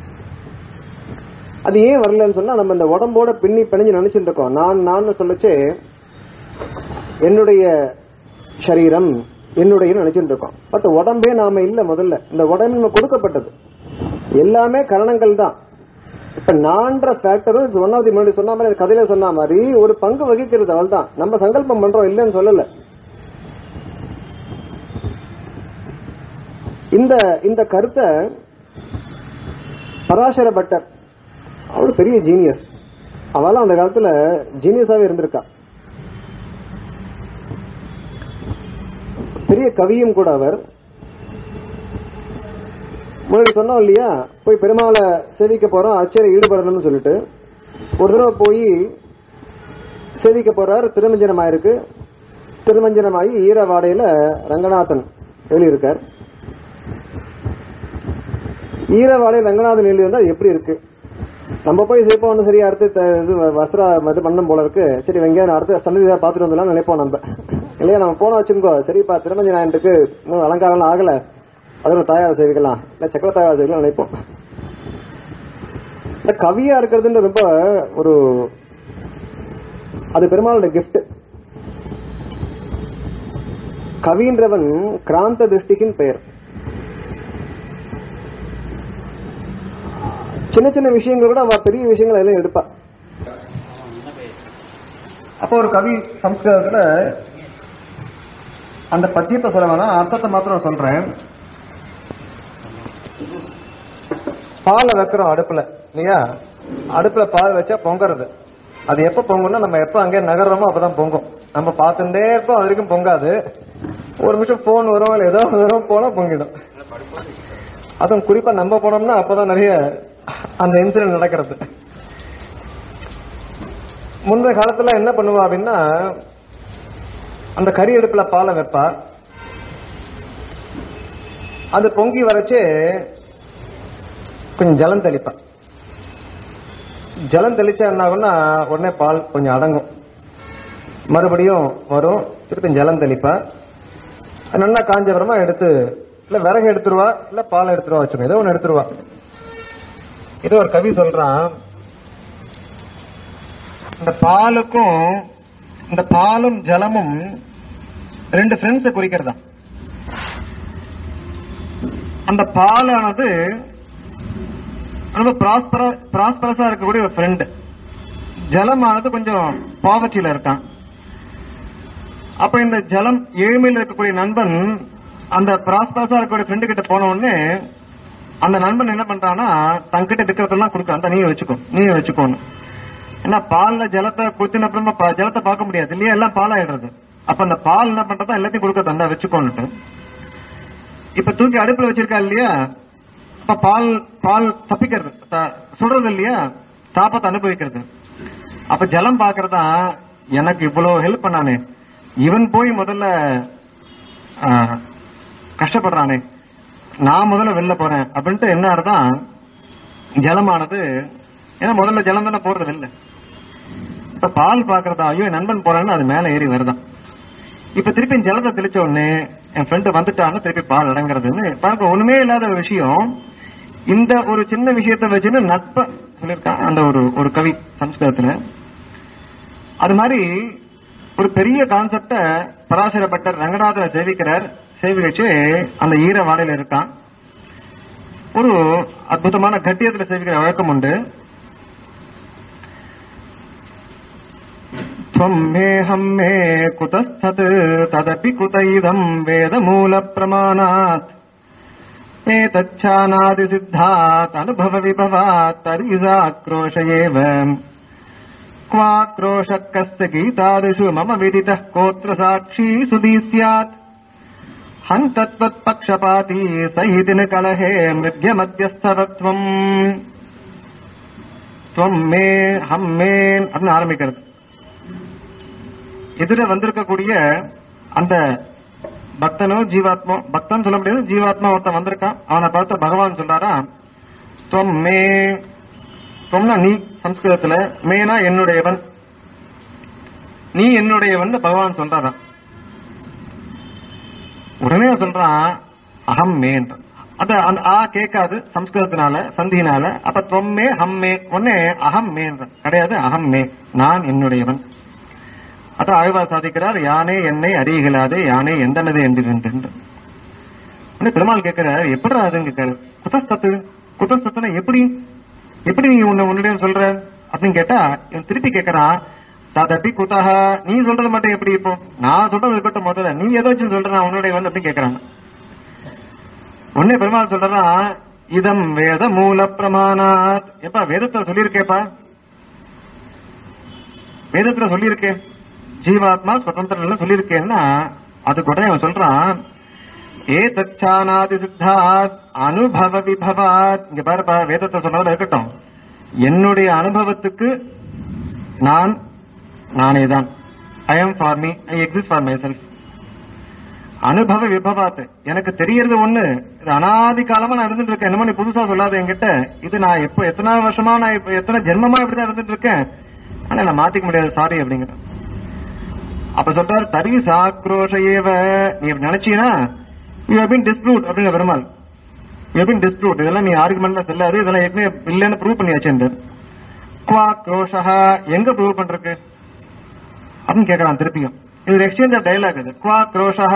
அது ஏன் வரலன்னு சொன்னா நம்ம இந்த உடம்போட பின்னி பிணைஞ்சு நினைச்சிட்டு இருக்கோம் நான் நான் சொல்லச்சே என்னுடைய சரீரம் என்னுடைய நினைச்சிட்டு இருக்கோம் பட் உடம்பே நாம இல்ல முதல்ல இந்த உடம்பு நம்ம கொடுக்கப்பட்டது எல்லாமே கரணங்கள் தான் இப்ப நான்ற ஃபேக்டரும் ஒன்னாவது முன்னாடி சொன்ன மாதிரி கதையில சொன்ன மாதிரி ஒரு பங்கு வகிக்கிறது அவள் தான் நம்ம சங்கல்பம் பண்றோம் இல்லைன்னு சொல்லல இந்த இந்த கருத்தை பராசர பட்டர் அவர் பெரிய ஜீனியஸ் அவெல்லாம் அந்த காலத்துல ஜீனியஸாவே இருந்திருக்கா பெரிய கவியும் கூட அவர் முன்னாடி சொன்னோம் இல்லையா போய் பெருமாளை சேவிக்க போறோம் அச்சரை ஈடுபடணும்னு சொல்லிட்டு ஒரு தடவை போய் சேவிக்க போறார் திருமஞ்சனம் ஆயிருக்கு திருமஞ்சனமாகி ஈரவாடையில ரங்கநாதன் எழுதியிருக்கார் ஈரவாடையில் ரங்கநாதன் எழுதி வந்தா எப்படி இருக்கு நம்ம போய் சேப்பா ஒன்றும் சரியா அடுத்து த- இது வஸ்திரா இது பண்ணும் போல இருக்கு சரி வெங்காயம் அடுத்து சன்னதி பார்த்துட்டு வந்துடலாம் நினைப்போம் நம்ம இல்லையா நம்ம போன வச்சுக்கோ சரிப்பா திருமஞ்ச நாயன்ட்டுக்கு இன்னும் அலங்காரம்லாம் ஆகல அதுல தாயார் சேவிக்கலாம் இல்ல சக்கர தாயார் சேவிக்கலாம் நினைப்போம் இந்த கவியா இருக்கிறதுன்னு ரொம்ப ஒரு அது பெருமாளோட கிஃப்ட் கவின்றவன் கிராந்த திருஷ்டிக்கின் பெயர் சின்ன சின்ன விஷயங்கள் கூட அவ பெரிய விஷயங்கள் எல்லாம் எடுப்பா அப்போ ஒரு கவி சம்ஸ்கிருதத்துல அந்த பத்தியத்தை சொல்ல வேணாம் அர்த்தத்தை மாத்திரம் சொல்றேன் பாலை வைக்கிறோம் அடுப்புல இல்லையா அடுப்புல பால் வச்சா பொங்கறது அது எப்ப பொங்கும்னா நம்ம எப்ப அங்கே நகர்றோமோ அப்பதான் பொங்கும் நம்ம பார்த்துட்டே இருப்போம் அது வரைக்கும் பொங்காது ஒரு நிமிஷம் போன் வரும் இல்ல ஏதோ வரும் போனா பொங்கிடும் அதுவும் குறிப்பா நம்ம போனோம்னா அப்பதான் நிறைய அந்த இன்சிடென்ட் நடக்கிறது முந்தைய காலத்துல என்ன பண்ணுவா அப்படின்னா அந்த கறி அடுப்புல பாலை வைப்பா அது பொங்கி வரச்சே கொஞ்சம் ஜலம் தெளிப்பா ஜலம் தெளிச்சா என்ன ஆகும்னா உடனே பால் கொஞ்சம் அடங்கும் மறுபடியும் வரும் திருப்பி ஜலம் தெளிப்பா அது நல்லா காஞ்ச அப்புறமா எடுத்து இல்ல விறகு எடுத்துருவா இல்ல பால் எடுத்துருவா வச்சுக்கோ ஏதோ ஒன்று எடுத்துருவா இது ஒரு கவி சொல்றான் இந்த பாலுக்கும் இந்த பாலும் ஜலமும் ரெண்டு ஃப்ரெண்ட்ஸை குறிக்கிறதா அந்த பாலானது ரொம்ப ப்ராஸ்பரஸா இருக்கக்கூடிய ஒரு ஃப்ரெண்ட் ஜலமானது கொஞ்சம் பாவர்ச்சியில இருக்கான் அப்ப இந்த ஜலம் ஏழ்மையில் இருக்கக்கூடிய நண்பன் அந்த ப்ராஸ்பரஸா இருக்கக்கூடிய ஃப்ரெண்டு கிட்ட போன உடனே அந்த நண்பன் என்ன பண்றான்னா தங்கிட்ட இருக்கிறதெல்லாம் கொடுக்க அந்த நீங்க வச்சுக்கோ நீங்க வச்சுக்கோன்னு ஏன்னா பால்ல ஜலத்தை குத்தின அப்புறமா பா- ஜலத்தை பார்க்க முடியாது இல்லையா எல்லாம் பாலாயிடுறது அப்ப அந்த பால் என்ன பண்றதா எல்லாத்தையும் கொடுக்க தந்தா வச்சுக்கோன்னுட்டு இப்ப தூக்கி அடுப்புல வச்சிருக்கா இல்லையா அப்ப பால் பால் தப்பிக்கிறது த- சுடுறது இல்லையா தாப்பத்தை அனுபவிக்கிறது அப்ப ஜலம் பாக்குறதா எனக்கு இவ்வளவு ஹெல்ப் பண்ணானே இவன் போய் முதல்ல ஆ, கஷ்டப்படுறானே நான் முதல்ல வெளில போறேன் அப்படின்ட்டு என்ன அர்த்தம் ஜலமானது ஏன்னா முதல்ல ஜலம் தானே போறது வெளில இப்ப பால் பாக்குறதா ஐயோ என் நண்பன் போறான்னு அது மேல ஏறி வருதான் இப்ப திருப்பி ஜலத்தை தெளிச்ச உடனே என் ஃப்ரெண்டு வந்துட்டான்னு திருப்பி பால் அடங்குறதுன்னு பாருங்க ஒண்ணுமே இல்லாத ஒரு விஷயம் இந்த ஒரு சின்ன விஷயத்தை வச்சுன்னு நட்ப சொல்லியிருக்கான் அந்த ஒரு ஒரு கவி சம்ஸ்கிருதத்துல அது மாதிரி ஒரு பெரிய கான்செப்ட பராசர பட்டர் ரங்கநாதனை சேவிக்கிறார் சேவிச்சு அந்த ஈர வாடையில இருக்கான் ஒரு அற்புதமான கட்டியத்துல சேவிக்கிற வழக்கம் உண்டு त्वम् मेऽहम् मे कुतस्तत् तदपि कुत इदम् वेदमूलप्रमाणात् एतच्छानादिसिद्धात् अनुभवविभवात् तर्हिसाक्रोश एव क्वाक्रोशः कस्य गीतादिषु मम विदितः कोऽत्र साक्षी सुधी स्यात् हन्तत्वत्पक्षपाती सहितिन कलहे मृग्यमध्यस्थवत्वम् துவம் மே ஹம் மே அப்படின்னு ஆரம்பிக்கிறது எதிர வந்திருக்கக்கூடிய அந்த பக்தனோ ஜீவாத்மா பக்தன் சொல்ல முடியாது ஜீவாத்மா ஒருத்தன் வந்திருக்கான் அவனை பார்த்து பகவான் சொல்றாரா துவம் மே துவம்னா நீ சம்ஸ்கிருதத்துல மேனா என்னுடையவன் நீ என்னுடையவன் பகவான் சொல்றாரா உடனே சொல்றான் அகம் மேன்றான் அத அந்த ஆ கேட்காது சம்ஸ்கிருதத்தினால சந்தியினால அப்ப தொம்மே ஹம்மே ஒன்னே அகம் மேன்றான் கிடையாது அகம் மே நான் என்னுடையவன் அத ஆழ்வார் சாதிக்கிறார் யானே என்னை அறியலாதே யானே எந்தனது என்று என்று உடனே பெருமாள் கேட்கிறார் எப்படி அதுன்னு கேட்கிறாரு குதஸ்தத்து குதஸ்தத்துனா எப்படி எப்படி நீ உன்னை உன்னுடைய சொல்ற அப்படின்னு கேட்டா இவன் திருப்பி கேட்கறான் ததப்பி குதஹ நீ சொல்றது மட்டும் எப்படி இப்போ நான் சொல்றது இருக்கட்டும் முதல்ல நீ எதை வச்சு சொல்ற நான் உன்னுடைய வந்து அப்படின்னு கேட்கறான் உடனே பெருமாள் சொல்றான் இதம் வேத மூல பிரமாணாத் எப்பா வேதத்துல சொல்லியிருக்கேப்பா வேதத்துல சொல்லியிருக்கேன் ஜீவாத்மா சுதந்திரம் சொல்லியிருக்கேன்னா அதுக்கு உடனே அவன் சொல்றான் ஏ தச்சானாதி சித்தாத் அனுபவ விபவாத் இங்க பாருப்பா வேதத்தை சொன்னதுல இருக்கட்டும் என்னுடைய அனுபவத்துக்கு நான் நானே தான் I am for me I exist for myself அனுபவ விபவாத்து எனக்கு தெரியறது ஒண்ணு இது அனாதி காலமா நான் இருந்துட்டு இருக்கேன் என்னமோ நீ புதுசா சொல்லாத என்கிட்ட இது நான் எப்போ எத்தனை வருஷமா நான் இப்ப எத்தனை ஜென்மமா இப்படிதான் இருந்துட்டு இருக்கேன் ஆனா நான் மாத்திக்க முடியாது சாரி அப்படிங்கிற அப்ப சொல்றாரு தரி சாக்ரோஷ ஏவ நீ இப்படி நினைச்சீனா யூ ஹவ் பின் டிஸ்ப்ரூட் அப்படிங்கிற Perumal you have been disproved இதெல்லாம் நீ ஆர்குமெண்ட்ல செல்லாது இதெல்லாம் ஏற்கனவே இல்லைன்னு ப்ரூவ் பண்ணியாச்சு குவா க்ரோஷா எங்க ப்ரூவ் பண்றதுக்கு அப்படின்னு கேட்கறான் திருப்பியும் இது எக்ஸ்சேஞ்ச் ஆஃப் டைலாக் இது குவா க்ரோஷா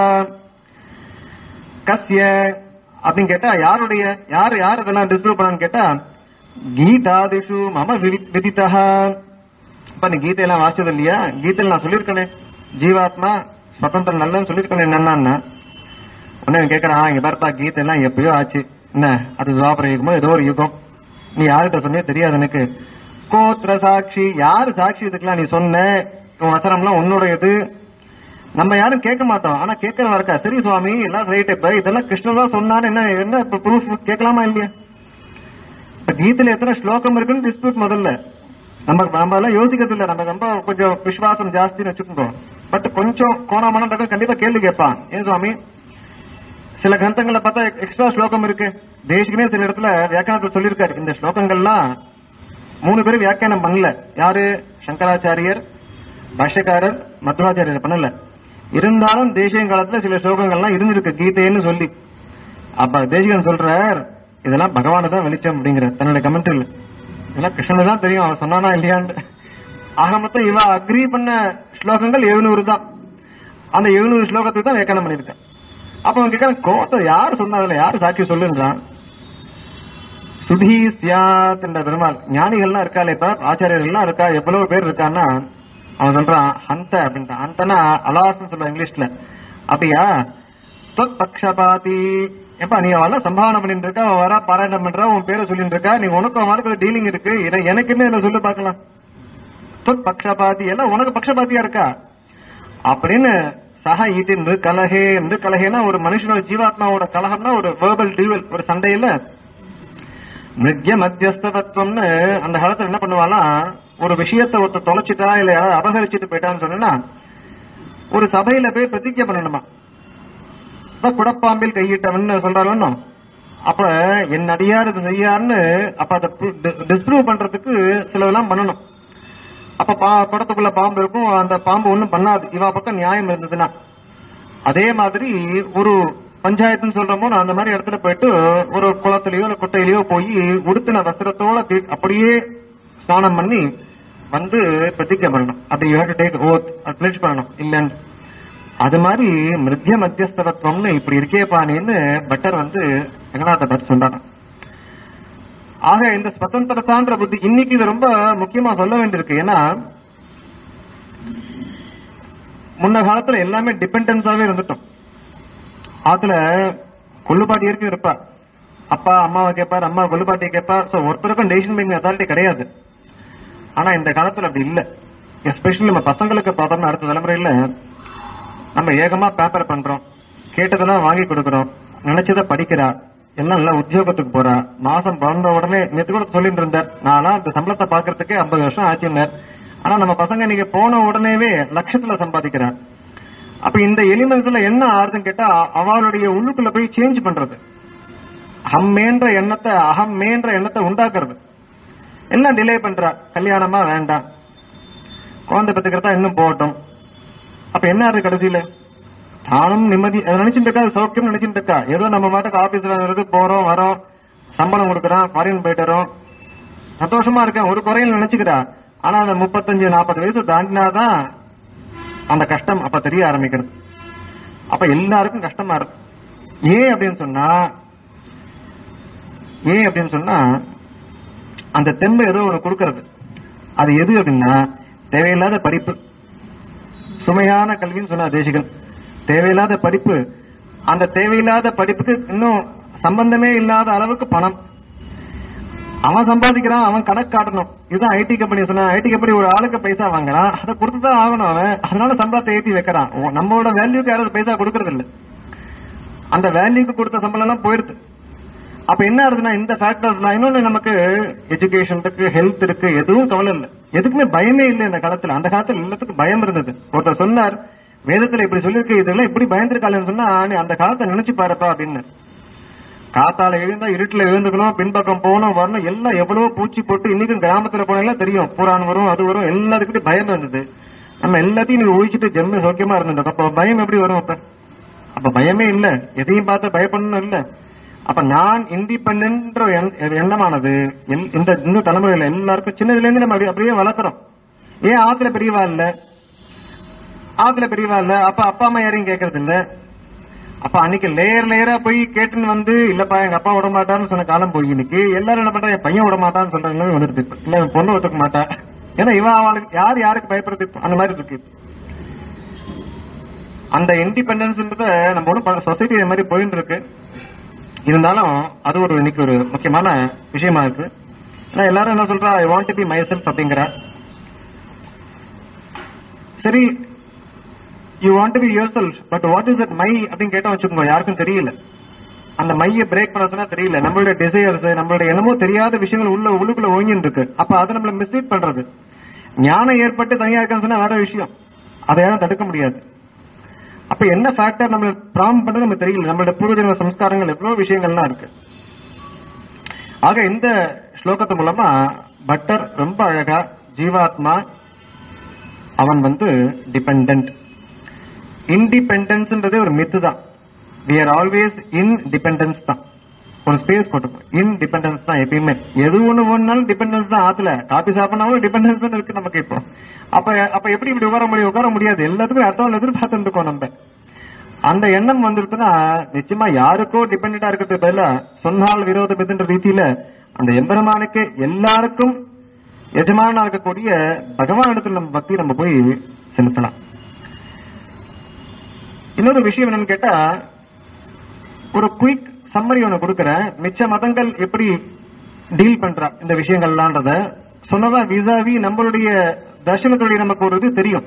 கஸ்ய அப்படின்னு கேட்டா யாருடைய யார் யார் இதெல்லாம் டிஸ்ப்ரூவ் பண்ணான்னு கேட்டா கீதாதிஷு மம விதி- விதித்தः இப்ப நீ கீதையெல்லாம் வாசிச்சது இல்லையா கீதையில நான் சொல்லியிருக்கேனே ஜீவாத்மா சுதந்திரம் நல்லன்னு சொல்லியிருக்கேனே என்னன்னா உடனே இவன் கேட்கறான் இங்க பாருப்பா கீதை எல்லாம் எப்பயோ ஆச்சு என்ன அது துவாபர யுகமோ ஏதோ ஒரு யுகம் நீ யார்கிட்ட சொன்னியோ தெரியாது எனக்கு கோத்திர சாட்சி யாரு சாட்சி இதுக்கெல்லாம் நீ சொன்ன உன் வசனம்லாம் உன்னுடையது நம்ம யாரும் கேட்க மாட்டோம் ஆனா கேட்கறவன் இருக்கா சரி சுவாமி எல்லாம் ரைட் இப்ப இதெல்லாம் கிருஷ்ணன் தான் சொன்னான்னு என்ன என்ன இப்ப ப்ரூஃப் கேட்கலாமா இல்லையா இப்ப கீதையில எத்தனை ஸ்லோகம் இருக்குன்னு டிஸ்பியூட் முதல்ல நம்ம நம்ம எல்லாம் யோசிக்கிறது இல்ல நம்ம ரொம்ப கொஞ்சம் விசுவாசம் ஜாஸ்தின்னு வச்சுக்கோங்க பட் கொஞ்சம் கோணாமலாம் கண்டிப்பா கேள்வி கேட்பான் ஏன் சுவாமி சில கிரந்தங்கள்ல பார்த்தா எக்ஸ்ட்ரா ஸ்லோகம் இருக்கு தேசிகனே சில இடத்துல வியாக்கியானத்தை சொல்லியிருக்காரு இந்த ஸ்லோகங்கள்லாம் மூணு பேரும் வியாக்கியானம் பண்ணல யாரு சங்கராச்சாரியர் பாஷ்யக்காரர் மத்வாச்சாரியர் பண்ணல இருந்தாலும் தேசிய காலத்துல சில ஸ்லோகங்கள்லாம் இருந்திருக்கு கீதைன்னு சொல்லி அப்ப தேசிகன் சொல்றார் இதெல்லாம் பகவானு தான் வெளிச்சம் அப்படிங்கிற தன்னுடைய கமெண்ட்ரியில் இதெல்லாம் கிருஷ்ணனு தான் தெரியும் அவன் சொன்னானா இல்லையான்னு ஆக மொத்தம் இவ அக்ரி பண்ண ஸ்லோகங்கள் எழுநூறு தான் அந்த எழுநூறு ஸ்லோகத்துக்கு தான் வியாக்கியானம் பண்ணியிருக்கேன் அப்ப அவன் கேட்கறான் கோத்தை யார் சொன்னதுல யார் சாட்சி சொல்லுன்றான் சுதி சியாத் என்ற பெருமாள் ஞானிகள்லாம் இருக்காளே இப்ப ஆச்சாரியர்கள்லாம் இருக்கா எவ்வளவு பேர் இருக்கான்னா அவன் சொல்றான் ஹந்த அப்படின்ட்டான் ஹந்தனா அலாஸ்ன்னு சொல்லுவான் இங்கிலீஷ்ல அப்படியா தொத் பக்ஷபாதி எப்பா நீ அவெல்லாம் சம்பாவனை பண்ணிட்டு இருக்கா அவன் வரா பாராயணம் பண்றா உன் பேரை சொல்லிட்டு இருக்கா நீ உனக்கு அவனுக்கு டீலிங் இருக்கு இதை எனக்குன்னு என்ன சொல்லு பார்க்கலாம் தொத் பக்ஷபாதி எல்லாம் உனக்கு பக்ஷபாத்தியா இருக்கா அப்படின்னு சக இது கலகே என்று கலகேனா ஒரு மனுஷனோட ஜீவாத்மாவோட கலகம்னா ஒரு வேர்பல் டியூவல் ஒரு சண்டையில மிருக்ய மத்தியஸ்தத்துவம்னு அந்த காலத்துல என்ன பண்ணுவானா ஒரு விஷயத்தை ஒருத்தர் தொலைச்சிட்டா இல்ல யாராவது அபகரிச்சுட்டு போயிட்டான்னு சொன்னா ஒரு சபையில போய் பிரதிஜை பண்ணணுமா அதான் குடப்பாம்பில் கையிட்டவன் சொல்றாலும் அப்ப என் அடியார் இது செய்யாருன்னு அப்ப அதை டிஸ்ப்ரூவ் பண்றதுக்கு சிலதெல்லாம் பண்ணணும் அப்ப பா- படத்துக்குள்ள பாம்பு இருக்கும் அந்த பாம்பு ஒண்ணும் பண்ணாது இவா பக்கம் நியாயம் இருந்ததுன்னா அதே மாதிரி ஒரு பஞ்சாயத்துன்னு சொல்றோமோ நான் அந்த மாதிரி இடத்துல போயிட்டு ஒரு குளத்திலயோ இல்ல குட்டையிலயோ போய் உடுத்தின வஸ்திரத்தோட தீ- அப்படியே ஸ்நானம் பண்ணி வந்து பிரதிஜை பண்ணணும் அப்படி you have to take oath pledge பண்ணணும் இல்லன்னு அது மாதிரி மிருத்ய மத்தியஸ்தவத்துவம்னு இப்படி இருக்கே பாணின்னு பட்டர் வந்து ரங்கநாத பட் சொல்றாங்க ஆக இந்த சுதந்திரத்தான்ற புத்தி இன்னைக்கு இது ரொம்ப முக்கியமா சொல்ல வேண்டியிருக்கு ஏன்னா முன்ன காலத்துல எல்லாமே டிபெண்டன்ஸாவே இருந்துட்டோம் ஆத்துல கொள்ளுப்பாட்டி இருக்கு இருப்பா அப்பா அம்மாவை கேட்பார் அம்மா கொள்ளுப்பாட்டியை கேட்பா சோ ஒருத்தருக்கும் டெசிஷன் மேக்கிங் அத்தாரிட்டி கிடையாது ஆனா இந்த காலத்துல அப்படி இல்ல எஸ்பெஷலி நம்ம பசங்களுக்கு பார்த்தோம்னா அடுத்த தலைமுறையில நம்ம ஏகமா பேப்பர் பண்றோம் கேட்டதெல்லாம் வாங்கி கொடுக்கறோம் நினைச்சதை படிக்கிறா எல்லாம் நல்லா உத்தியோகத்துக்கு போறா மாசம் பிறந்த உடனே நேத்து கூட சொல்லிட்டு இருந்தார் நான்லாம் இந்த சம்பளத்தை பாக்குறதுக்கே ஐம்பது வருஷம் ஆச்சுன்னார் ஆனா நம்ம பசங்க நீங்க போன உடனேவே லட்சத்துல சம்பாதிக்கிறா அப்ப இந்த எலிமெண்ட்ஸ்ல என்ன ஆறுதுன்னு கேட்டா அவளுடைய உள்ளுக்குள்ள போய் சேஞ்ச் பண்றது அம்மேன்ற எண்ணத்தை அகம்மேன்ற எண்ணத்தை உண்டாக்குறது எல்லாம் டிலே பண்றா கல்யாணமா வேண்டாம் குழந்தை பெற்றுக்கிறதா இன்னும் போகட்டும் அப்ப என்ன ஆகுது கடைசியில தானும் நிம்மதி அதை நினைச்சிட்டு இருக்கா அது சௌக்கியம் நினைச்சிட்டு இருக்கா ஏதோ நம்ம மாட்டுக்கு ஆபீஸ்ல இருந்து போறோம் வரோம் சம்பளம் கொடுக்கறோம் ஃபாரின் போயிட்டு வரோம் சந்தோஷமா இருக்கேன் ஒரு குறையில் நினைச்சுக்கிறா ஆனா அந்த முப்பத்தஞ்சு நாற்பது வயசு தாண்டினாதான் அந்த கஷ்டம் அப்ப தெரிய ஆரம்பிக்கிறது அப்ப எல்லாருக்கும் கஷ்டமா இருக்கு ஏன் அப்படின்னு சொன்னா ஏன் அப்படின்னு சொன்னா அந்த தெம்பு ஏதோ ஒன்று கொடுக்கறது அது எது அப்படின்னா தேவையில்லாத படிப்பு சுமையான கல்வின்னு சொன்னா தேசிகன் தேவையில்லாத படிப்பு அந்த தேவையில்லாத படிப்புக்கு இன்னும் சம்பந்தமே இல்லாத அளவுக்கு பணம் அவன் சம்பாதிக்கிறான் அவன் கணக்கு காட்டணும் இதுதான் ஐடி கம்பெனி சொன்னா ஐடி கம்பெனி ஒரு ஆளுக்கு பைசா வாங்குறான் அதை கொடுத்துதான் ஆகணும் அவன் அதனால சம்பளத்தை ஏத்தி வைக்கிறான் ஓ, நம்மளோட வேல்யூக்கு யாராவது பைசா கொடுக்கறது இல்ல அந்த வேல்யூக்கு கொடுத்த சம்பளம் எல்லாம் போயிடுது அப்ப என்ன ஆகுதுன்னா இந்த ஃபேக்டர்ஸ்லாம் இன்னொன்னு நமக்கு எஜுகேஷன் இருக்கு ஹெல்த் இருக்கு எதுவும் கவலை இல்லை எதுக்குமே பயமே இல்லை இந்த காலத்துல அந்த காலத்துல எல்லாத்துக்கும் பயம் இருந்தது ஒருத்தர் சொன்னார் வேதத்துல இப்படி சொல்லிருக்கு இதெல்லாம் இப்படி பயந்துருக்காளேன்னு சொன்னா நீ அந்த காலத்தை நினைச்சு பாருப்பா அப்படின்னு காத்தால எழுந்தா இருட்டுல எழுந்துக்கணும் பின்பக்கம் போகணும் வரணும் எல்லாம் எவ்வளவோ பூச்சி போட்டு இன்னைக்கும் கிராமத்துல போனெல்லாம் தெரியும் புறான் வரும் அது வரும் எல்லாத்துக்கிட்டும் பயம் இருந்தது நம்ம எல்லாத்தையும் நீ ஒழிச்சிட்டு ஜம்மு சௌக்கியமா இருந்துட்டோம் அப்ப பயம் எப்படி வரும் அப்ப அப்ப பயமே இல்ல எதையும் பார்த்து பயப்படணும் இல்ல அப்ப நான் இண்டிபெண்ட் எண்ணமானது எல்- இந்த இந்த தலைமுறையில எல்லாருக்கும் சின்னதுல இருந்து நம்ம அப்படி- அப்படியே வளர்க்குறோம் ஏன் ஆத்துல பெரியவா இல்ல ஆத்துல பெரியவா இல்ல அப்ப அப்பா அம்மா யாரையும் கேக்குறது இல்ல அப்ப அன்னைக்கு லேயர் லேயரா போய் கேட்டுன்னு வந்து இல்லப்பா எங்க அப்பா விட மாட்டான்னு சொன்ன காலம் போய் இன்னைக்கு எல்லாரும் என்ன பண்றாங்க என் பையன் விட மாட்டான்னு சொல்ற நிலைமை வந்துருது இப்ப. இல்ல என் பொண்ணு ஒத்துக்க மாட்டா ஏன்னா இவன் அவளுக்கு யார் யாருக்கு பயப்படுறது இப்ப? அந்த மாதிரி இருக்கு அந்த இண்டிபெண்டன்ஸ்ன்றத நம்ம ஒன்றும் சொசைட்டி மாதிரி போயிட்டு இருக்கு இருந்தாலும் அது ஒரு இன்னைக்கு ஒரு முக்கியமான விஷயமா இருக்கு ஏன்னா எல்லாரும் என்ன சொல்றா I want to be myself அப்படிங்கிற சரி you want to be yourself but what is it my அப்படின்னு கேட்டா வச்சுக்கோங்க யாருக்கும் தெரியல அந்த மைய பிரேக் பண்ண சொன்னா தெரியல நம்மளுடைய டிசையர்ஸ் நம்மளுடைய என்னமோ தெரியாத விஷயங்கள் உள்ள உள்ளுக்குள்ள ஒழுங்கின்னு இருக்கு அப்ப அதை நம்மள மிஸ்லீட் பண்றது ஞானம் ஏற்பட்டு தனியா இருக்கான்னு சொன்னா வேற விஷயம் அதை யாரும் தடுக்க முடியாது அப்ப என்ன ஃபேக்டர் நம்ம ப்ராம் பண்றது நமக்கு தெரியல நம்மளோட பூர்வஜன்ம சம்ஸ்காரங்கள் எவ்வளவு விஷயங்கள்லாம் இருக்கு ஆக இந்த ஸ்லோகத்து மூலமா பட்டர் ரொம்ப அழகா ஜீவாத்மா அவன் வந்து டிபெண்டன்ட் இன்டிபெண்டன்ஸ்ன்றதே ஒரு மித்து தான் we are always in dependence தான் ஒரு ஸ்பேஸ் போட்டுப்போம் இன் டிபெண்டன்ஸ் தான் எப்பயுமே எது ஒண்ணு ஒண்ணாலும் டிபெண்டன்ஸ் தான் ஆத்துல காபி சாப்பிடனாலும் டிபெண்டன்ஸ் தான் இருக்கு நமக்கு இப்போ அப்ப அப்ப எப்படி இப்படி உட்கார முடியும் உட்கார முடியாது எல்லாத்துக்கும் அர்த்தம் எதிர்பார்த்துட்டு இருக்கோம் நம்ம அந்த எண்ணம் வந்துருச்சுன்னா நிச்சயமா யாருக்கோ டிபெண்டா இருக்கிறது பதிலா சொன்னால் விரோதம் எதுன்ற ரீதியில அந்த எம்பெருமானுக்கு எல்லாருக்கும் எஜமானா இருக்கக்கூடிய பகவான் இடத்துல நம்ம பக்தி நம்ம போய் செலுத்தலாம் இன்னொரு விஷயம் என்னன்னு கேட்டா ஒரு குயிக் சம்மரி ஒன்று கொடுக்குறேன் மிச்ச மதங்கள் எப்படி டீல் பண்றா இந்த விஷயங்கள்லான்றத சொன்னதா விசாவி நம்மளுடைய தர்ஷனத்துடைய நமக்கு ஒரு இது தெரியும்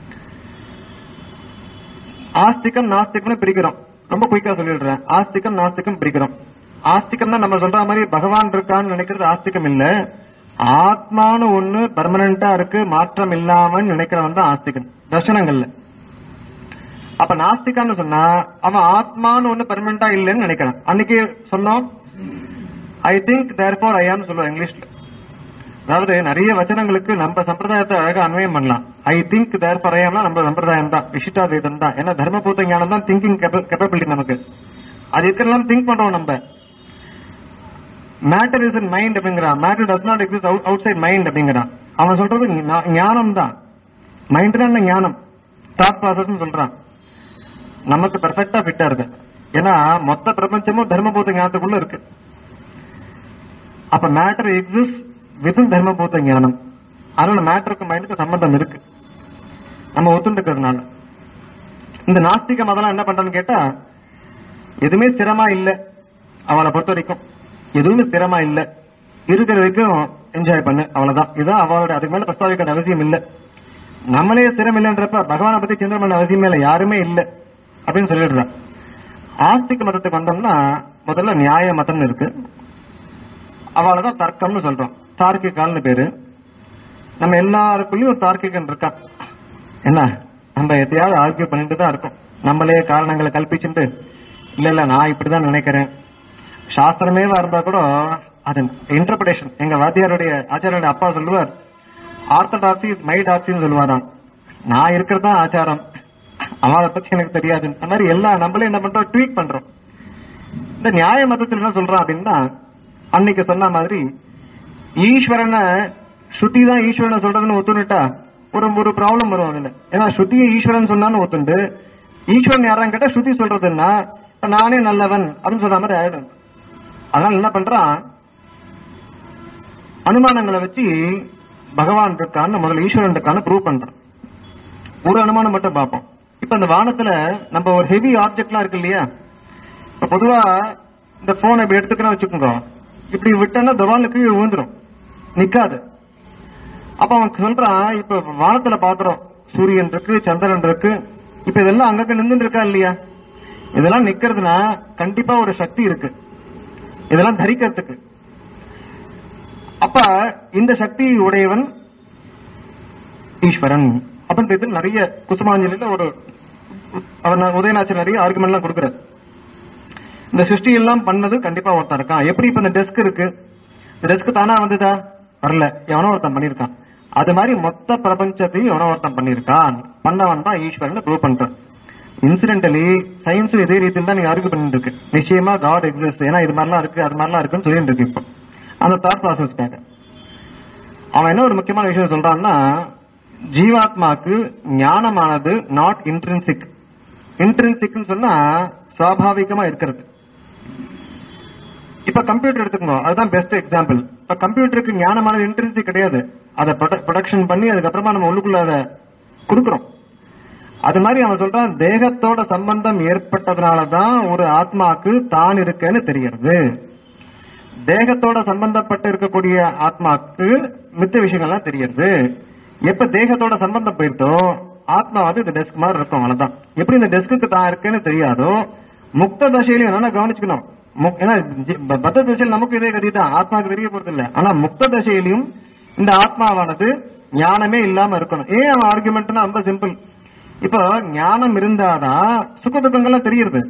ஆஸ்திகம் நாஸ்திகம்னு பிரிக்கிறோம் ரொம்ப குயிக்கா சொல்லிடுறேன் ஆஸ்திகம் நாஸ்திகம் பிரிக்கிறோம் ஆஸ்திகம்னா நம்ம சொல்ற மாதிரி பகவான் இருக்கான்னு நினைக்கிறது ஆஸ்திகம் இல்ல ஆத்மான்னு ஒண்ணு பர்மனண்டா இருக்கு மாற்றம் இல்லாமன்னு நினைக்கிறவன் தான் ஆஸ்திகன் தர்ஷனங்கள்ல அப்ப நாஸ்திகான்னு சொன்னா அவன் ஆத்மான்னு ஒண்ணு பெர்மனண்டா இல்லைன்னு நினைக்கிறான் அன்னைக்கு சொன்னோம் ஐ திங்க் தேர்ஃபார் ஐ ஆம் சொல்லுவோம் இங்கிலீஷ்ல அதாவது நிறைய வச்சனங்களுக்கு நம்ம சம்பிரதாயத்தை அழகா அன்வயம் பண்ணலாம் ஐ திங்க் தேர்ஃபார் ஐ ஆம்னா நம்ம சம்பிரதாயம் தான் விசிட்டா வேதம் தான் ஏன்னா தர்மபூத ஞானம் தான் திங்கிங் கேப்பபிலிட்டி நமக்கு அது இருக்கிறதெல்லாம் திங்க் பண்றோம் நம்ம மேட்டர் இஸ் இன் மைண்ட் அப்படிங்கிறான் matter does not exist outside mind அப்படிங்கிறான் அவன் சொல்றது ஞா- ஞானம் தான் மைண்ட் தான் ஞானம் தாட் ப்ராசஸ் சொல்றான் நமக்கு பெர்ஃபெக்டா ஃபிட்டா இருக்கு ஏன்னா மொத்த பிரபஞ்சமும் தர்மபூத ஞானத்துக்குள்ள இருக்கு அப்ப மேட்டர் எக்ஸிஸ்ட் வித் தர்மபூத ஞானம் அதனால மேட்டருக்கு மைண்டுக்கு சம்பந்தம் இருக்கு நம்ம ஒத்துட்டு இருக்கிறதுனால இந்த நாஸ்திக மதம்லாம் என்ன பண்றான்னு கேட்டா எதுவுமே ஸ்திரமா இல்ல அவளை பொறுத்த வரைக்கும் எதுவுமே ஸ்திரமா இல்ல இருக்கிற வரைக்கும் என்ஜாய் பண்ணு அவ்வளவுதான் இதுதான் அவளோட அதுக்கு மேல பிரஸ்தாவிக்கிற அவசியம் இல்ல நம்மளே ஸ்திரம் இல்லைன்றப்ப பகவானை பத்தி சிந்தனை பண்ண அவசியமே இல்ல யாருமே இல்ல அப்படின்னு சொல்லிடுறான் ஆஸ்திக மதத்துக்கு வந்தோம்னா முதல்ல நியாய மதம்னு இருக்கு அவளை தான் தர்க்கம்னு சொல்றோம் தார்க்கிகால்னு பேரு நம்ம எல்லாருக்குள்ளயும் ஒரு தார்க்கிகன் இருக்கான் என்ன நம்ம எதையாவது ஆர்கியூ பண்ணிட்டு தான் இருக்கோம் நம்மளே காரணங்களை கல்பிச்சுட்டு இல்ல இல்ல நான் இப்படிதான் நினைக்கிறேன் சாஸ்திரமேவா இருந்தா கூட அது இன்டர்பிரேஷன் எங்க வாத்தியாருடைய ஆச்சாரியோட அப்பா சொல்லுவார் ஆர்த்தடாக்சி இஸ் மை டாக்ஸின்னு சொல்லுவாராம் நான் இருக்கிறது தான் ஆச்சாரம் அவளை பத்தி எனக்கு தெரியாது அந்த மாதிரி எல்லாம் நம்மளே என்ன பண்றோம் ட்வீட் பண்றோம் இந்த நியாய மதத்தில் என்ன சொல்றான் அப்படின்னா அன்னைக்கு சொன்ன மாதிரி ஈஸ்வரனை ஸ்ருதி தான் ஈஸ்வரனை சொல்றதுன்னு ஒத்துனுட்டா ஒரு ஒரு ப்ராப்ளம் வரும் அதுல ஏன்னா ஸ்ருதியை ஈஸ்வரன் சொன்னான்னு ஒத்துண்டு ஈஸ்வரன் யாரான்னு கேட்டா ஸ்ருதி சொல்றதுன்னா இப்ப நானே நல்லவன் அப்படின்னு சொல்ற மாதிரி ஆயிடும் அதனால என்ன பண்றான் அனுமானங்களை வச்சு பகவான் இருக்கான்னு முதல்ல ஈஸ்வரன் இருக்கான்னு ப்ரூவ் பண்றான் ஒரு அனுமானம் மட்டும் பார்ப்போம் இப்ப இந்த வானத்துல நம்ம ஒரு ஹெவி ஆப்ஜெக்ட்லாம் இருக்கு இல்லையா இப்ப பொதுவா இந்த போன் இப்படி எடுத்துக்கிறோம் வச்சுக்கோங்க இப்படி விட்டோன்னா தவாலுக்கு கீழே விழுந்துரும் நிக்காது அப்ப அவன் சொல்றான் இப்ப வானத்துல பாக்குறோம் சூரியன் இருக்கு சந்திரன் இருக்கு இப்ப இதெல்லாம் அங்கங்க நின்று இருக்கா இல்லையா இதெல்லாம் நிக்கிறதுனா கண்டிப்பா ஒரு சக்தி இருக்கு இதெல்லாம் தரிக்கிறதுக்கு அப்ப இந்த சக்தி உடையவன் ஈஸ்வரன் அப்படின்றது நிறைய குசுமாஞ்சலில ஒரு அவர் உதயநாச்சர் நிறைய ஆர்குமெண்ட் கொடுக்கிறார் இந்த சிருஷ்டி எல்லாம் பண்ணது கண்டிப்பா ஒருத்தன் இருக்கான் எப்படி இப்ப இந்த டெஸ்க் இருக்கு இந்த டெஸ்க் தானா வந்ததா வரல எவனோ ஒருத்தன் பண்ணிருக்கான் அது மாதிரி மொத்த பிரபஞ்சத்தையும் எவனோ ஒருத்தன் பண்ணிருக்கான் பண்ணவன் தான் ஈஸ்வரன் ப்ரூவ் பண்றான் இன்சிடென்டலி சயின்ஸும் இதே ரீதியில் தான் நீங்க ஆர்கியூ பண்ணிட்டு இருக்கு நிச்சயமா காட் எக்ஸிஸ்ட் ஏன்னா இது மாதிரிலாம் இருக்கு அது மாதிரிலாம் இருக்குன்னு சொல்லிட்டு இருக்கு இப்போ அந்த தாட் ப்ராசஸ்க்காக அவன் என்ன ஒரு முக்கியமான விஷயம் சொல்றான்னா ஜீவாத்மாக்கு ஞானமானது நாட் இன்ட்ரின்சிக் இன்ட்ரின்சிக்னு சொன்னா சுவாபாவிகமா இருக்கிறது இப்ப கம்ப்யூட்டர் எடுத்துக்கோங்க அதுதான் பெஸ்ட் எக்ஸாம்பிள் இப்ப கம்ப்யூட்டருக்கு ஞானமானது இன்ட்ரின்சிக் கிடையாது அதை ப்ரொடக்ஷன் பண்ணி அதுக்கப்புறமா நம்ம உள்ளுக்குள்ள அதை கொடுக்குறோம் அது மாதிரி அவன் சொல்றான் தேகத்தோட சம்பந்தம் ஏற்பட்டதுனால தான் ஒரு ஆத்மாக்கு தான் இருக்கேன்னு தெரியறது தேகத்தோட சம்பந்தப்பட்டு இருக்கக்கூடிய ஆத்மாக்கு மித்த விஷயங்கள்லாம் தெரியறது எப்ப தேகத்தோட சம்பந்தம் போயிட்டோ ஆத்மா வந்து இந்த டெஸ்க் மாதிரி இருக்கும் அவ்வளவுதான் எப்படி இந்த டெஸ்க்கு தான் இருக்குன்னு தெரியாதோ முக்த தசையிலையும் என்னன்னா கவனிச்சுக்கணும் முக்- ஏன்னா ஜி- ப- பத்த தசையில் நமக்கு இதே கதி தான் ஆத்மாக்கு தெரிய போறது இல்ல ஆனா முக்த தசையிலையும் இந்த ஆத்மாவானது ஞானமே இல்லாம இருக்கணும் ஏன் அவன் ஆர்குமெண்ட்னா ரொம்ப சிம்பிள் இப்போ ஞானம் இருந்தாதான் சுக துக்கங்கள்லாம் தெரியுது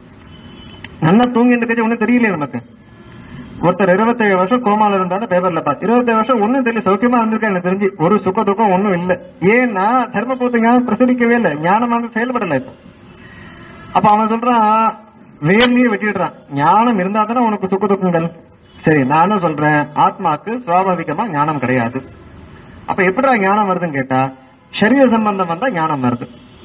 நல்லா தூங்கிட்டு இருக்கச்சு ஒண்ணும் தெரியலையே நமக்கு ஒருத்தர் இருபத்தேழு வருஷம் கோமால இருந்தாலும் பேப்பர்ல பார்த்து இருபத்தேழு வருஷம் ஒண்ணும் தெரியல சௌக்கியமா இருந்திருக்கா எனக்கு தெரிஞ்சு ஒரு சுக துக்கம் ஒண்ணும் இல்ல ஏன்னா தர்மபூத்த ஞானம் பிரசரிக்கவே இல்லை ஞானமானது செயல்படல இப்போ அப்ப அவன் சொல்றான் வேர்லயே வெட்டிடுறான் ஞானம் இருந்தா தானே உனக்கு சுக துக்கங்கள் சரி நானும் சொல்றேன் ஆத்மாக்கு சுவாபாவிகமா ஞானம் கிடையாது அப்ப எப்படிடா ஞானம் வருதுன்னு கேட்டா சரீர சம்பந்தம் வந்தா ஞானம் வருது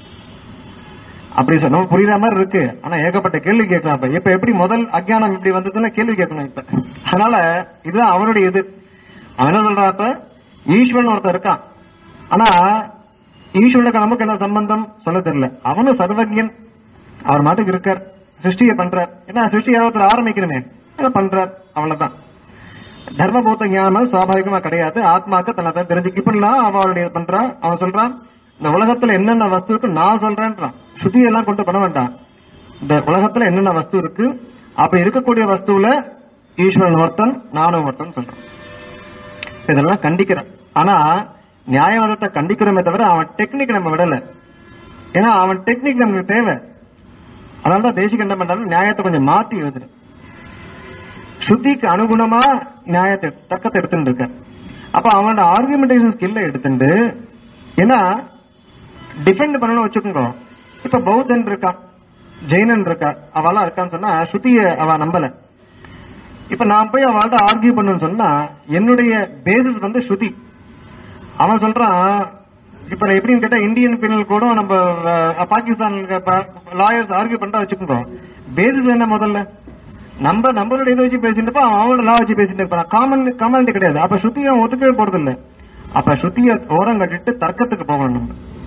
அப்படி சொன்னா புரியுற மாதிரி இருக்கு ஆனா ஏகப்பட்ட கேள்வி கேட்கலாம் இப்ப இப்ப எப்படி முதல் அஜ்ஞானம் இப்படி வந்ததுன்னா கேள்வி கேட்கணும் இப்ப அதனால இதுதான் அவனுடைய இது அவன் என்ன சொல்றான் இப்ப ஈஸ்வரன் ஒருத்தன் இருக்கான் ஆனா ஈஸ்வரனுக்கு நமக்கு என்ன சம்பந்தம் சொல்ல தெரியல அவனும் சர்வஜன் அவர் மாட்டுக்கு இருக்கார் சிருஷ்டியை பண்றார் ஏன்னா சிருஷ்டி ஒருத்தர் ஆரம்பிக்கணுமே அதை பண்றார் அவ்வளவுதான் தர்மபூத்த ஞானம் சுவாபாவிகமா கிடையாது ஆத்மாக்கு தன்னை தான் தெரிஞ்சு இப்படிலாம் அவளுடைய பண்றான் அவன் சொல்றான் இந்த உலகத்துல என்னென்ன வஸ்து இருக்கு நான் சொல்றேன்றான் சுத்தியெல்லாம் கொண்டு பண்ண வேண்டாம் இந்த உலகத்துல என்னென்ன வஸ்து இருக்கு அப்படி இருக்கக்கூடிய வஸ்துல ஈஸ்வரன் ஒருத்தன் நானும் ஒருத்தன் சொல்றான் இதெல்லாம் கண்டிக்கிறேன் ஆனா நியாயவாதத்தை கண்டிக்கிறோமே தவிர அவன் டெக்னிக் நம்ம விடல ஏன்னா அவன் டெக்னிக் நமக்கு தேவை அதனாலதான் தேசிக என்ன பண்றாரு நியாயத்தை கொஞ்சம் மாத்தி எழுதுறேன் ஸ்ருதிக்கு அனுகுணமா நியாயத்தை தக்கத்தை எடுத்துட்டு இருக்க அப்ப அவனோட ஆர்குமெண்டேஷன் ஸ்கில்ல எடுத்துட்டு ஏன்னா டிஃபெண்ட் பண்ணணும்னு வச்சுக்கோங்க இப்ப பௌத்தன் இருக்கா ஜெயினன் இருக்கா அவெல்லாம் இருக்கான்னு சொன்னா ஸ்ருதிய அவ நம்பல இப்ப நான் போய் அவள்கிட்ட ஆர்கியூ பண்ணுன்னு சொன்னா என்னுடைய பேசிஸ் வந்து ஸ்ருதி அவன் சொல்றான் இப்ப நான் எப்படின்னு கேட்டா இந்தியன் பீனல் கூட நம்ம அஹ், பாகிஸ்தான் லாயர்ஸ் ஆர்கியூ பண்றா வச்சுக்கோங்க பேசிஸ் என்ன முதல்ல நம்ம நம்மளோட இதை வச்சு பேசிட்டு அவன் அவனோட லா வச்சு பேசிட்டு இருப்பான் காமன் காமன் கிடையாது அப்ப ஸ்ருதியை அவன் ஒத்துக்கவே போறது இல்ல அப்ப ஸ்ருதிய ஓரம் கட்டிட்டு தர்க்கத்துக்கு போகணும் நம்ம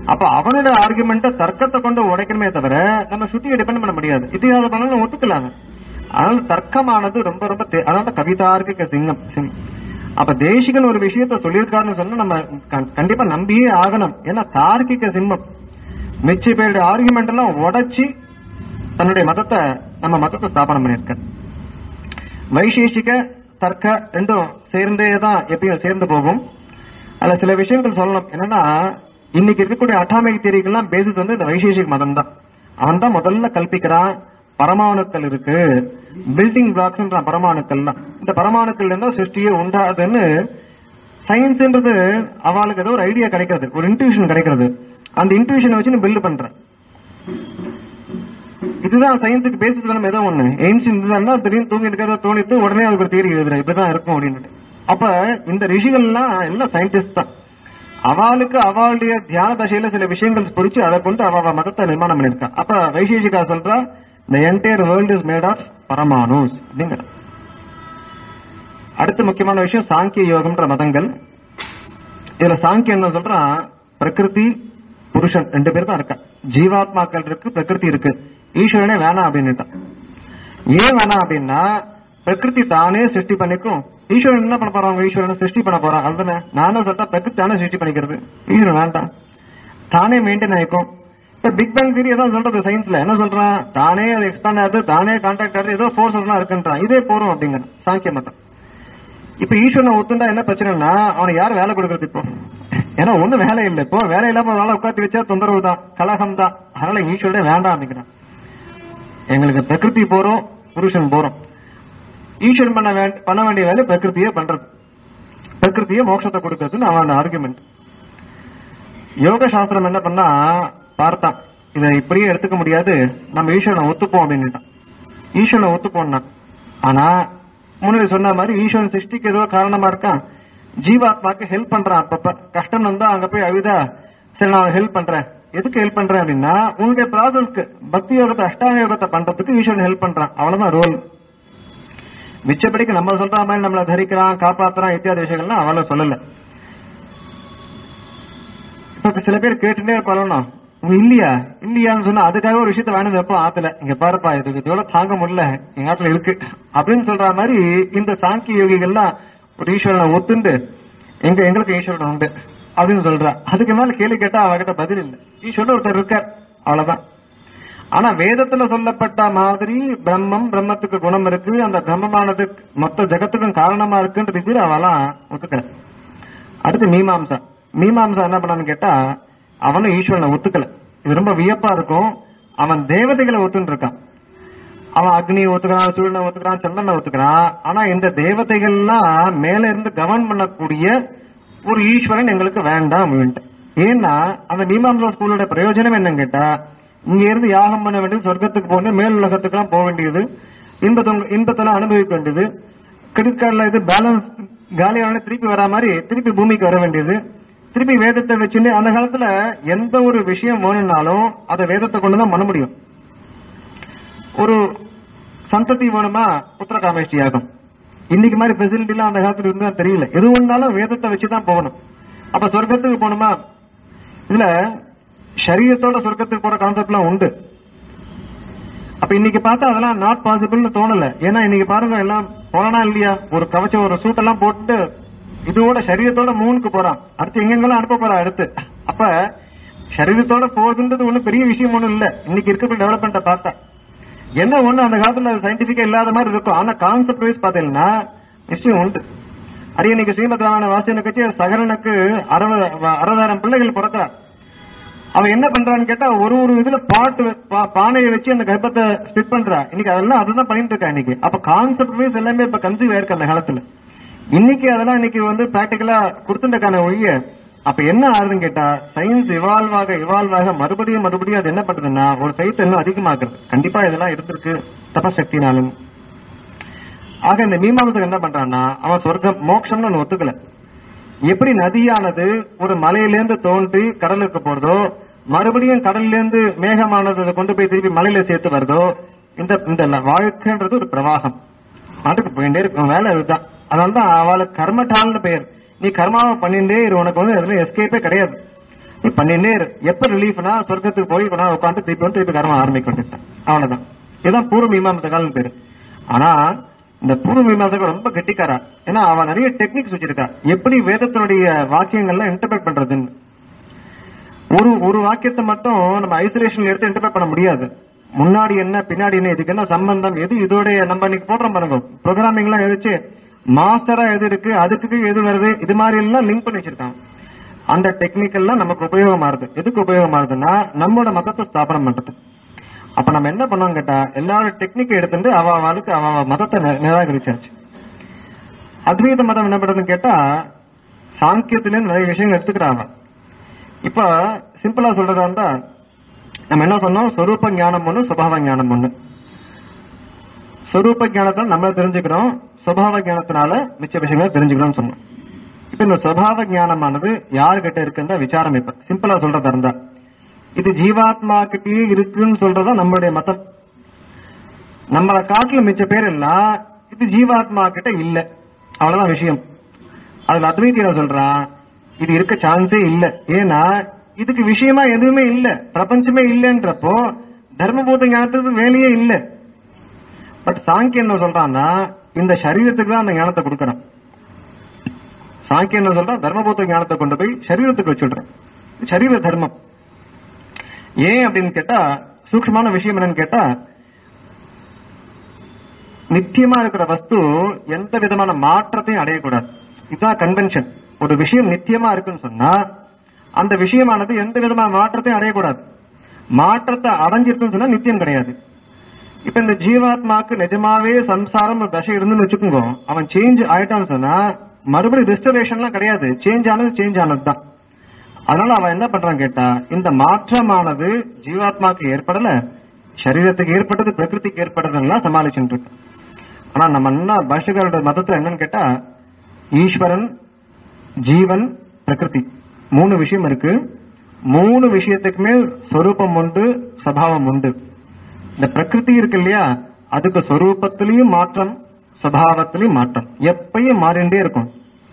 அப்ப அவனோட ஆர்குமெண்ட்டை தர்க்கத்தை கொண்டு உடைக்கணுமே தவிர நம்ம சுத்தியை டிபெண்ட் பண்ண முடியாது இத்தியாத பண்ணணும் ஒத்துக்கலாங்க அதனால தர்க்கமானது ரொம்ப ரொம்ப தே- அதாவது கவிதார்க்கிக சிங்கம் சிங் அப்ப தேசிகன் ஒரு விஷயத்த சொல்லியிருக்காருன்னு சொன்னா நம்ம கண்- கண்டிப்பா நம்பியே ஆகணும் ஏன்னா தார்க்கிக சிம்மம் மிச்ச பேருடைய ஆர்குமெண்ட் எல்லாம் உடைச்சி தன்னுடைய மதத்தை நம்ம மதத்தை ஸ்தாபனம் பண்ணியிருக்க வைசேஷிக தர்க்க ரெண்டும் சேர்ந்தே தான் எப்பயும் சேர்ந்து போகும் அதுல சில விஷயங்கள் சொல்லணும் என்னன்னா இன்னைக்கு இருக்கக்கூடிய அட்டாமிக் தியரிக்கெல்லாம் பேசிஸ் வந்து இந்த வைசேஷிக் மதம் தான் அவன் தான் முதல்ல கல்பிக்கிறான் பரமாணுக்கள் இருக்கு பில்டிங் பிளாக்ஸ் பரமாணுக்கள்லாம் இந்த பரமாணுக்கள் இருந்தா சிருஷ்டியே உண்டாதுன்னு சயின்ஸ்ன்றது அவளுக்கு ஏதோ ஒரு ஐடியா கிடைக்கிறது ஒரு இன்ட்யூஷன் கிடைக்கிறது அந்த இன்ட்யூஷனை வச்சு நீ பில்ட் பண்ற இதுதான் சயின்ஸுக்கு பேசிஸ் வேணும் ஏதோ ஒண்ணு ஏன்ஷியன் இதுதான் திடீர்னு தூங்கிட்டு இருக்கிறத தோணித்து உடனே அதுக்கு ஒரு தியரி எழுதுற இப்படிதான் இருக்கும் அப்படின்னு அப்ப இந்த ரிஷிகள்லாம் எல்லாம் சயின்டிஸ்ட் தான் அவளுக்கு அவளுடைய தியான தசையில சில விஷயங்கள் புரிச்சு அதை கொண்டு அவ அவ மதத்தை நிர்மாணம் பண்ணிருக்கா அப்ப வைசேஷிகா சொல்றா the entire world is made of பரமானுஸ் அப்படிங்கிற அடுத்த முக்கியமான விஷயம் சாங்கிய யோகம்ன்ற மதங்கள் இதுல சாங்கியம் என்ன சொல்றான் பிரகிருதி புருஷன் ரெண்டு பேர் தான் இருக்கா ஜீவாத்மாக்கள் இருக்கு பிரகிருதி இருக்கு ஈஸ்வரனே வேணாம் அப்படின்னுட்டான் ஏன் வேணாம் அப்படின்னா பிரகிருதி தானே சிருஷ்டி பண்ணிக்கும் ஈஸ்வரன் என்ன பண்ண போறாங்க ஈஸ்வரன் சிருஷ்டி பண்ண போறான் அதுதானே நானும் சொல்றேன் பிரகிருதி தானே சிருஷ்டி பண்ணிக்கிறது ஈஸ்வரன் வேண்டாம் தானே மெயின்டைன் ஆயிக்கும் இப்ப பிக் பேங் தியரி ஏதாவது சொல்றது சயின்ஸ்ல என்ன சொல்றான் தானே அது எக்ஸ்பேண்ட் ஆகுது தானே கான்டாக்ட் ஆகுது ஏதோ ஃபோர்ஸ் எல்லாம் இருக்குன்றான் இதே போறோம் அப்படிங்கிற சாங்கிய மதம் இப்ப ஈஸ்வரனை ஒத்துண்டா என்ன பிரச்சனைனா அவனுக்கு யார் வேலை கொடுக்கறது இப்போ ஏன்னா ஒண்ணு வேலை இல்லை இப்போ வேலை இல்லாம வேலை உட்காந்து வச்சா தொந்தரவு தான் கலகம் தான் அதனால ஈஸ்வரனே வேண்டாம் அப்படிங்கிறான் எங்களுக்கு பிரகிருதி போறோம் புருஷன் போறோம் ஈஸ்வரன் பண்ண வேண்ட பண்ண வேண்டிய வேலை பிரகிருதியே பண்றது பிரகிருதியே மோட்சத்தை கொடுக்கறதுன்னு அவன் ஆர்குமெண்ட் யோக சாஸ்திரம் என்ன பண்ணா பார்த்தான் இதை இப்படியே எடுத்துக்க முடியாது நம்ம ஈஸ்வரனை ஒத்துப்போம் அப்படின்னுட்டான் ஈஸ்வரனை ஒத்துப்போம்னா ஆனா முன்னாடி சொன்ன மாதிரி ஈஸ்வரன் சிருஷ்டிக்கு ஏதோ காரணமா இருக்கான் ஜீவாத்மாக்கு ஹெல்ப் பண்றான் அப்பப்ப கஷ்டம் வந்தா அங்க போய் அழுதா சரி நான் ஹெல்ப் பண்றேன் எதுக்கு ஹெல்ப் பண்றேன் அப்படின்னா உங்களுடைய ப்ராசஸ்க்கு பக்தி யோகத்தை அஷ்டாங்க யோகத்தை பண்றதுக்கு ஈஸ்வரன் ஹெல்ப் பண்றான் அவ்வளவுதான் ரோல் மிச்சப்படிக்கு நம்ம சொல்ற மாதிரி நம்மளை தரிக்கிறான் காப்பாத்துறான் இத்தியாதி விஷயங்கள்லாம் அவளை சொல்லல இப்ப சில பேர் கேட்டுட்டே இருப்பாளோ இல்லையா இல்லையான்னு சொன்னா அதுக்காக ஒரு விஷயத்த வேணும் வைப்போம் ஆத்துல இங்க பாருப்பா இதுக்கு இதோட தாங்க முடியல எங்க ஆத்துல இருக்கு அப்படின்னு சொல்ற மாதிரி இந்த சாங்கிய யோகிகள்லாம் ஒரு ஈஸ்வரனை ஒத்துண்டு எங்க எங்களுக்கு ஈஸ்வரன் உண்டு அப்படின்னு சொல்றா அதுக்கு மேல கேள்வி கேட்டா அவகிட்ட பதில் இல்லை ஈஸ்வரன் ஒருத்தர் இருக்கார் அவ்வளவுதான் ஆனா வேதத்துல சொல்லப்பட்ட மாதிரி பிரம்மம் பிரம்மத்துக்கு குணம் இருக்கு அந்த பிரம்மமானது மொத்த ஜெகத்துக்கும் காரணமா இருக்குன்ற இது அவெல்லாம் ஒத்துக்கல அடுத்து மீமாம்சா மீமாம்சா என்ன பண்ணான்னு கேட்டா அவனும் ஈஸ்வரனை ஒத்துக்கல இது ரொம்ப வியப்பா இருக்கும் அவன் தேவதைகளை ஒத்துன்னு இருக்கான் அவன் அக்னி ஒத்துக்கிறான் சூரியனை ஒத்துக்கிறான் சந்திரனை ஒத்துக்கிறான் ஆனா இந்த தேவதைகள்லாம் மேல இருந்து கவர்ன் பண்ணக்கூடிய ஒரு ஈஸ்வரன் எங்களுக்கு வேண்டாம் அப்படின்ட்டு ஏன்னா அந்த மீமாம்சா ஸ்கூலோட பிரயோஜனம் என்னன்னு கேட்டா இங்க இருந்து யாகம் பண்ண வேண்டியது சொர்க்கத்துக்கு போகணும் மேல் உலகத்துக்குலாம் போக வேண்டியது இன்பத்தை இன்பத்தெல்லாம் அனுபவிக்க வேண்டியது கிரெடிட் கார்டுல இது பேலன்ஸ் காலியான திருப்பி வரா மாதிரி திருப்பி பூமிக்கு வர வேண்டியது திருப்பி வேதத்தை வச்சுன்னு அந்த காலத்துல எந்த ஒரு விஷயம் வேணும்னாலும் அதை வேதத்தை கொண்டு தான் பண்ண முடியும் ஒரு சந்ததி வேணுமா புத்திர காமேஷ்டி யாகம் இன்னைக்கு மாதிரி ஃபெசிலிட்டி எல்லாம் அந்த காலத்துல இருந்தா தெரியல எது ஒன்றாலும் வேதத்தை வச்சுதான் போகணும் அப்ப சொர்க்கத்துக்கு போகணுமா இதுல சரீரத்தோட சொர்க்கத்துக்கு போற கான்செப்ட் எல்லாம் உண்டு அப்ப இன்னைக்கு பார்த்தா அதெல்லாம் நாட் பாசிபிள்னு தோணல ஏன்னா இன்னைக்கு பாருங்க எல்லாம் போனா இல்லையா ஒரு கவச்சம் ஒரு சூட் எல்லாம் போட்டு இதோட சரீரத்தோட மூணுக்கு போறான் அடுத்து எங்கெங்கெல்லாம் அனுப்ப போறான் அடுத்து அப்ப சரீரத்தோட போகுதுன்றது ஒண்ணும் பெரிய விஷயம் ஒண்ணும் இல்ல இன்னைக்கு இருக்கிற டெவலப்மெண்ட்டை பார்த்தா என்ன ஒண்ணு அந்த காலத்துல சயின்டிபிக்கா இல்லாத மாதிரி இருக்கும் ஆனா கான்செப்ட் வைஸ் பாத்தீங்கன்னா நிச்சயம் உண்டு அரியணைக்கு ஸ்ரீமத் ராமன வாசியனை கட்சி சகரனுக்கு அறுபது அறுபதாயிரம் பிள்ளைகள் பிறக்கிறார் அவன் என்ன பண்றான்னு கேட்டா ஒரு ஒரு இதுல பாட்டு பா- பானையை வச்சு அந்த கர்ப்பத்தை ஸ்பிட் பண்றா இன்னைக்கு அதெல்லாம் அதுதான் பண்ணிட்டு இருக்கா இன்னைக்கு அப்ப கான்செப்ட் வைஸ் எல்லாமே இப்ப கன்சீவ் ஆயிருக்கு அந்த காலத்துல இன்னைக்கு அதெல்லாம் இன்னைக்கு வந்து பிராக்டிகலா கொடுத்துட்டான ஒழிய அப்ப என்ன ஆகுதுன்னு கேட்டா சயின்ஸ் இவால்வ் ஆக இவால்வ் ஆக மறுபடியும் மறுபடியும் அது என்ன பண்ணுதுன்னா ஒரு சைட் இன்னும் அதிகமாக்குறது கண்டிப்பா இதெல்லாம் இருந்திருக்கு தபசக்தினாலும் ஆக இந்த மீமாம்சம் என்ன பண்றான்னா அவன் சொர்க்கம் மோட்சம்னு ஒண்ணு ஒத்துக்கல எப்படி நதியானது ஒரு மலையிலேருந்து தோன்றி கடலுக்கு போறதோ மறுபடியும் கடல்ல இருந்து மேகமானது அதை கொண்டு போய் திருப்பி மலையில சேர்த்து வருதோ இந்த இந்த ல- வாழ்க்கைன்றது ஒரு பிரவாகம் நாட்டுக்கு போயிட்டே இருக்கும் வேலை இதுதான் அதனால தான் அவளுக்கு கர்மட்டால்னு பெயர் நீ கர்மாவை பண்ணிட்டே இரு உனக்கு வந்து அதுல எஸ்கேப்பே கிடையாது நீ பண்ணினே இரு. எப்ப ரிலீஃப்னா சொர்க்கத்துக்கு போய் கொஞ்ச நேரம் உட்காந்து திருப்பி வந்து திருப்பி கர்மம் ஆரம்பிக்க வேண்டியதுதான் அவ்வளவுதான் இதுதான் பூர்வ மீமாம்சகால்னு பேரு ஆனா இந்த பூர்வ மீமாம்சகர் ரொம்ப கெட்டிக்காரா ஏன்னா அவன் நிறைய டெக்னிக்ஸ் வச்சிருக்கா எப்படி வேதத்தினுடைய வாக்கியங்கள்லாம் இன்டர்பிரட் பண்றதுன்னு ஒரு ஒரு வாக்கியத்தை மட்டும் நம்ம ஐசோலேஷன்ல எடுத்து இன்டர்பிரட் பண்ண முடியாது முன்னாடி என்ன பின்னாடி என்ன இதுக்கு என்ன சம்பந்தம் எது இதோடைய நம்ம இன்னைக்கு போடுறோம் பாருங்க ப்ரோக்ராமிங் எல்லாம் எதிர்த்து மாஸ்டரா எது இருக்கு அதுக்கு எது வருது இது மாதிரி எல்லாம் லிங்க் பண்ணி வச்சிருக்காங்க அந்த டெக்னிக் எல்லாம் நமக்கு உபயோகமாறுது எதுக்கு உபயோகமாறுதுன்னா நம்மளோட மதத்தை ஸ்தாபனம் பண்றது அப்ப நம்ம என்ன பண்ணோம் கேட்டா எல்லாரும் டெக்னிக் எடுத்துட்டு அவ அவளுக்கு அவ அவ மதத்தை நி- நிராகரிச்சாச்சு அத்வைத மதம் என்ன பண்றதுன்னு கேட்டா சாங்கியத்துல நிறைய விஷயங்கள் எடுத்துக்கிறாங்க இப்ப சிம்பிளா சொல்றதா இருந்தா நம்ம என்ன சொன்னோம் சொரூப ஞானம் ஒண்ணு சுபாவ ஞானம் ஒண்ணு சொரூப ஞானத்தை நம்ம தெரிஞ்சுக்கிறோம் சுபாவ ஞானத்தினால மிச்ச விஷயங்களை தெரிஞ்சுக்கிறோம்னு சொன்னோம் இப்ப இந்த சுபாவ ஞானமானது யாருகிட்ட இருக்குன்ற விசாரம் இப்ப சிம்பிளா சொல்றதா இருந்தா இது ஜீவாத்மா கிட்டயே இருக்குன்னு சொல்றதா நம்மளுடைய மதம் நம்மளை காட்டுல மிச்ச பேர் எல்லாம் இது ஜீவாத்மா கிட்ட இல்ல அவ்வளவுதான் விஷயம் அதுல அத்வைத்தியில சொல்றான் இது இருக்க சான்ஸே இல்ல ஏன்னா இதுக்கு விஷயமா எதுவுமே இல்ல பிரபஞ்சமே இல்லன்றப்போ தர்மபூத ஞானத்துக்கு வேலையே இல்ல பட் சாங்கியன் என்ன சொல்றான்னா இந்த சரீரத்துக்கு தான் அந்த ஞானத்தை கொடுக்கணும் சாங்கியன் என்ன சொல்றான் தர்மபூத ஞானத்தை கொண்டு போய் சரீரத்துக்கு வச்சுடுறேன் சரீர தர்மம் ஏன் அப்படின்னு கேட்டா சூக்ஷ்மமான விஷயம் என்னன்னு கேட்டா நித்தியமா இருக்கிற வஸ்து எந்த விதமான மாற்றத்தையும் அடையக்கூடாது இதுதான் கன்வென்ஷன் ஒரு விஷயம் நித்தியமா இருக்குன்னு சொன்னா அந்த விஷயமானது எந்த விதமான மாற்றத்தையும் அடையக்கூடாது மாற்றத்தை அடைஞ்சிருக்குன்னு சொன்னா நித்தியம் கிடையாது இப்ப இந்த ஜீவாத்மாக்கு நிஜமாவே சம்சாரம் ஒரு தசை இருந்துன்னு வச்சுக்கோங்க அவன் சேஞ்ச் ஆயிட்டான்னு சொன்னா மறுபடியும் ரெஸ்டரேஷன்லாம் கிடையாது சேஞ்ச் ஆனது சேஞ்ச் ஆனது தான் அதனால அவன் என்ன பண்றான் கேட்டா இந்த மாற்றமானது ஜீவாத்மாக்கு ஏற்படல சரீரத்துக்கு ஏற்பட்டது பிரகிருதிக்கு ஏற்பட்டதுலாம் சமாளிச்சுட்டு இருக்கு ஆனா நம்ம என்ன பாஷகாரோட மதத்துல என்னன்னு கேட்டா ஈஸ்வரன் ஜீவன் பிரகிருதி மூணு விஷயம் இருக்கு மூணு விஷயத்துக்குமே சொரூபம் உண்டு சபாவம் உண்டு இந்த பிரகிருதி இருக்கு இல்லையா அதுக்கு சொரூபத்திலையும் மாற்றம் சபாவத்திலையும் மாற்றம் எப்பயும் மாறிண்டே இருக்கும்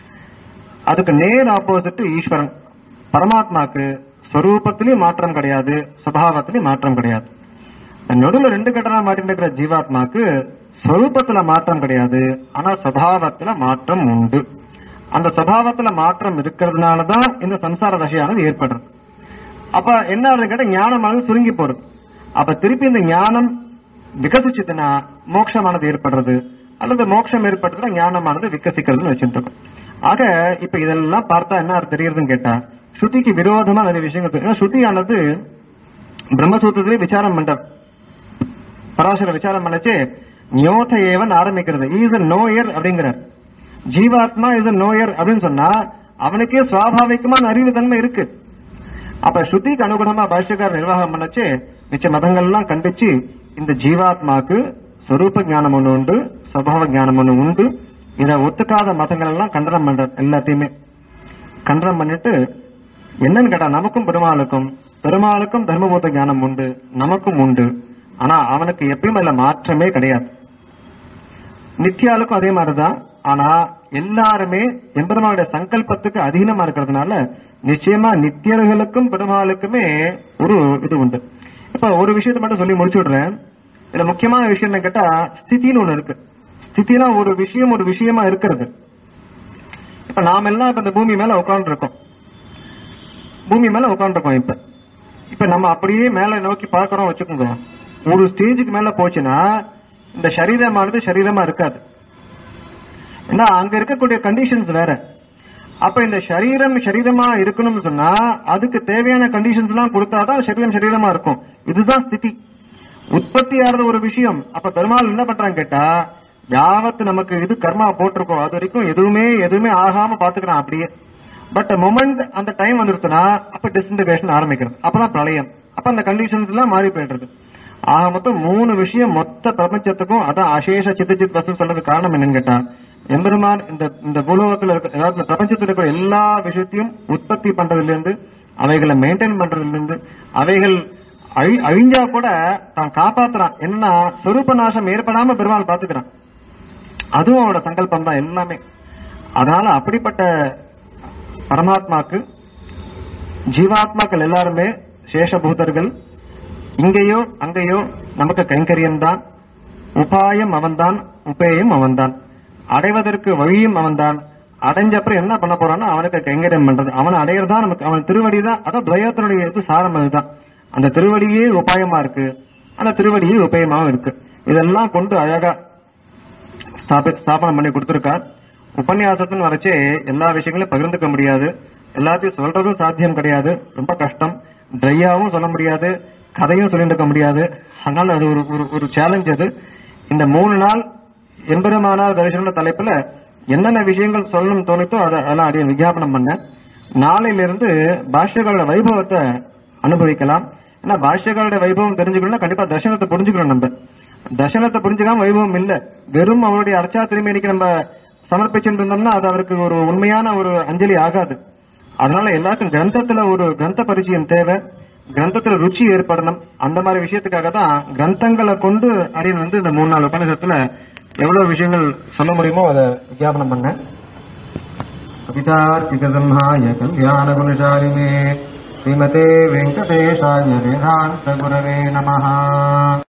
அதுக்கு நேர் ஆப்போசிட் ஈஸ்வரன் பரமாத்மாக்கு ஸ்வரூபத்திலையும் மாற்றம் கிடையாது சுபாவத்திலையும் மாற்றம் கிடையாது இந்த நடுவுல ரெண்டு கட்டணா மாட்டிட்டு இருக்கிற ஜீவாத்மாக்கு ஸ்வரூபத்துல மாற்றம் கிடையாது ஆனா சுபாவத்துல மாற்றம் உண்டு அந்த சுபாவத்துல மாற்றம் இருக்கிறதுனாலதான் இந்த சம்சார தசையானது ஏற்படுறது அப்ப என்ன ஆகுது கேட்டா ஞானமானது சுருங்கி போறது அப்ப திருப்பி இந்த ஞானம் விகசிச்சுதுன்னா மோட்சமானது ஏற்படுறது அல்லது மோட்சம் ஏற்பட்டதுன்னா ஞானமானது விகசிக்கிறதுன்னு வச்சுட்டு இருக்கோம் ஆக இப்ப இதெல்லாம் பார்த்தா என்ன தெரியுதுன்னு கேட்டா ஸ்ருதிக்கு விரோதமா நிறைய விஷயங்கள் இருக்கு. ஏன்னா ஸ்ருதியானது பிரம்மசூத்திரத்திலே விசாரம் பண்றார் பராசர விசாரம் பண்ணச்சு ஞோத ஏவன் ஆரம்பிக்கிறது இஸ் அ நோயர் அப்படிங்கிறார் ஜீவாத்மா இஸ் அ நோயர் அப்படின்னு சொன்னா அவனுக்கே சுவாபாவிகமான அறிவு தன்மை இருக்கு அப்ப ஸ்ருதிக்கு அனுகுணமா பாஷ்யக்கார நிர்வாகம் பண்ணச்சு மிச்ச மதங்கள்லாம் கண்டிச்சு இந்த ஜீவாத்மாக்கு ஸ்வரூப ஞானம் ஒண்ணு உண்டு சுபாவ ஞானம் ஒண்ணு உண்டு இதை ஒத்துக்காத மதங்கள் எல்லாம் கண்டனம் பண்ற எல்லாத்தையுமே கண்டனம் பண்ணிட்டு என்னன்னு கேட்டா நமக்கும் பெருமாளுக்கும் பெருமாளுக்கும் தர்மபூத ஞானம் உண்டு நமக்கும் உண்டு ஆனா அவனுக்கு எப்பயும் அதுல மாற்றமே கிடையாது நித்யாளுக்கும் அதே மாதிரிதான் ஆனா எல்லாருமே எம்பெருமானுடைய சங்கல்பத்துக்கு அதீனமா இருக்கிறதுனால நிச்சயமா நித்தியர்களுக்கும் பெருமாளுக்குமே ஒரு இது உண்டு இப்ப ஒரு விஷயத்தை மட்டும் சொல்லி முடிச்சு விடுறேன் இதுல முக்கியமான விஷயம் என்ன கேட்டா ஸ்திதின்னு ஒண்ணு இருக்கு ஸ்திதினா ஒரு விஷயம் ஒரு விஷயமா இருக்கிறது இப்ப நாம எல்லாம் இப்ப இந்த பூமி மேல உட்கார்ந்து இருக்கோம் பூமி மேல உட்காந்துருக்கோம் இப்ப இப்ப நம்ம அப்படியே மேல நோக்கி பார்க்கறோம் வச்சுக்கோங்க ஒரு ஸ்டேஜுக்கு மேல போச்சுன்னா இந்த சரீரமானது சரீரமா இருக்காது ஏன்னா அங்க இருக்கக்கூடிய கண்டிஷன்ஸ் வேற அப்ப இந்த சரீரம் சரீரமா இருக்கணும்னு சொன்னா அதுக்கு தேவையான கண்டிஷன்ஸ் எல்லாம் கொடுத்தாதான் சரீரம் சரீரமா இருக்கும் இதுதான் ஸ்திதி உற்பத்தி ஆறது ஒரு விஷயம் அப்ப பெருமாள் என்ன பண்றாங்க கேட்டா யாவத்து நமக்கு இது கர்மா போட்டிருக்கோம் அது வரைக்கும் எதுவுமே எதுவுமே ஆகாம பாத்துக்கிறான் அப்படியே பட் மொமெண்ட் அந்த டைம் வந்துருச்சுன்னா அப்ப டிஸ்இன்டகிரேஷன் ஆரம்பிக்கிறது அப்பதான் பிரளயம் அப்ப அந்த கண்டிஷன்ஸ் எல்லாம் மாறி போயிடுறது ஆக மொத்தம் மூணு விஷயம் மொத்த பிரபஞ்சத்துக்கும் அதான் அசேஷ சித்தச்சித் வசு சொல்றது காரணம் என்னன்னு கேட்டா எம்பெருமான் இந்த இந்த பூலோகத்துல இருக்க அதாவது இந்த பிரபஞ்சத்துல இருக்கிற எல்லா விஷயத்தையும் உற்பத்தி பண்றதுல இருந்து அவைகளை மெயின்டைன் பண்றதுல இருந்து அவைகள் அழி- அழிஞ்சா கூட தான் காப்பாத்துறான் என்னன்னா சொரூப நாசம் ஏற்படாம பெருமாள் பாத்துக்கிறான் அதுவும் அவனோட சங்கல்பம் தான் எல்லாமே அதனால அப்படிப்பட்ட பரமாத்மாக்கு ஜீவாத்மாக்கள் எல்லாருமே சேஷபூதர்கள் இங்கேயோ அங்கேயோ நமக்கு கைங்கரியம் தான் உபாயம் அவன்தான் உபேயம் அவன்தான் அடைவதற்கு வழியும் அவன்தான் அடைஞ்ச அப்புறம் என்ன பண்ண போறான்னா அவனுக்கு கைங்கரியம் பண்றது அவன் அடையறதா நமக்கு அவன் திருவடி தான் அதான் துவயத்தினுடைய இது சாரம் அதுதான் அந்த திருவடியே உபாயமா இருக்கு அந்த திருவடியே உபயமாவும் இருக்கு இதெல்லாம் கொண்டு அழகா ஸ்தாபி ஸ்தாபனம் பண்ணி கொடுத்திருக்கார் உபன்யாசத்துன்னு வரைச்சே எல்லா விஷயங்களையும் பகிர்ந்துக்க முடியாது எல்லாத்தையும் சொல்றதும் சாத்தியம் கிடையாது ரொம்ப கஷ்டம் ட்ரையாவும் சொல்ல முடியாது கதையும் சொல்லிட்டு இருக்க முடியாது அதனால அது ஒரு ஒரு ஒரு சேலஞ்ச் அது இந்த மூணு நாள் எம்பெருமானார் தரிசன தலைப்புல என்னென்ன விஷயங்கள் சொல்லணும்னு தோணித்தோ அதை அதெல்லாம் அடிய விஞ்ஞாபனம் பண்ணேன் நாளையிலிருந்து பாஷ்யங்களோட வைபவத்தை அனுபவிக்கலாம் ஏன்னா பாஷ்யங்களோட வைபவம் தெரிஞ்சுக்கணும்னா கண்டிப்பா தர்சனத்தை புரிஞ்சுக்கணும் நம்ம தர்சனத்தை புரிஞ்சுக்காம வைபவம் இல்ல வெறும் அவருடைய அர்ச்சா திருமேனிக்கு நம்ம சமர்ப்பிச்சுட்டு இருந்தோம்னா அது அவருக்கு ஒரு உண்மையான ஒரு அஞ்சலி ஆகாது அதனால எல்லாருக்கும் கிரந்தத்துல ஒரு கிரந்த பரிச்சயம் தேவை கிரந்தத்துல ருச்சி ஏற்படணும் அந்த மாதிரி விஷயத்துக்காக தான் கிரந்தங்களை கொண்டு அரியன் வந்து இந்த மூணு நாலு உபநிஷத்துல எவ்வளவு விஷயங்கள் சொல்ல முடியுமோ அதை விஜாபனம் பண்ணேன் கவிதார்த்திகசம்ஹாய கல்யாண குணசாலினே ஸ்ரீமதே வெங்கடேஷாய வேதாந்த குரவே நமஹா